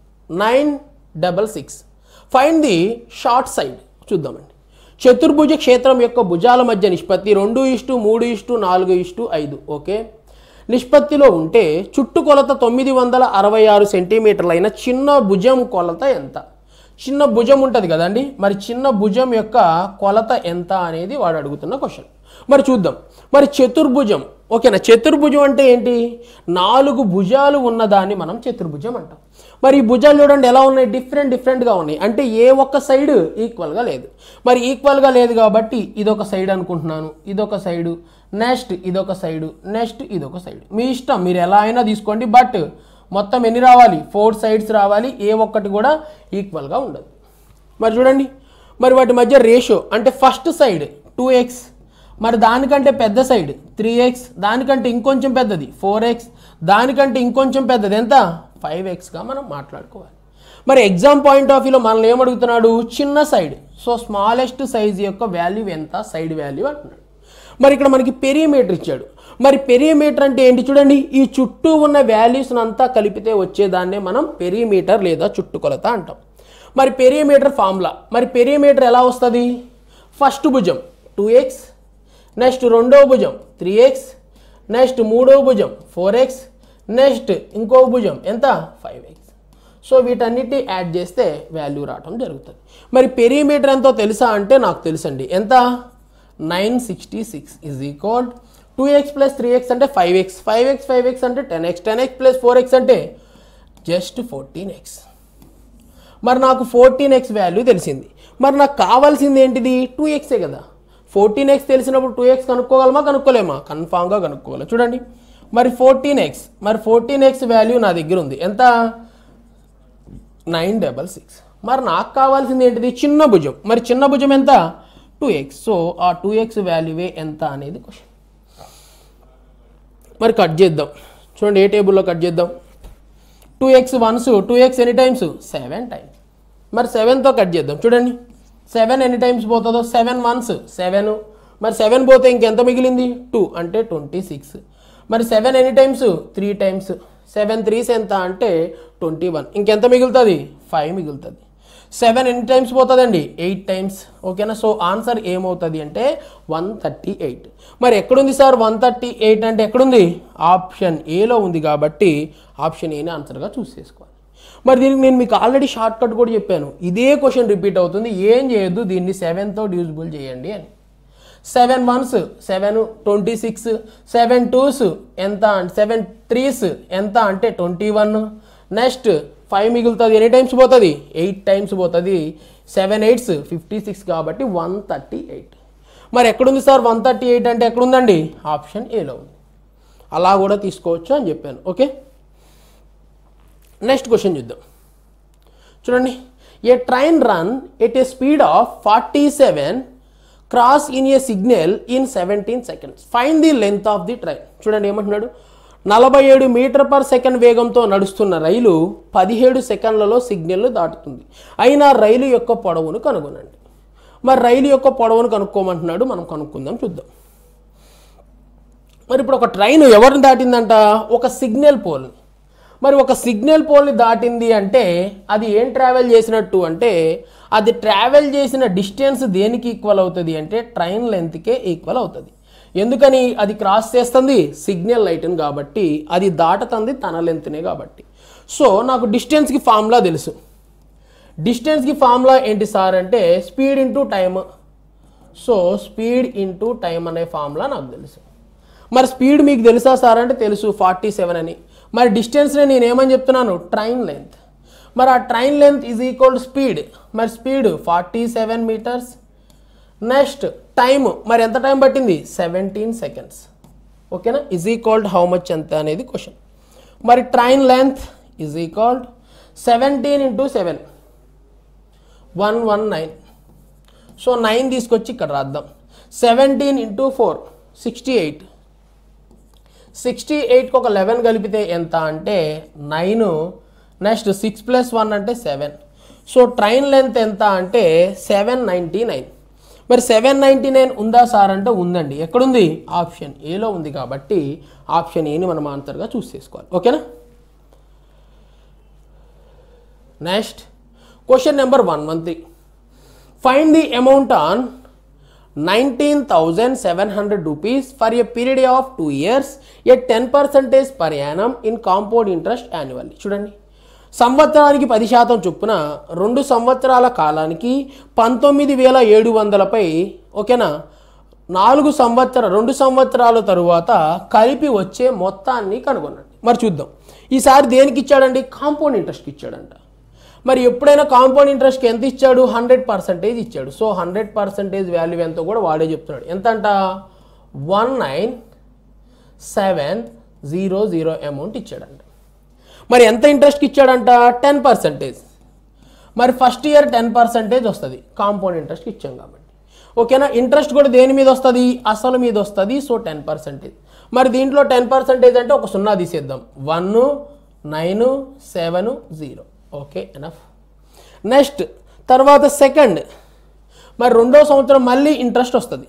966 find the short side చూద్దామండి చతుర్భుజ క్షేత్రం యొక్క భుజాల మధ్య నిష్పత్తి రెండు ఇష్టు మూడు ఇష్టు నాలుగు ఇష్టు ఐదు ఓకే నిష్పత్తిలో ఉంటే చుట్టు కొలత తొమ్మిది వందల అరవై ఆరు సెంటీమీటర్లైన చిన్న భుజం కొలత ఎంత చిన్న భుజం ఉంటుంది కదండి మరి చిన్న భుజం యొక్క కొలత ఎంత అనేది వాడు అడుగుతున్న క్వశ్చన్ మరి చూద్దాం మరి చతుర్భుజం ఓకేనా చతుర్భుజం అంటే ఏంటి నాలుగు భుజాలు ఉన్నదాన్ని మనం చతుర్భుజం అంటాం మరి ఈ భుజాలు చూడండి ఎలా ఉన్నాయి డిఫరెంట్ డిఫరెంట్గా ఉన్నాయి అంటే ఏ ఒక్క సైడ్ ఈక్వల్గా లేదు మరి ఈక్వల్గా లేదు కాబట్టి ఇదొక సైడ్ అనుకుంటున్నాను ఇదొక సైడు నెక్స్ట్ ఇదొక సైడు నెక్స్ట్ ఇదొక సైడ్ మీ ఇష్టం మీరు ఎలా అయినా తీసుకోండి బట్ మొత్తం ఎన్ని రావాలి ఫోర్ సైడ్స్ రావాలి ఏ ఒక్కటి కూడా ఈక్వల్గా ఉండదు మరి చూడండి మరి వాటి మధ్య రేషియో అంటే ఫస్ట్ సైడ్ టూ ఎక్స్ మరి దానికంటే పెద్ద సైడ్ త్రీ ఎక్స్ దానికంటే ఇంకొంచెం పెద్దది ఫోర్ ఎక్స్ దానికంటే ఇంకొంచెం పెద్దది ఎంత ఫైవ్ ఎక్స్గా మనం మాట్లాడుకోవాలి మరి ఎగ్జామ్ పాయింట్ ఆఫ్ వ్యూలో మనల్ని ఏమడుగుతున్నాడు చిన్న సైడ్ సో స్మాలెస్ట్ సైజ్ యొక్క వాల్యూ ఎంత సైడ్ వాల్యూ అంటున్నాడు మరి ఇక్కడ మనకి పెరిమీటర్ ఇచ్చాడు మరి పెరిమీటర్ అంటే ఏంటి చూడండి ఈ చుట్టూ ఉన్న వాల్యూస్ని అంతా కలిపితే వచ్చేదాన్నే మనం పెరిమీటర్ లేదా చుట్టుకొలత అంటాం మరి పెరిమీటర్ ఫార్ములా మరి పెరిమీటర్ ఎలా వస్తుంది ఫస్ట్ భుజం టూ ఎక్స్ నెక్స్ట్ రెండో భుజం త్రీ ఎక్స్ నెక్స్ట్ మూడో భుజం ఫోర్ ఎక్స్ నెక్స్ట్ ఇంకో భుజం ఎంత ఫైవ్ ఎక్స్ సో వీటన్నిటి యాడ్ చేస్తే వాల్యూ రావటం జరుగుతుంది మరి పెరిమీటర్ ఎంతో తెలుసా అంటే నాకు తెలుసండి ఎంత nine sixty six is equal two x plus three x అంటే five x five x five x అంటే ten x ten x plus four x అంటే జస్ట్ ఫోర్టీన్ ఎక్స్ మరి నాకు ఫోర్టీన్ ఎక్స్ వాల్యూ తెలిసింది మరి నాకు కావాల్సింది ఏంటిది టూ ఎక్సే కదా ఫోర్టీన్ ఎక్స్ తెలిసినప్పుడు టూ ఎక్స్ కనుక్కోగలమా కనుక్కోలేమా కన్ఫామ్గా కనుక్కోవాలి చూడండి మరి ఫోర్టీన్ ఎక్స్ మరి ఫోర్టీన్ ఎక్స్ వాల్యూ నా దగ్గర ఉంది ఎంత నైన్ డబల్ సిక్స్ మరి నాకు కావాల్సింది ఏంటిది చిన్న భుజం మరి చిన్న భుజం ఎంత టూ ఎక్స్ సో ఆ టూ ఎక్స్ వాల్యూవే ఎంత అనేది క్వశ్చన్ మరి కట్ చేద్దాం చూడండి ఏ టేబుల్లో కట్ చేద్దాం two x ones two x any times seven times మరి సెవెన్తో కట్ చేద్దాం చూడండి సెవెన్ ఎన్ని టైమ్స్ పోతుందో సెవెన్ వన్స్ సెవెన్ మరి సెవెన్ పోతే ఇంకెంత మిగిలింది టూ అంటే ట్వంటీ సిక్స్ మరి seven any times three times seven threes ఎంత అంటే ట్వంటీ వన్ ఇంకెంత మిగులుతుంది ఫైవ్ మిగులుతుంది సెవెన్ ఎన్ని టైమ్స్ పోతుందండి ఎయిట్ టైమ్స్ ఓకేనా సో ఆన్సర్ ఏమవుతుంది అంటే వన్ థర్టీ ఎయిట్ మరి ఎక్కడుంది సార్ వన్ థర్టీ ఎయిట్ అంటే ఎక్కడుంది ఆప్షన్ ఏలో ఉంది కాబట్టి ఆప్షన్ ఏని ఆన్సర్గా చూస్ చేసుకోవాలి మరి దీనికి నేను మీకు ఆల్రెడీ షార్ట్ కట్ కూడా చెప్పాను ఇదే క్వశ్చన్ రిపీట్ అవుతుంది ఏం చేయొద్దు దీన్ని సెవెన్తో డ్యూజిబుల్ చేయండి అని seven ones seven twenty six seven twos ఎంత సెవెన్ త్రీస్ ఎంత అంటే ట్వంటీ వన్ నెక్స్ట్ ఫైవ్ మిగులుతుంది ఎన్ని టైమ్స్ పోతుంది ఎయిట్ టైమ్స్ పోతుంది సెవెన్ ఎయిట్స్ ఫిఫ్టీ సిక్స్ కాబట్టి వన్ థర్టీ ఎయిట్ మరి ఎక్కడుంది సార్ వన్ థర్టీ ఎయిట్ అంటే ఎక్కడుందండి ఆప్షన్ ఏలో ఉంది అలా కూడా తీసుకోవచ్చు అని చెప్పాను ఓకే నెక్స్ట్ క్వశ్చన్ చూద్దాం చూడండి a train run at a speed of forty seven cross in a signal in seventeen seconds find the length of the train చూడండి ఏమంటున్నాడు నలభై ఏడు మీటర్ పర్ సెకండ్ వేగంతో నడుస్తున్న రైలు పదిహేడు సెకండ్లలో సిగ్నల్ను దాటుతుంది అయినా రైలు యొక్క పొడవును కనుగొనండి మరి రైలు యొక్క పొడవును కనుక్కోమంటున్నాడు మనం కనుక్కుందాం చూద్దాం మరి ఇప్పుడు ఒక ట్రైన్ ఎవరిని దాటిందంట ఒక సిగ్నల్ పోల్ని మరి ఒక సిగ్నల్ పోల్ని దాటింది అంటే అది ఏం ట్రావెల్ చేసినట్టు అంటే అది ట్రావెల్ చేసిన డిస్టెన్స్ దేనికి ఈక్వల్ అవుతుంది అంటే ట్రైన్ లెంత్కే ఈక్వల్ అవుతుంది ఎందుకని అది క్రాస్ చేస్తుంది సిగ్నల్ లైట్ని కాబట్టి అది దాటుతుంది తన లెంత్నే కాబట్టి సో నాకు డిస్టెన్స్కి ఫార్ములా తెలుసు డిస్టెన్స్కి ఫార్ములా ఏంటి సార్ అంటే speed into time so speed into time అనే ఫార్ములా నాకు తెలుసు మరి స్పీడ్ మీకు తెలుసా సార్ అంటే తెలుసు ఫార్టీ సెవెన్ అని మరి డిస్టెన్స్ని నేను ఏమని చెప్తున్నాను ట్రైన్ లెంత్ మరి ఆ train length is equal to speed మరి speed forty seven meters next time మరి ఎంత టైం పట్టింది సెవెంటీన్ సెకండ్స్ ఓకేనా ఈజ్ ఈక్వల్డ్ హౌ మచ్ ఎంత అనేది క్వశ్చన్ మరి train length is equal to seventeen into seven one one nine so nine తీసుకొచ్చి ఇక్కడ రాద్దాం seventeen into four sixty eight sixty ఎయిట్కి ఒక లెవెన్ కలిపితే ఎంత అంటే nine next six plus one అంటే సెవెన్ సో ట్రైన్ లెంత్ ఎంత అంటే సెవెన్ నైంటీ నైన్ మరి సెవెన్ నైంటీ నైన్ ఉందా సార్ అంటే ఉందండి ఎక్కడుంది ఆప్షన్ ఏలో ఉంది కాబట్టి ఆప్షన్ ఏని మనం ఆన్సర్గా చూస్ చేసుకోవాలి ఓకేనా next question number one one three find the amount on nineteen thousand seven hundred rupees for a period of two years at ten percentage per annum in compound interest annually చూడండి సంవత్సరానికి పది శాతం చొప్పున రెండు సంవత్సరాల కాలానికి పంతొమ్మిది వేల ఏడు వందలపై ఓకేనా నాలుగు సంవత్సర రెండు సంవత్సరాల తరువాత కలిపి వచ్చే మొత్తాన్ని కనుగొనండి మరి చూద్దాం ఈసారి దేనికి ఇచ్చాడండి కాంపౌండ్ ఇంట్రెస్ట్కి ఇచ్చాడంట మరి ఎప్పుడైనా కాంపౌండ్ ఇంట్రెస్ట్కి ఎంత ఇచ్చాడు హండ్రెడ్ పర్సెంటేజ్ ఇచ్చాడు సో హండ్రెడ్ పర్సెంటేజ్ వాల్యూ ఎంతో కూడా వాడే చెప్తున్నాడు ఎంత అంట one nine seven zero zero amount ఇచ్చాడంట మరి ఎంత ఇంట్రెస్ట్కి ఇచ్చాడంట టెన్ పర్సెంటేజ్ మరి ఫస్ట్ ఇయర్ టెన్ పర్సెంటేజ్ వస్తుంది కాంపౌండ్ ఇంట్రెస్ట్కి ఇచ్చాం కాబట్టి ఓకేనా ఇంట్రెస్ట్ కూడా దేని మీద వస్తుంది అసలు మీద వస్తుంది సో టెన్ పర్సెంటేజ్ మరి దీంట్లో టెన్ పర్సెంటేజ్ అంటే ఒక సున్నా తీసేద్దాం one nine seven zero okay enough next తర్వాత సెకండ్ మరి రెండో సంవత్సరం మళ్ళీ ఇంట్రెస్ట్ వస్తుంది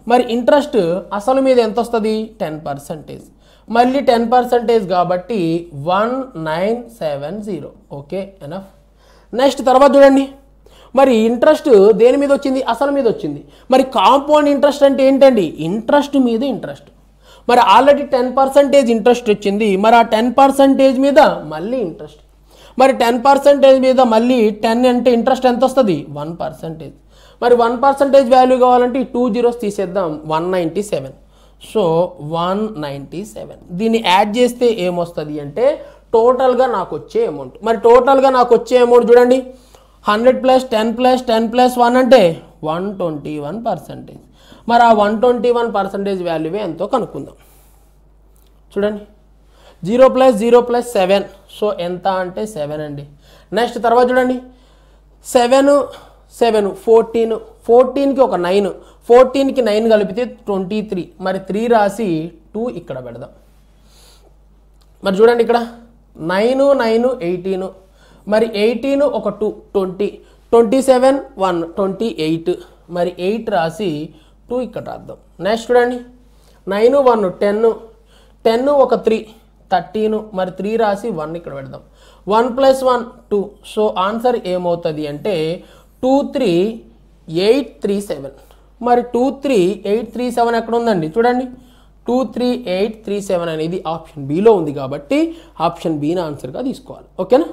మరి ఇంట్రెస్ట్ అసలు మీద ఎంత వస్తుంది టెన్ పర్సెంటేజ్ మళ్ళీ టెన్ పర్సెంటేజ్ కాబట్టి one nine seven zero okay enough next తర్వాత చూడండి మరి ఇంట్రెస్ట్ దేని మీద వచ్చింది అసలు మీద వచ్చింది మరి కాంపౌండ్ ఇంట్రెస్ట్ అంటే ఏంటండి ఇంట్రెస్ట్ మీద ఇంట్రెస్ట్ మరి ఆల్రెడీ టెన్ పర్సెంటేజ్ ఇంట్రెస్ట్ వచ్చింది మరి ఆ టెన్ పర్సెంటేజ్ మీద మళ్ళీ ఇంట్రెస్ట్ మరి టెన్ పర్సెంటేజ్ మీద మళ్ళీ టెన్ అంటే ఇంట్రెస్ట్ ఎంత వస్తుంది వన్ పర్సెంటేజ్ మరి వన్ పర్సెంటేజ్ వాల్యూ కావాలంటే ఈ టూ జీరోస్ తీసేద్దాం one ninety seven so one ninety seven దీన్ని యాడ్ చేస్తే ఏమొస్తుంది అంటే టోటల్గా నాకు వచ్చే అమౌంట్ మరి టోటల్గా నాకు వచ్చే అమౌంట్ చూడండి hundred plus ten plus ten plus one అంటే వన్ ట్వంటీ వన్ పర్సెంటేజ్ మరి ఆ వన్ ట్వంటీ వన్ పర్సెంటేజ్ వాల్యూవే ఎంతో కనుక్కుందాం చూడండి zero plus zero plus seven so ఎంత అంటే సెవెన్ అండి నెక్స్ట్ తర్వాత చూడండి సెవెన్ సెవెన్ ఫోర్టీన్ ఫోర్టీన్కి ఒక నైన్ ఫోర్టీన్కి నైన్ కలిపితే ట్వంటీ త్రీ మరి త్రీ రాసి టూ ఇక్కడ పెడదాం మరి చూడండి ఇక్కడ నైన్ నైన్ ఎయిటీన్ మరి ఎయిటీన్ ఒక two twenty twenty seven one twenty eight మరి ఎయిట్ రాసి టూ ఇక్కడ రాద్దాం నెక్స్ట్ చూడండి నైన్ వన్ టెన్ టెన్ ఒక త్రీ థర్టీన్ మరి త్రీ రాసి వన్ ఇక్కడ పెడదాం one plus one two so answer ఏమవుతుంది అంటే two three eight three seven మరి two three eight three seven ఎక్కడ ఉందండి చూడండి two three eight three seven అనేది ఆప్షన్ బిలో ఉంది కాబట్టి ఆప్షన్ బిని ఆన్సర్గా తీసుకోవాలి ఓకేనా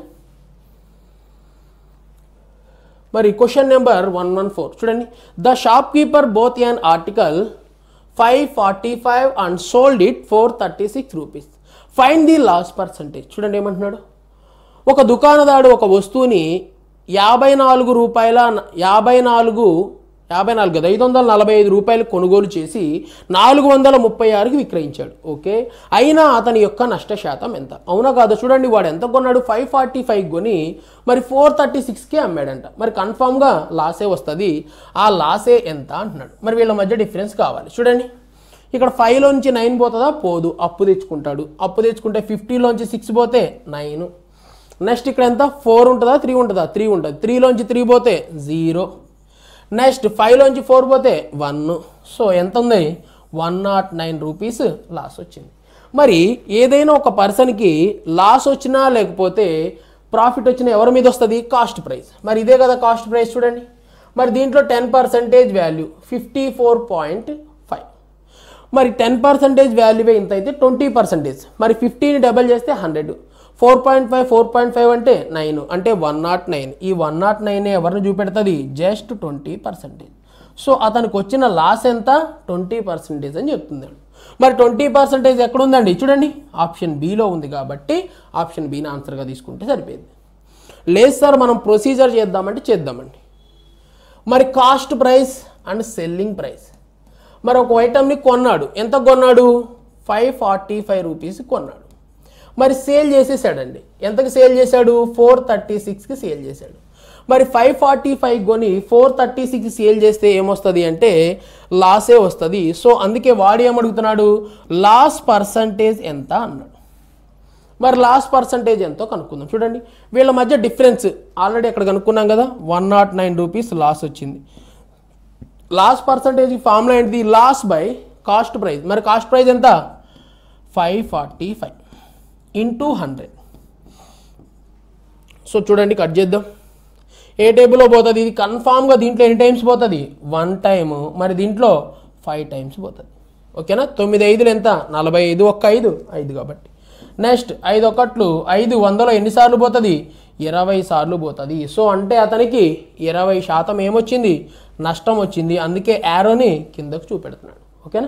మరి question number one one four చూడండి the shopkeeper bought an article five forty five and sold it four thirty six rupees find the loss percentage చూడండి ఏమంటున్నాడు ఒక దుకాణదారుడు ఒక వస్తువుని యాభై నాలుగు రూపాయల యాభై నాలుగు యాభై నాలుగు కదా ఐదు వందల నలభై ఐదు రూపాయలు కొనుగోలు చేసి నాలుగు వందల ముప్పై ఆరుకి విక్రయించాడు ఓకే అయినా అతని యొక్క నష్ట శాతం ఎంత అవునా కాదా చూడండి వాడు ఎంత కొన్నాడు ఫైవ్ ఫార్టీ ఫైవ్ కొని మరి ఫోర్ థర్టీ సిక్స్కే అమ్మాడంట మరి కన్ఫామ్గా లాసే వస్తుంది ఆ లాసే ఎంత అంటున్నాడు మరి వీళ్ళ మధ్య డిఫరెన్స్ కావాలి చూడండి ఇక్కడ ఫైవ్లోంచి నైన్ పోతుందా పోదు అప్పు తెచ్చుకుంటాడు అప్పు తెచ్చుకుంటే ఫిఫ్టీలోంచి సిక్స్ పోతే నైన్ నెక్స్ట్ ఇక్కడ ఎంత ఫోర్ ఉంటుందా త్రీ ఉంటుందా త్రీ ఉంటుంది త్రీలోంచి త్రీ పోతే జీరో నెక్స్ట్ ఫైవ్లోంచి ఫోర్ పోతే వన్ సో ఎంత ఉంది one not nine rupees loss వచ్చింది మరి ఏదైనా ఒక పర్సన్కి లాస్ వచ్చినా లేకపోతే ప్రాఫిట్ వచ్చినా ఎవరి మీద వస్తుంది కాస్ట్ ప్రైస్ మరి ఇదే కదా కాస్ట్ ప్రైస్ చూడండి మరి దీంట్లో ten percentage value fifty four point five మరి టెన్ పర్సెంటేజ్ వాల్యూవే ఇంత అయితే ట్వంటీ పర్సెంటేజ్ మరి ఫిఫ్టీని డబల్ చేస్తే hundred four point five four point five అంటే నైన్ అంటే వన్ నాట్ నైన్ ఈ వన్ నాట్ నైన్ ఎవరిని చూపెడుతుంది జస్ట్ ట్వంటీ పర్సెంటేజ్ సో అతనికి వచ్చిన లాస్ ఎంత ట్వంటీ పర్సెంటేజ్ అని చెప్తున్నాడు మరి ట్వంటీ పర్సెంటేజ్ ఎక్కడుందండి చూడండి ఆప్షన్ బిలో ఉంది కాబట్టి ఆప్షన్ బిని ఆన్సర్గా తీసుకుంటే సరిపోయింది లేదు సార్ మనం ప్రొసీజర్ చేద్దామంటే చేద్దామండి మరి cost price and selling price మరి ఒక ఐటమ్ని కొన్నాడు ఎంత కొన్నాడు ఫైవ్ ఫార్టీ ఫైవ్ రూపీస్ కొన్నాడు మరి సేల్ చేసేసాడండి ఎంతకి సేల్ చేశాడు ఫోర్ థర్టీ సిక్స్కి సేల్ చేశాడు మరి ఫైవ్ ఫార్టీ ఫైవ్ కొని ఫోర్ థర్టీ సిక్స్ సేల్ చేస్తే ఏమొస్తుంది అంటే లాసే వస్తుంది సో అందుకే వాడు ఏమడుగుతున్నాడు లాస్ పర్సంటేజ్ ఎంత అన్నాడు మరి లాస్ పర్సంటేజ్ ఎంతో కనుక్కుందాం చూడండి వీళ్ళ మధ్య డిఫరెన్స్ ఆల్రెడీ అక్కడ కనుక్కున్నాం కదా one not nine rupees loss వచ్చింది లాస్ పర్సంటేజ్ ఫార్ములా ఏంటిది లాస్ బై కాస్ట్ ప్రైస్ మరి కాస్ట్ ప్రైస్ ఎంత five forty five into hundred so చూడండి కట్ చేద్దాం ఏ టేబుల్లో పోతుంది ఇది కన్ఫామ్గా దీంట్లో ఎన్ని టైమ్స్ పోతుంది వన్ టైము మరి దీంట్లో ఫైవ్ టైమ్స్ పోతుంది ఓకేనా తొమ్మిది ఐదులు ఎంత నలభై ఐదు ఒక్క ఐదు ఐదు కాబట్టి నెక్స్ట్ ఐదు ఒకట్లు ఐదు వందలో ఎన్నిసార్లు పోతుంది ఇరవై సార్లు పోతుంది సో అంటే అతనికి ఇరవై శాతం ఏమొచ్చింది నష్టం వచ్చింది అందుకే యారోని కిందకు చూపెడుతున్నాడు ఓకేనా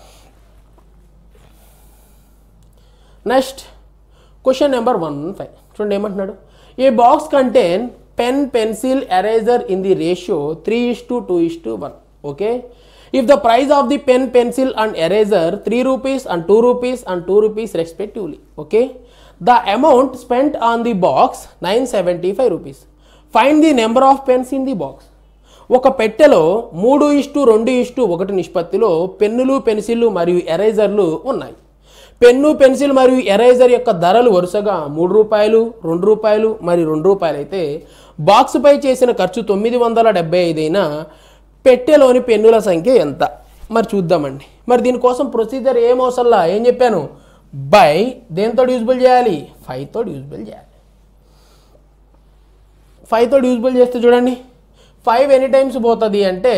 next question number one five చూడండి ఏమంటున్నాడు a box contain pen pencil eraser in the ratio three is to two is to one okay if the price of the pen pencil and eraser three rupees and two rupees and two rupees respectively okay the amount spent on the box nine seventy five rupees find the number of pens in the box ఒక పెట్టెలో మూడు ఇష్టు రెండు ఇష్టు ఒకటి నిష్పత్తిలో పెన్నులు పెన్సిళ్ళు మరియు ఎరేజర్లు ఉన్నాయి pen pencil మరియు ఎరేజర్ యొక్క ధరలు వరుసగా మూడు రూపాయలు రెండు రూపాయలు మరి రెండు రూపాయలు అయితే బాక్స్పై చేసిన ఖర్చు తొమ్మిది వందల డెబ్బై ఐదు అయినా పెట్టెలోని పెన్నుల సంఖ్య ఎంత మరి చూద్దామండి మరి దీనికోసం ప్రొసీజర్ ఏం అవసరంలా ఏం చెప్పాను బై దేంతో యూజ్బుల్ చేయాలి ఫైవ్ తోటి యూజ్బుల్ చేయాలి ఫైవ్ తోటి యూజ్బుల్ చేస్తే చూడండి ఫైవ్ ఎనీ టైమ్స్ పోతుంది అంటే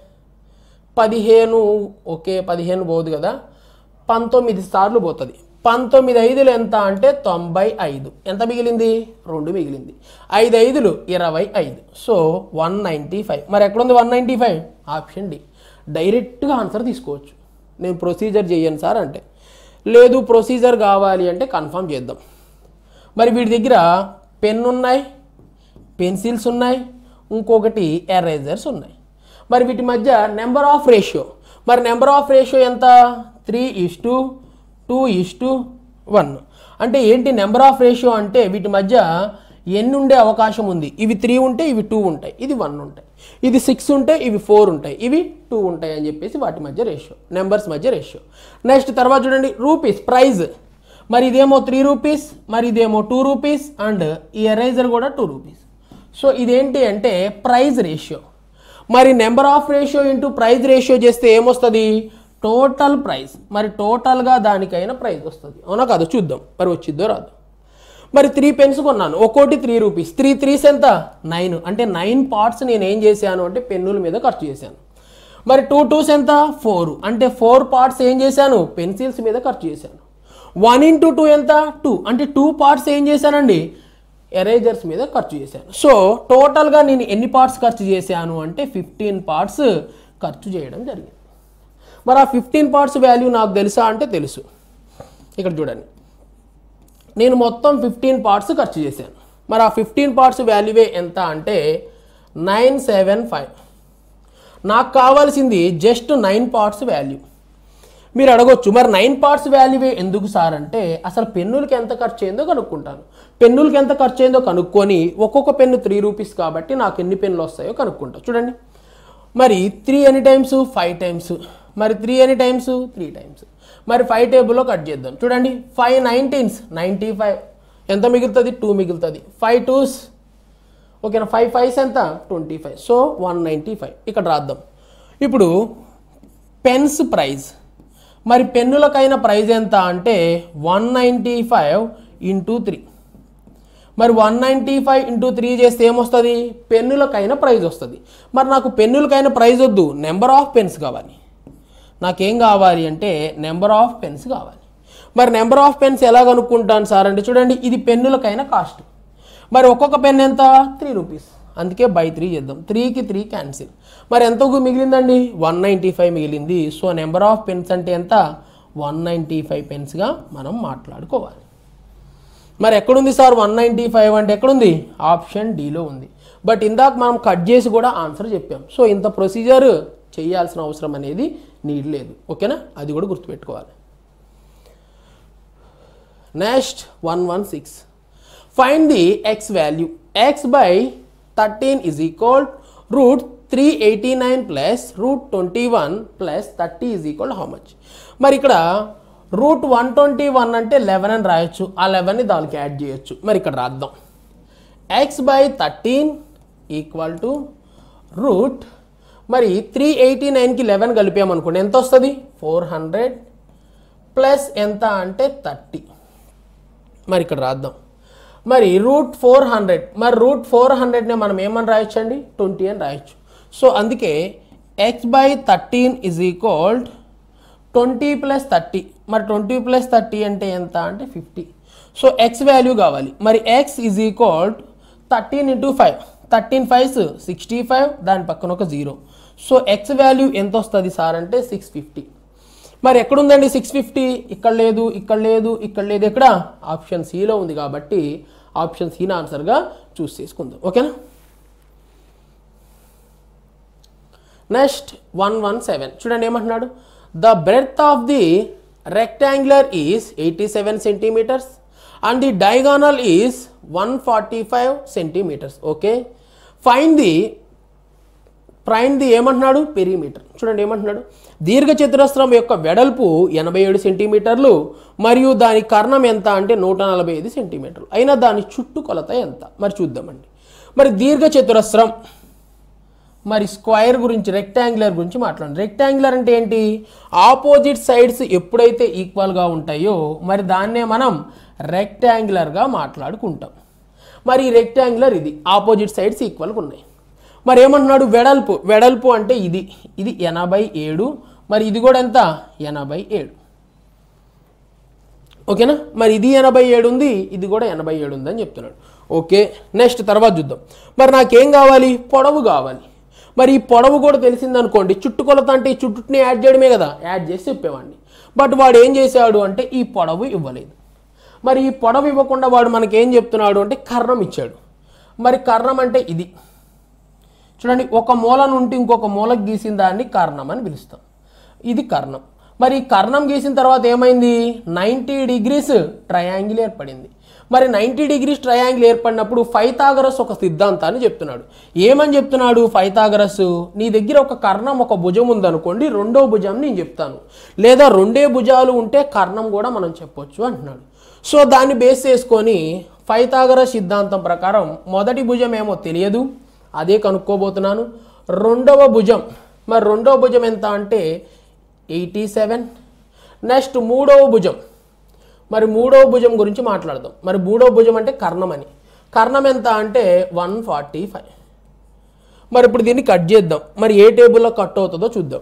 పదిహేను ఓకే పదిహేను పోదు కదా పంతొమ్మిది సార్లు పోతుంది పంతొమ్మిది ఐదులు ఎంత అంటే తొంభై ఐదు ఎంత మిగిలింది రెండు మిగిలింది ఐదు ఐదులు ఇరవై ఐదు సో వన్ నైంటీ ఫైవ్ మరి ఎక్కడుంది one ninety five option D డైరెక్ట్గా ఆన్సర్ తీసుకోవచ్చు నేను ప్రొసీజర్ చేయను సార్ అంటే లేదు ప్రొసీజర్ కావాలి అంటే కన్ఫర్మ్ చేద్దాం మరి వీటి దగ్గర పెన్ ఉన్నాయి పెన్సిల్స్ ఉన్నాయి ఇంకొకటి ఎరేజర్స్ ఉన్నాయి మరి వీటి మధ్య నెంబర్ ఆఫ్ రేషియో మరి నెంబర్ ఆఫ్ రేషియో ఎంత three is to two is to one అంటే ఏంటి నెంబర్ ఆఫ్ రేషియో అంటే వీటి మధ్య ఎన్ని ఉండే అవకాశం ఉంది ఇవి త్రీ ఉంటే ఇవి టూ ఉంటాయి ఇది వన్ ఉంటాయి ఇది సిక్స్ ఉంటే ఇవి ఫోర్ ఉంటాయి ఇవి టూ ఉంటాయి అని చెప్పేసి వాటి మధ్య రేషియో నెంబర్స్ మధ్య రేషియో నెక్స్ట్ తర్వాత చూడండి రూపీస్ ప్రైజ్ మరి ఇదేమో త్రీ రూపీస్ మరి ఇదేమో టూ రూపీస్ అండ్ ఈ ఎరేజర్ కూడా టూ రూపీస్ సో ఇదేంటి అంటే ప్రైజ్ రేషియో మరి number of ratio into price ratio చేస్తే ఏమొస్తుంది టోటల్ ప్రైస్ మరి టోటల్గా దానికైన ప్రైస్ వస్తుంది అవునా కాదు చూద్దాం మరి వచ్చిద్దో రాదు మరి త్రీ పెన్స్ కొన్నాను ఒక్కోటి త్రీ రూపీస్ త్రీ త్రీస్ ఎంత నైన్ అంటే నైన్ పార్ట్స్ నేను ఏం చేశాను అంటే పెన్నుల మీద ఖర్చు చేశాను మరి టూ టూస్ ఎంత ఫోర్ అంటే ఫోర్ పార్ట్స్ ఏం చేశాను పెన్సిల్స్ మీద ఖర్చు చేశాను వన్ ఇంటూ టూ ఎంత టూ అంటే టూ పార్ట్స్ ఏం చేశానండి ఎరేజర్స్ మీద ఖర్చు చేశాను సో టోటల్గా నేను ఎన్ని పార్ట్స్ ఖర్చు చేశాను అంటే ఫిఫ్టీన్ పార్ట్స్ ఖర్చు చేయడం జరిగింది మరి ఆ ఫిఫ్టీన్ పార్ట్స్ వాల్యూ నాకు తెలుసా అంటే తెలుసు ఇక్కడ చూడండి నేను మొత్తం ఫిఫ్టీన్ పార్ట్స్ ఖర్చు చేశాను మరి ఆ ఫిఫ్టీన్ పార్ట్స్ వాల్యూవే ఎంత అంటే నైన్ సెవెన్ ఫైవ్ నాకు కావాల్సింది జస్ట్ నైన్ పార్ట్స్ వాల్యూ మీరు అడగొచ్చు మరి నైన్ పార్ట్స్ వాల్యూవే ఎందుకు సార్ అంటే అసలు పెన్నులకి ఎంత ఖర్చు అయిందో కనుక్కుంటాను పెన్నులకి ఎంత ఖర్చు అయిందో కనుక్కొని ఒక్కొక్క పెన్ను త్రీ రూపీస్ కాబట్టి నాకు ఎన్ని పెన్నులు వస్తాయో కనుక్కుంటా చూడండి మరి three any times five times మరి three any times three times మరి ఫైవ్ టేబుల్లో కట్ చేద్దాం చూడండి ఫైవ్ నైన్టీన్స్ నైంటీ ఫైవ్ ఎంత మిగులుతుంది టూ మిగులుతుంది ఫైవ్ టూస్ ఓకేనా ఫైవ్ ఫైవ్స్ ఎంత twenty five so one ninety five ఇక్కడ రాద్దాం ఇప్పుడు పెన్స్ ప్రైస్ మరి పెన్నులకైన ప్రైస్ ఎంత అంటే one ninety five into three మరి one ninety five into three చేస్తే ఏమొస్తుంది పెన్నులకైన ప్రైజ్ వస్తుంది మరి నాకు పెన్నులకైన ప్రైజ్ వద్దు నెంబర్ ఆఫ్ పెన్స్ కావాలి నాకేం కావాలి అంటే నెంబర్ ఆఫ్ పెన్స్ కావాలి మరి నెంబర్ ఆఫ్ పెన్స్ ఎలా కనుక్కుంటాను సార్ అంటే చూడండి ఇది పెన్నులకైన కాస్ట్ మరి ఒక్కొక్క పెన్ ఎంత త్రీ రూపీస్ అందుకే బై త్రీ చేద్దాం త్రీకి త్రీ క్యాన్సిల్ మరి ఎంత మిగిలిందండి వన్ నైంటీ ఫైవ్ మిగిలింది సో నెంబర్ ఆఫ్ పెన్స్ అంటే ఎంత వన్ నైంటీ ఫైవ్ పెన్స్గా మనం మాట్లాడుకోవాలి మరి ఎక్కడుంది సార్ వన్ నైంటీ ఫైవ్ అంటే ఎక్కడుంది ఆప్షన్ డిలో ఉంది బట్ ఇందాక మనం కట్ చేసి కూడా ఆన్సర్ చెప్పాం సో ఇంత ప్రొసీజర్ చేయాల్సిన అవసరం అనేది నీడ్ లేదు ఓకేనా అది కూడా గుర్తుపెట్టుకోవాలి next one one six find the x value x by thirteen is equal root three eighty nine plus root twenty one plus thirty is equal how much మరి ఇక్కడ రూట్ వన్ ట్వంటీ వన్ అంటే eleven అని రాయొచ్చు ఆ లెవెన్ని దానికి add చేయొచ్చు మరి ఇక్కడ రాద్దాం x by thirteen equal to root మరి త్రీ ఎయిటీ నైన్కి లెవెన్ కలిపామనుకోండి ఎంత వస్తుంది ఫోర్ హండ్రెడ్ ప్లస్ ఎంత అంటే థర్టీ మరి ఇక్కడ రాద్దాం మరి రూట్ ఫోర్ హండ్రెడ్ మరి రూట్ ఫోర్ హండ్రెడ్నే మనం ఏమని రాయొచ్చు అండి ట్వంటీ అని రాయొచ్చు సో అందుకే x by thirteen is equal twenty plus thirty మరి ట్వంటీ ప్లస్ థర్టీ అంటే ఎంత అంటే ఫిఫ్టీ సో ఎక్స్ వాల్యూ కావాలి మరి x is equal thirteen into five thirteen fives sixty five దాని పక్కన ఒక జీరో సో ఎక్స్ వాల్యూ ఎంత వస్తుంది సార్ అంటే సిక్స్ ఫిఫ్టీ మరి ఎక్కడుందండి సిక్స్ ఫిఫ్టీ ఇక్కడ లేదు ఇక్కడ లేదు ఇక్కడ లేదు ఎక్కడ ఆప్షన్ సిలో ఉంది కాబట్టి ఆప్షన్ సీని ఆన్సర్గా చూస్ చేసుకుందాం ఓకేనా నెక్స్ట్ వన్ వన్ సెవెన్ చూడండి ఏమంటున్నాడు the breadth of the rectangular is eighty seven centimetres and the diagonal is one forty five centimetres okay fine the ప్రైన్ ది ఏమంటున్నాడు పెరిమీటర్ చూడండి ఏమంటున్నాడు దీర్ఘ చతురస్రం యొక్క వెడల్పు ఎనభై ఏడు సెంటీమీటర్లు మరియు దాని కర్ణం ఎంత అంటే నూట నలభై ఐదు సెంటీమీటర్లు అయినా దాని చుట్టుకొలత ఎంత మరి చూద్దామండి మరి దీర్ఘ చతురస్రం మరి స్క్వైర్ గురించి రెక్టాంగులర్ గురించి మాట్లాడండి రెక్టాంగులర్ అంటే ఏంటి ఆపోజిట్ సైడ్స్ ఎప్పుడైతే ఈక్వల్గా ఉంటాయో మరి దాన్నే మనం రెక్టాంగులర్గా మాట్లాడుకుంటాం మరి ఈ రెక్టాంగులర్ ఇది ఆపోజిట్ సైడ్స్ ఈక్వల్గా ఉన్నాయి మరి ఏమంటున్నాడు వెడల్పు వెడల్పు అంటే ఇది ఇది ఎనభై ఏడు మరి ఇది కూడా ఎంత ఎనభై ఏడు ఓకేనా మరి ఇది ఎనభై ఏడు ఉంది ఇది కూడా ఎనభై ఏడు ఉంది అని చెప్తున్నాడు ఓకే నెక్స్ట్ తర్వాత చూద్దాం మరి నాకేం కావాలి పొడవు కావాలి మరి ఈ పొడవు కూడా తెలిసిందనుకోండి చుట్టుకొలత అంటే ఈ చుట్టుని యాడ్ చేయడమే కదా యాడ్ చేసి చెప్పేవాడిని బట్ వాడు ఏం చేశాడు అంటే ఈ పొడవు ఇవ్వలేదు మరి ఈ పొడవు ఇవ్వకుండా వాడు మనకి ఏం చెప్తున్నాడు అంటే కర్ణం ఇచ్చాడు మరి కర్ణం అంటే ఇది చూడండి ఒక మూల నుండి ఇంకొక మూలకు గీసిన దాన్ని కర్ణం అని పిలుస్తాం ఇది కర్ణం మరి ఈ కర్ణం గీసిన తర్వాత ఏమైంది నైంటీ డిగ్రీస్ ట్రయాంగిల్ ఏర్పడింది మరి నైంటీ డిగ్రీస్ ట్రయాంగిల్ ఏర్పడినప్పుడు ఫైతాగరస్ ఒక సిద్ధాంతాన్ని చెప్తున్నాడు ఏమని చెప్తున్నాడు ఫైతాగరస్ నీ దగ్గర ఒక కర్ణం ఒక భుజం ఉందనుకోండి రెండో భుజం నేను చెప్తాను లేదా రెండే భుజాలు ఉంటే కర్ణం కూడా మనం చెప్పొచ్చు అంటున్నాడు సో దాన్ని బేస్ చేసుకొని ఫైతాగరస్ సిద్ధాంతం ప్రకారం మొదటి భుజం ఏమో తెలియదు అదే కనుక్కోబోతున్నాను రెండవ భుజం మరి రెండవ భుజం ఎంత అంటే ఎయిటీ సెవెన్ నెక్స్ట్ మూడవ భుజం మరి మూడవ భుజం గురించి మాట్లాడదాం మరి మూడవ భుజం అంటే కర్ణం అని కర్ణం ఎంత అంటే వన్ ఫార్టీ ఫైవ్ మరి ఇప్పుడు దీన్ని కట్ చేద్దాం మరి ఏ టేబుల్లో కట్ అవుతుందో చూద్దాం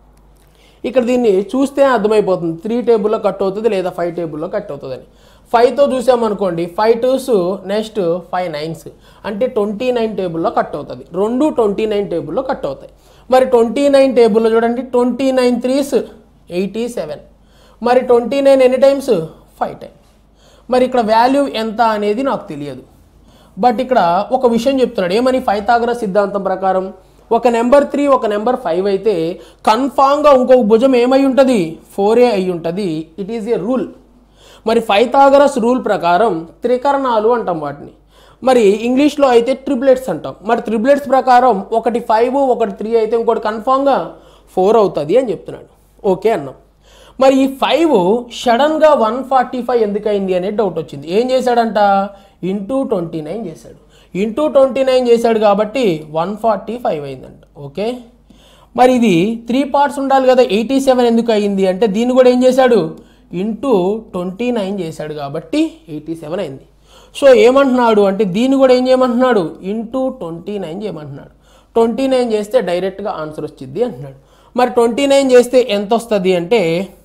ఇక్కడ దీన్ని చూస్తే అర్థమైపోతుంది త్రీ టేబుల్లో కట్ అవుతుంది లేదా ఫైవ్ టేబుల్లో కట్ అవుతుంది అని ఫైవ్తో చూసామనుకోండి five twos next five nines అంటే ట్వంటీ నైన్ టేబుల్లో కట్ అవుతుంది రెండు ట్వంటీ నైన్ టేబుల్లో కట్ అవుతాయి మరి ట్వంటీ నైన్ టేబుల్లో చూడండి twenty nine threes eighty seven మరి ట్వంటీ నైన్ ఎన్ని టైమ్స్ ఫైవ్ టైమ్స్ మరి ఇక్కడ వాల్యూ ఎంత అనేది నాకు తెలియదు బట్ ఇక్కడ ఒక విషయం చెప్తున్నాడు ఏమని ఫైతాగర సిద్ధాంతం ప్రకారం ఒక నెంబర్ త్రీ ఒక నెంబర్ ఫైవ్ అయితే కన్ఫామ్గా ఇంకొక భుజం ఏమై ఉంటుంది ఫోర్ ఏ అయి ఉంటుంది ఇట్ ఈజ్ ఏ రూల్ మరి ఫైతాగరస్ రూల్ ప్రకారం త్రికరణాలు అంటాం వాటిని మరి ఇంగ్లీష్లో అయితే ట్రిప్లెట్స్ అంటాం మరి ట్రిప్లెట్స్ ప్రకారం ఒకటి ఫైవ్ ఒకటి త్రీ అయితే ఇంకోటి కన్ఫామ్గా ఫోర్ అవుతుంది అని చెప్తున్నాడు ఓకే అన్నాం మరి ఈ ఫైవ్ సడన్గా వన్ ఫార్టీ ఫైవ్ ఎందుకు అయింది అనే డౌట్ వచ్చింది ఏం చేశాడంట ఇంటూ ట్వంటీ నైన్ చేశాడు ఇంటూ ట్వంటీ నైన్ చేశాడు కాబట్టి వన్ ఫార్టీ ఫైవ్ అయిందంట ఓకే మరి ఇది త్రీ పార్ట్స్ ఉండాలి కదా ఎయిటీ సెవెన్ ఎందుకు అయింది అంటే దీన్ని కూడా ఏం చేశాడు ఇంటూ ట్వంటీ నైన్ చేశాడు కాబట్టి ఎయిటీ సెవెన్ అయింది సో ఏమంటున్నాడు అంటే దీన్ని కూడా ఏం చేయమంటున్నాడు ఇంటూ ట్వంటీ నైన్ చేయమంటున్నాడు ట్వంటీ నైన్ చేస్తే డైరెక్ట్గా ఆన్సర్ వచ్చింది అంటున్నాడు మరి ట్వంటీ నైన్ చేస్తే ఎంత వస్తుంది అంటే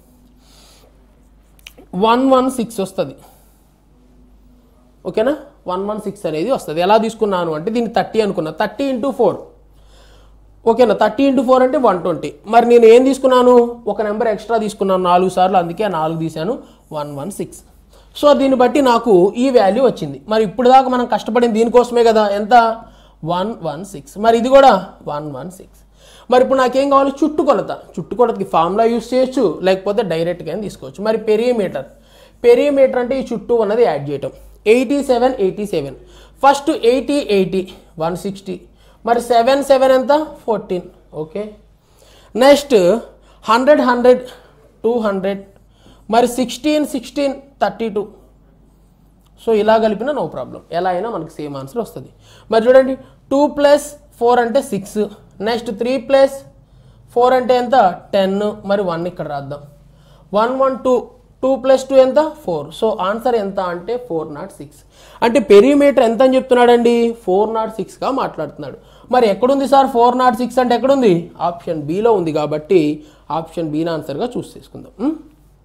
వన్ వన్ సిక్స్ వస్తుంది ఓకేనా వన్ వన్ సిక్స్ అనేది వస్తుంది ఎలా తీసుకున్నాను అంటే దీన్ని థర్టీ అనుకున్నా థర్టీ ఇంటూ ఫోర్ ఓకేనా థర్టీ ఇంటూ ఫోర్ అంటే వన్ ట్వంటీ మరి నేను ఏం తీసుకున్నాను ఒక నెంబర్ ఎక్స్ట్రా తీసుకున్నాను నాలుగు సార్లు అందుకే ఆ నాలుగు తీశాను వన్ వన్ సిక్స్ సో దీన్ని బట్టి నాకు ఈ వాల్యూ వచ్చింది మరి ఇప్పుడు దాకా మనం కష్టపడింది దీనికోసమే కదా ఎంత వన్ వన్ సిక్స్ మరి ఇది కూడా వన్ వన్ సిక్స్ మరి ఇప్పుడు నాకేం కావాలి చుట్టుకొలత చుట్టుకొలతకి ఫార్ములా యూస్ చేయొచ్చు లేకపోతే డైరెక్ట్గా తీసుకోవచ్చు మరి పెరిమీటర్ పెరిమీటర్ అంటే ఈ చుట్టూ ఉన్నది యాడ్ చేయటం eighty seven eighty seven first eighty eighty one sixty మరి సెవెన్ సెవెన్ ఎంత fourteen okay next hundred hundred two hundred మరి sixteen sixteen thirty two so ఇలా కలిపినా నో ప్రాబ్లం ఎలా అయినా మనకి సేమ్ ఆన్సర్ వస్తుంది మరి చూడండి టూ ప్లస్ ఫోర్ అంటే six next three plus four అంటే ఎంత టెన్ మరి వన్ ఇక్కడ రాద్దాం one one two two plus two ఎంత ఫోర్ సో ఆన్సర్ ఎంత అంటే ఫోర్ నాట్ సిక్స్ అంటే పెరిమీటర్ ఎంత అని చెప్తున్నాడండి ఫోర్ నాట్ సిక్స్గా మాట్లాడుతున్నాడు మరి ఎక్కడుంది సార్ ఫోర్ నాట్ సిక్స్ అంటే ఎక్కడుంది ఆప్షన్ బిలో ఉంది కాబట్టి ఆప్షన్ బీని ఆన్సర్గా చూస్ చేసుకుందాం ఉం?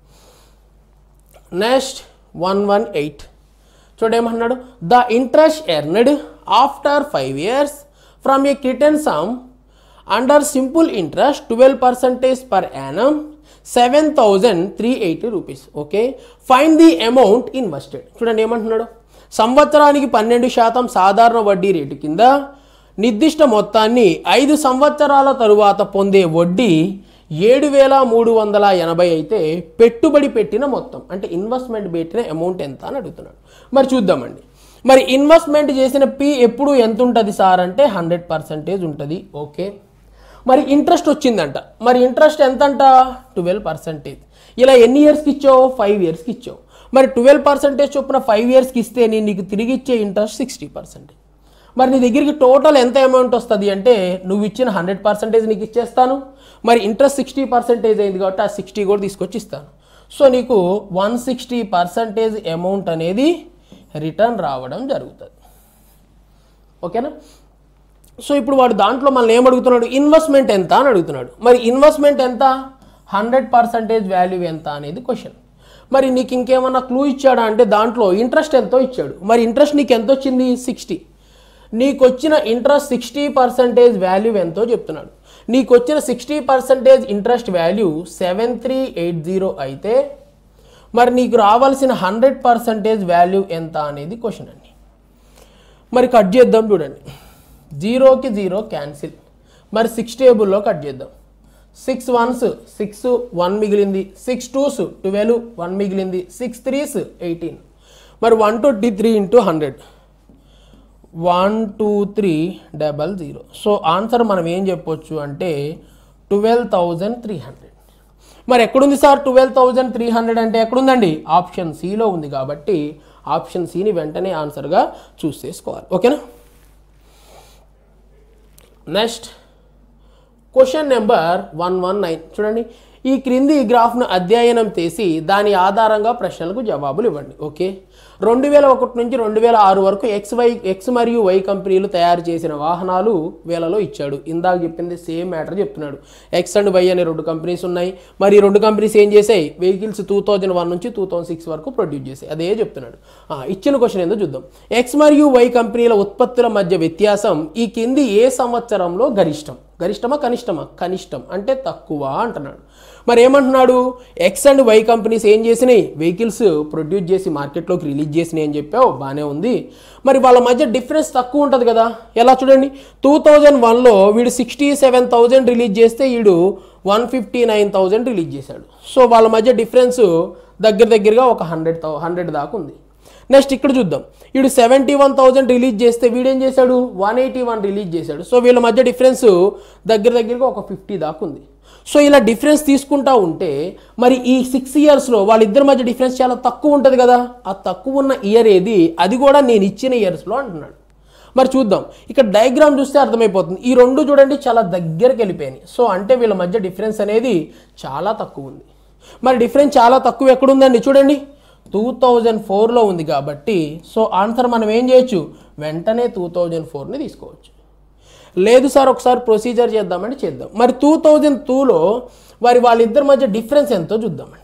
నెక్స్ట్ వన్ వన్ ఎయిట్ చూడేమన్నాడు the interest earned after five years from a certain sum under simple interest twelve percentage per annum seven thousand three eighty rupees okay fine the amount invested చూడండి ఏమంటున్నాడు సంవత్సరానికి పన్నెండు శాతం సాధారణ వడ్డీ rate కింద నిర్దిష్ట మొత్తాన్ని ఐదు సంవత్సరాల తరువాత పొందే వడ్డీ ఏడు వేల మూడు వందల ఎనభై అయితే పెట్టుబడి పెట్టిన మొత్తం అంటే ఇన్వెస్ట్మెంట్ పెట్టిన అమౌంట్ ఎంత అని అడుగుతున్నాడు మరి చూద్దామండి మరి ఇన్వెస్ట్మెంట్ చేసిన పి ఎప్పుడు ఎంత ఉంటుంది సార్ అంటే హండ్రెడ్ పర్సెంటేజ్ ఉంటుంది ఓకే మరి ఇంట్రెస్ట్ వచ్చిందంట మరి ఇంట్రెస్ట్ ఎంతంట ట్వెల్వ్ పర్సెంటేజ్ ఇలా ఎన్ని ఇయర్స్కి ఇచ్చావు ఫైవ్ ఇయర్స్కి ఇచ్చావు మరి ట్వెల్వ్ పర్సెంటేజ్ చొప్పున ఫైవ్ ఇయర్స్కి ఇస్తే నేను నీకు తిరిగి ఇచ్చే ఇంట్రెస్ట్ సిక్స్టీ పర్సెంటేజ్ మరి నీ దగ్గరికి టోటల్ ఎంత అమౌంట్ వస్తుంది అంటే నువ్వు ఇచ్చిన హండ్రెడ్ పర్సెంటేజ్ నీకు ఇచ్చేస్తాను మరి ఇంట్రెస్ట్ సిక్స్టీ పర్సెంటేజ్ అయింది కాబట్టి ఆ సిక్స్టీ కూడా తీసుకొచ్చి ఇస్తాను సో నీకు వన్ సిక్స్టీ పర్సెంటేజ్ అమౌంట్ అనేది రిటర్న్ రావడం జరుగుతుంది ఓకేనా సో ఇప్పుడు వాడు దాంట్లో మనల్ని ఏం అడుగుతున్నాడు ఇన్వెస్ట్మెంట్ ఎంత అని అడుగుతున్నాడు మరి ఇన్వెస్ట్మెంట్ ఎంత హండ్రెడ్ పర్సెంటేజ్ వాల్యూ ఎంత అనేది క్వశ్చన్ మరి నీకు ఇంకేమన్నా క్లూ ఇచ్చాడా అంటే దాంట్లో ఇంట్రెస్ట్ ఎంతో ఇచ్చాడు మరి ఇంట్రెస్ట్ నీకు ఎంత వచ్చింది సిక్స్టీ నీకు వచ్చిన ఇంట్రెస్ట్ సిక్స్టీ పర్సెంటేజ్ వాల్యూ ఎంతో చెప్తున్నాడు నీకు వచ్చిన sixty percentage interest value seven three eight zero అయితే మరి నీకు రావాల్సిన హండ్రెడ్ పర్సెంటేజ్ వాల్యూ ఎంత అనేది క్వశ్చన్ అండి మరి కట్ చేద్దాం చూడండి జీరోకి జీరో క్యాన్సిల్ మరి సిక్స్ టేబుల్లో కట్ చేద్దాం సిక్స్ వన్స్ సిక్స్ వన్ మిగిలింది సిక్స్ టూస్ ట్వెల్వ్ వన్ మిగిలింది సిక్స్ త్రీస్ ఎయిటీన్ మరి one twenty three into hundred one two three double zero so answer మనం ఏం చెప్పొచ్చు అంటే ట్వెల్వ్ థౌజండ్ త్రీ హండ్రెడ్ మరి ఎక్కడుంది sir twelve thousand three hundred అంటే ఎక్కడుందండి ఆప్షన్ సిలో ఉంది కాబట్టి ఆప్షన్ సిని వెంటనే ఆన్సర్గా చూస్ చేసుకోవాలి ఓకేనా next question number one one nine చూడండి ఈ క్రింది గ్రాఫ్ను అధ్యయనం చేసి దాని ఆధారంగా ప్రశ్నలకు జవాబులు ఇవ్వండి ఓకే రెండు వేల ఒకటి నుంచి రెండు వేల ఆరు వరకు ఎక్స్ వై ఎక్స్ మరియు వై కంపెనీలు తయారు చేసిన వాహనాలు వేలలో ఇచ్చాడు ఇందాక చెప్పింది సేమ్ మ్యాటర్ చెప్తున్నాడు ఎక్స్ అండ్ వై అనే రెండు కంపెనీస్ ఉన్నాయి మరి ఈ రెండు కంపెనీస్ ఏం చేసాయి వెహికల్స్ టూ థౌజండ్ వన్ నుంచి టూ థౌజండ్ సిక్స్ వరకు ప్రొడ్యూస్ చేసాయి అదే చెప్తున్నాడు ఆ, ఇచ్చిన క్వశ్చన్ ఏందో చూద్దాం ఎక్స్ మరియు వై కంపెనీల ఉత్పత్తుల మధ్య వ్యత్యాసం ఈ కింది ఏ సంవత్సరంలో గరిష్టం గరిష్టమా కనిష్టమా కనిష్టం అంటే తక్కువ అంటున్నాడు మరి ఏమంటున్నాడు ఎక్స్ అండ్ వై కంపెనీస్ ఏం చేసినాయి వెహికల్స్ ప్రొడ్యూస్ చేసి మార్కెట్లోకి రిలీజ్ చేసినాయి అని చెప్పావు బాగానే ఉంది మరి వాళ్ళ మధ్య డిఫరెన్స్ తక్కువ ఉంటుంది కదా ఎలా చూడండి టూ థౌజండ్ వన్లో వీడు సిక్స్టీ సెవెన్ థౌజండ్ రిలీజ్ చేస్తే వీడు one fifty nine thousand release చేశాడు సో వాళ్ళ మధ్య డిఫరెన్స్ దగ్గర దగ్గరగా ఒక హండ్రెడ్ థౌ హండ్రెడ్ దాకా ఉంది నెక్స్ట్ ఇక్కడ చూద్దాం వీడు సెవెంటీ వన్ థౌజండ్ రిలీజ్ చేస్తే వీడేం చేశాడు వన్ ఎయిటీ వన్ రిలీజ్ చేశాడు సో వీళ్ళ మధ్య డిఫరెన్స్ దగ్గర దగ్గరగా ఒక ఫిఫ్టీ దాకా ఉంది సో ఇలా డిఫరెన్స్ తీసుకుంటా ఉంటే మరి ఈ సిక్స్ ఇయర్స్లో వాళ్ళిద్దరి మధ్య డిఫరెన్స్ చాలా తక్కువ ఉంటుంది కదా ఆ తక్కువ ఉన్న ఇయర్ ఏది అది కూడా నేను ఇచ్చిన ఇయర్స్లో అంటున్నాడు మరి చూద్దాం ఇక్కడ డయాగ్రామ్ చూస్తే అర్థమైపోతుంది ఈ రెండు చూడండి చాలా దగ్గరికి వెళ్ళిపోయినాయి సో అంటే వీళ్ళ మధ్య డిఫరెన్స్ అనేది చాలా తక్కువ ఉంది మరి డిఫరెన్స్ చాలా తక్కువ ఎక్కడుందండి చూడండి టూ థౌజండ్ ఫోర్లో ఉంది కాబట్టి సో ఆన్సర్ మనం ఏం చేయొచ్చు వెంటనే టూ థౌజండ్ ఫోర్ని తీసుకోవచ్చు లేదు సార్ ఒకసారి ప్రొసీజర్ చేద్దామంటే చేద్దాం మరి టూ థౌజండ్ టూలో మరి వాళ్ళిద్దరి మధ్య డిఫరెన్స్ ఎంతో చూద్దామండి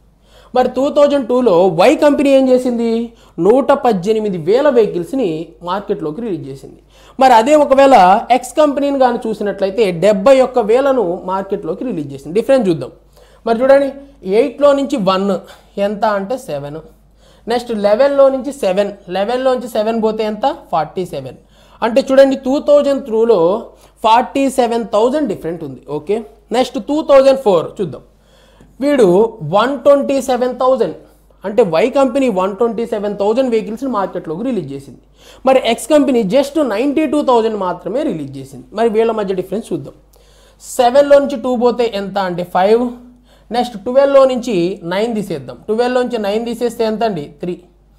మరి టూ థౌజండ్ టూలో వై కంపెనీ ఏం చేసింది నూట పద్దెనిమిది వేల వెహికల్స్ని మార్కెట్లోకి రిలీజ్ చేసింది మరి అదే ఒకవేళ ఎక్స్ కంపెనీని కానీ చూసినట్లయితే డెబ్బై ఒక్క వేలను మార్కెట్లోకి రిలీజ్ చేసింది డిఫరెన్స్ చూద్దాం మరి చూడండి ఎయిట్లో నుంచి వన్ ఎంత అంటే సెవెన్ నెక్స్ట్ లెవెన్లో నుంచి సెవెన్ లెవెన్లో నుంచి సెవెన్ పోతే ఎంత ఫార్టీ సెవెన్ అంటే చూడండి టూ థౌజండ్ త్రూలో ఫార్టీ సెవెన్ థౌజండ్ డిఫరెంట్ ఉంది okay next two thousand four చూద్దాం వీడు వన్ ట్వంటీ సెవెన్ థౌజండ్ అంటే Y company one twenty seven thousand వెహికల్స్ని మార్కెట్లోకి రిలీజ్ చేసింది మరి X company just ninety two thousand మాత్రమే రిలీజ్ చేసింది మరి వీళ్ళ మధ్య డిఫరెన్స్ చూద్దాం సెవెన్లో నుంచి టూ పోతే ఎంత అంటే ఫైవ్ నెక్స్ట్ ట్వెల్వ్లో నుంచి నైన్ తీసేద్దాం ట్వెల్వ్లో నుంచి నైన్ తీసేస్తే ఎంత అండి త్రీ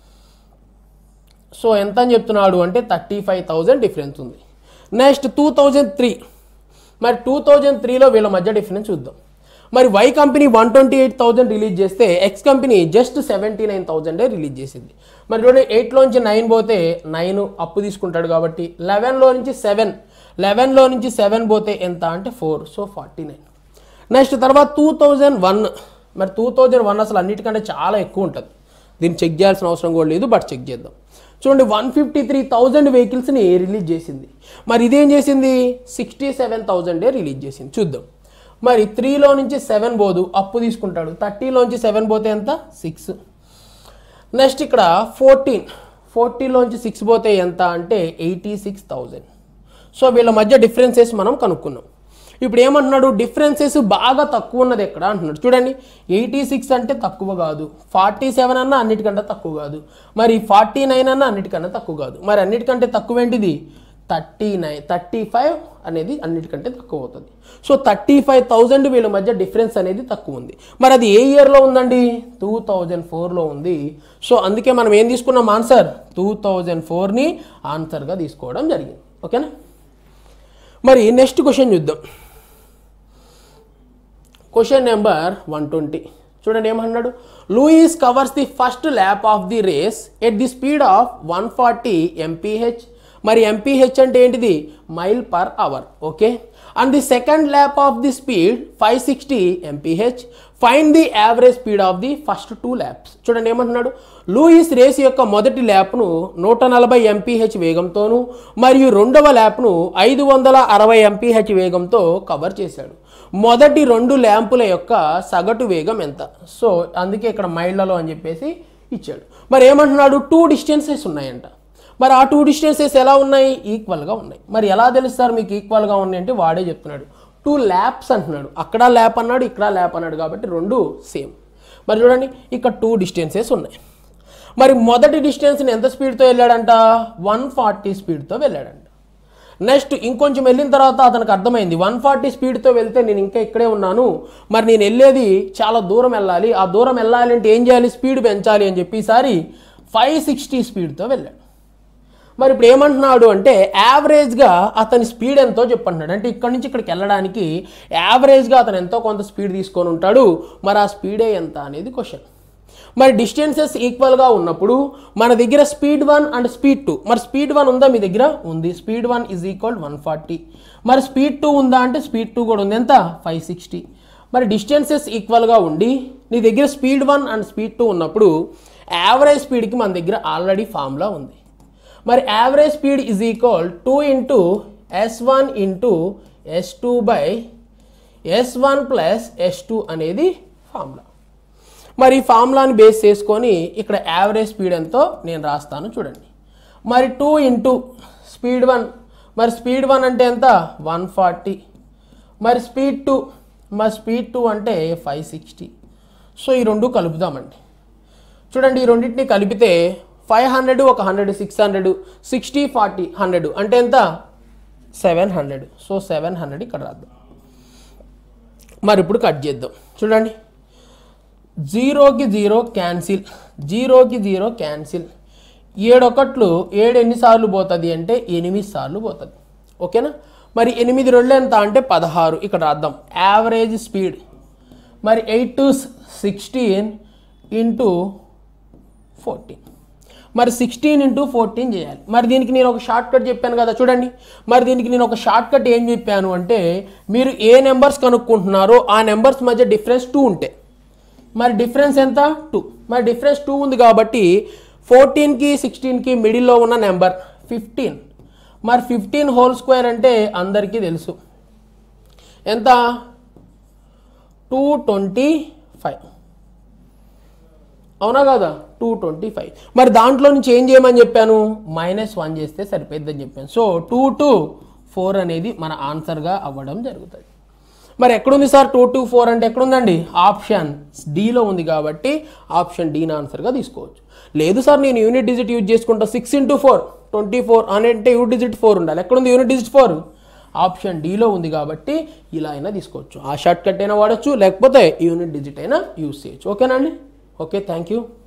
సో ఎంత అని చెప్తున్నాడు అంటే థర్టీ ఫైవ్ థౌజండ్ డిఫరెన్స్ ఉంది నెక్స్ట్ టూ థౌజండ్ త్రీ మరి టూ థౌజండ్ త్రీలో వీళ్ళ మధ్య డిఫరెన్స్ చూద్దాం మరి Y company one twenty eight thousand release చేస్తే X company just seventy nine థౌజండే రిలీజ్ చేసింది మరి చూడండి ఎయిట్లో నుంచి నైన్ పోతే నైన్ అప్పు తీసుకుంటాడు కాబట్టి లెవెన్లో నుంచి సెవెన్ లెవెన్లో నుంచి సెవెన్ పోతే ఎంత అంటే four so forty nine next తర్వాత టూ థౌజండ్ వన్ మరి టూ థౌజండ్ వన్ అసలు అన్నిటికంటే చాలా ఎక్కువ ఉంటుంది దీన్ని చెక్ చేయాల్సిన అవసరం కూడా లేదు బట్ చెక్ చేద్దాం చూడండి వన్ ఫిఫ్టీ త్రీ థౌజండ్ వెహికల్స్ని రిలీజ్ చేసింది మరి ఇదేం చేసింది సిక్స్టీ సెవెన్ థౌజండే రిలీజ్ చేసింది చూద్దాం మరి త్రీలో నుంచి సెవెన్ పోదు అప్పు తీసుకుంటాడు థర్టీలోంచి సెవెన్ పోతే ఎంత సిక్స్ నెక్స్ట్ ఇక్కడ ఫోర్టీన్ ఫోర్టీన్లోంచి సిక్స్ పోతే ఎంత అంటే ఎయిటీ సిక్స్ థౌజండ్ సో వీళ్ళ మధ్య డిఫరెన్సెస్ మనం కనుక్కున్నాం ఇప్పుడు ఏమంటున్నాడు డిఫరెన్సెస్ బాగా తక్కువ ఉన్నది ఎక్కడ అంటున్నాడు చూడండి ఎయిటీ సిక్స్ అంటే తక్కువ కాదు ఫార్టీ సెవెన్ అన్న అన్నిటికంటే తక్కువ కాదు మరి ఫార్టీ నైన్ అన్న అన్నిటికన్నా తక్కువ కాదు మరి అన్నిటికంటే తక్కువ ఏంటిది థర్టీ నైన్ థర్టీ ఫైవ్ అనేది అన్నిటికంటే తక్కువ అవుతుంది సో థర్టీ ఫైవ్ థౌజండ్ వీళ్ళ మధ్య డిఫరెన్స్ అనేది తక్కువ ఉంది మరి అది ఏ ఇయర్లో ఉందండి టూ థౌజండ్ ఫోర్లో ఉంది సో అందుకే మనం ఏం తీసుకున్నాం ఆన్సర్ టూ థౌజండ్ ఫోర్ని ఆన్సర్గా తీసుకోవడం జరిగింది ఓకేనా మరి నెక్స్ట్ క్వశ్చన్ చూద్దాం క్వశ్చన్ నెంబర్ వన్ ట్వంటీ చూడండి ఏమన్నాడు Lewis covers the first lap of the race at the speed of one forty mph మరి ఎంపీహెచ్ అంటే ఏంటిది mile per hour okay and the second lap of the speed five sixty mph fine the average speed of the first two laps చూడండి ఏమంటున్నాడు Louis race యొక్క మొదటి ల్యాప్ను నూట నలభై MPH వేగంతోనూ మరియు రెండవ ల్యాప్ను ఐదు వందల అరవై ఎంపీహెచ్ వేగంతో కవర్ చేశాడు మొదటి రెండు ల్యాంపుల యొక్క సగటు వేగం ఎంత సో అందుకే ఇక్కడ మైళ్ళలో అని చెప్పేసి ఇచ్చాడు మరి ఏమంటున్నాడు టూ డిస్టెన్సెస్ ఉన్నాయంట మరి ఆ టూ డిస్టెన్సెస్ ఎలా ఉన్నాయి ఈక్వల్గా ఉన్నాయి మరి ఎలా తెలుస్తారు మీకు ఈక్వల్గా ఉన్నాయి అంటే వాడే చెప్తున్నాడు టూ ల్యాప్స్ అంటున్నాడు అక్కడ ల్యాప్ అన్నాడు ఇక్కడ ల్యాప్ అన్నాడు కాబట్టి రెండు సేమ్ మరి చూడండి ఇక్కడ టూ డిస్టెన్సెస్ ఉన్నాయి మరి మొదటి డిస్టెన్స్ని ఎంత స్పీడ్తో వెళ్ళాడంట వన్ ఫార్టీ స్పీడ్తో వెళ్ళాడంట నెక్స్ట్ ఇంకొంచెం వెళ్ళిన తర్వాత అతనికి అర్థమైంది వన్ ఫార్టీ స్పీడ్తో వెళ్తే నేను ఇంకా ఇక్కడే ఉన్నాను మరి నేను వెళ్ళేది చాలా దూరం వెళ్ళాలి ఆ దూరం వెళ్ళాలి అంటే ఏం చేయాలి స్పీడ్ పెంచాలి అని చెప్పి ఈసారి ఫైవ్ సిక్స్టీ స్పీడ్తో వెళ్ళాడు మరి ఇప్పుడు ఏమంటున్నాడు అంటే యావరేజ్గా అతని స్పీడ్ ఎంతో చెప్పంటున్నాడు అంటే ఇక్కడ నుంచి ఇక్కడికి వెళ్ళడానికి యావరేజ్గా అతను ఎంతో కొంత స్పీడ్ తీసుకొని ఉంటాడు మరి ఆ స్పీడే ఎంత అనేది క్వశ్చన్ మరి డిస్టెన్సెస్ ఈక్వల్గా ఉన్నప్పుడు మన దగ్గర speed one and speed two మరి స్పీడ్ వన్ ఉందా మీ దగ్గర ఉంది speed one is equal one forty మరి స్పీడ్ టూ ఉందా అంటే స్పీడ్ టూ కూడా ఉంది ఎంత ఫైవ్ సిక్స్టీ మరి డిస్టెన్సెస్ ఈక్వల్గా ఉండి నీ దగ్గర speed one and speed two ఉన్నప్పుడు యావరేజ్ స్పీడ్కి మన దగ్గర ఆల్రెడీ ఫార్ములా ఉంది మరి average speed is equal two into S one into S two by S one plus S two అనేది ఫార్ములా మరి ఈ ఫార్ములాని బేస్ చేసుకొని ఇక్కడ యావరేజ్ స్పీడ్ ఎంతో నేను రాస్తాను చూడండి మరి టూ ఇంటూ స్పీడ్ వన్ మరి స్పీడ్ వన్ అంటే ఎంత వన్ ఫార్టీ మరి స్పీడ్ టూ మరి స్పీడ్ టూ అంటే ఫైవ్ సిక్స్టీ సో ఈ రెండు కలుపుదామండి చూడండి ఈ రెండింటిని కలిపితే ఫైవ్ హండ్రెడ్ ఒక hundred six hundred sixty forty hundred అంటే ఎంత seven hundred so seven hundred ఇక్కడ రాద్దాం మరి ఇప్పుడు కట్ చేద్దాం చూడండి జీరోకి జీరో క్యాన్సిల్ జీరోకి జీరో క్యాన్సిల్ ఏడొకట్లు ఏడు ఎన్నిసార్లు పోతుంది అంటే ఎనిమిది సార్లు పోతుంది ఓకేనా మరి ఎనిమిది రెండు ఎంత అంటే పదహారు ఇక్కడ రాద్దాం యావరేజ్ స్పీడ్ మరి eight to sixteen into fourteen మరి సిక్స్టీన్ ఇంటూ ఫోర్టీన్ చేయాలి మరి దీనికి నేను ఒక షార్ట్ కట్ చెప్పాను కదా చూడండి మరి దీనికి నేను ఒక షార్ట్ కట్ ఏం చెప్పాను అంటే మీరు ఏ నెంబర్స్ కనుక్కుంటున్నారో ఆ నెంబర్స్ మధ్య డిఫరెన్స్ టూ ఉంటే మరి డిఫరెన్స్ ఎంత టూ మరి డిఫరెన్స్ టూ ఉంది కాబట్టి ఫోర్టీన్కి సిక్స్టీన్కి మిడిల్లో ఉన్న నెంబర్ ఫిఫ్టీన్ మరి ఫిఫ్టీన్ హోల్ స్క్వేర్ అంటే అందరికీ తెలుసు ఎంత టూ ట్వంటీ ఫైవ్ అవునా కదా టూ ట్వంటీ ఫైవ్ మరి దాంట్లో నుంచి ఏం చేయమని చెప్పాను మైనస్ వన్ చేస్తే సరిపోద్దని చెప్పాను సో టూ టు ఫోర్ అనేది మన ఆన్సర్గా అవ్వడం జరుగుతుంది మరి ఎక్కడుంది సార్ టూ టు ఫోర్ అంటే ఎక్కడుందండి ఆప్షన్ డిలో ఉంది కాబట్టి ఆప్షన్ డీని ఆన్సర్గా తీసుకోవచ్చు లేదు సార్ నేను యూనిట్ డిజిట్ యూజ్ చేసుకుంటా six into four twenty four అని అంటే యూనిట్ డిజిట్ ఫోర్ ఉండాలి ఎక్కడుంది యూనిట్ డిజిట్ ఫోర్ ఆప్షన్ డిలో ఉంది కాబట్టి ఇలా అయినా తీసుకోవచ్చు ఆ షార్ట్ కట్ అయినా వాడచ్చు లేకపోతే యూనిట్ డిజిట్ అయినా యూజ్ చేయొచ్చు ఓకేనా అండి ఓకే థ్యాంక్ యూ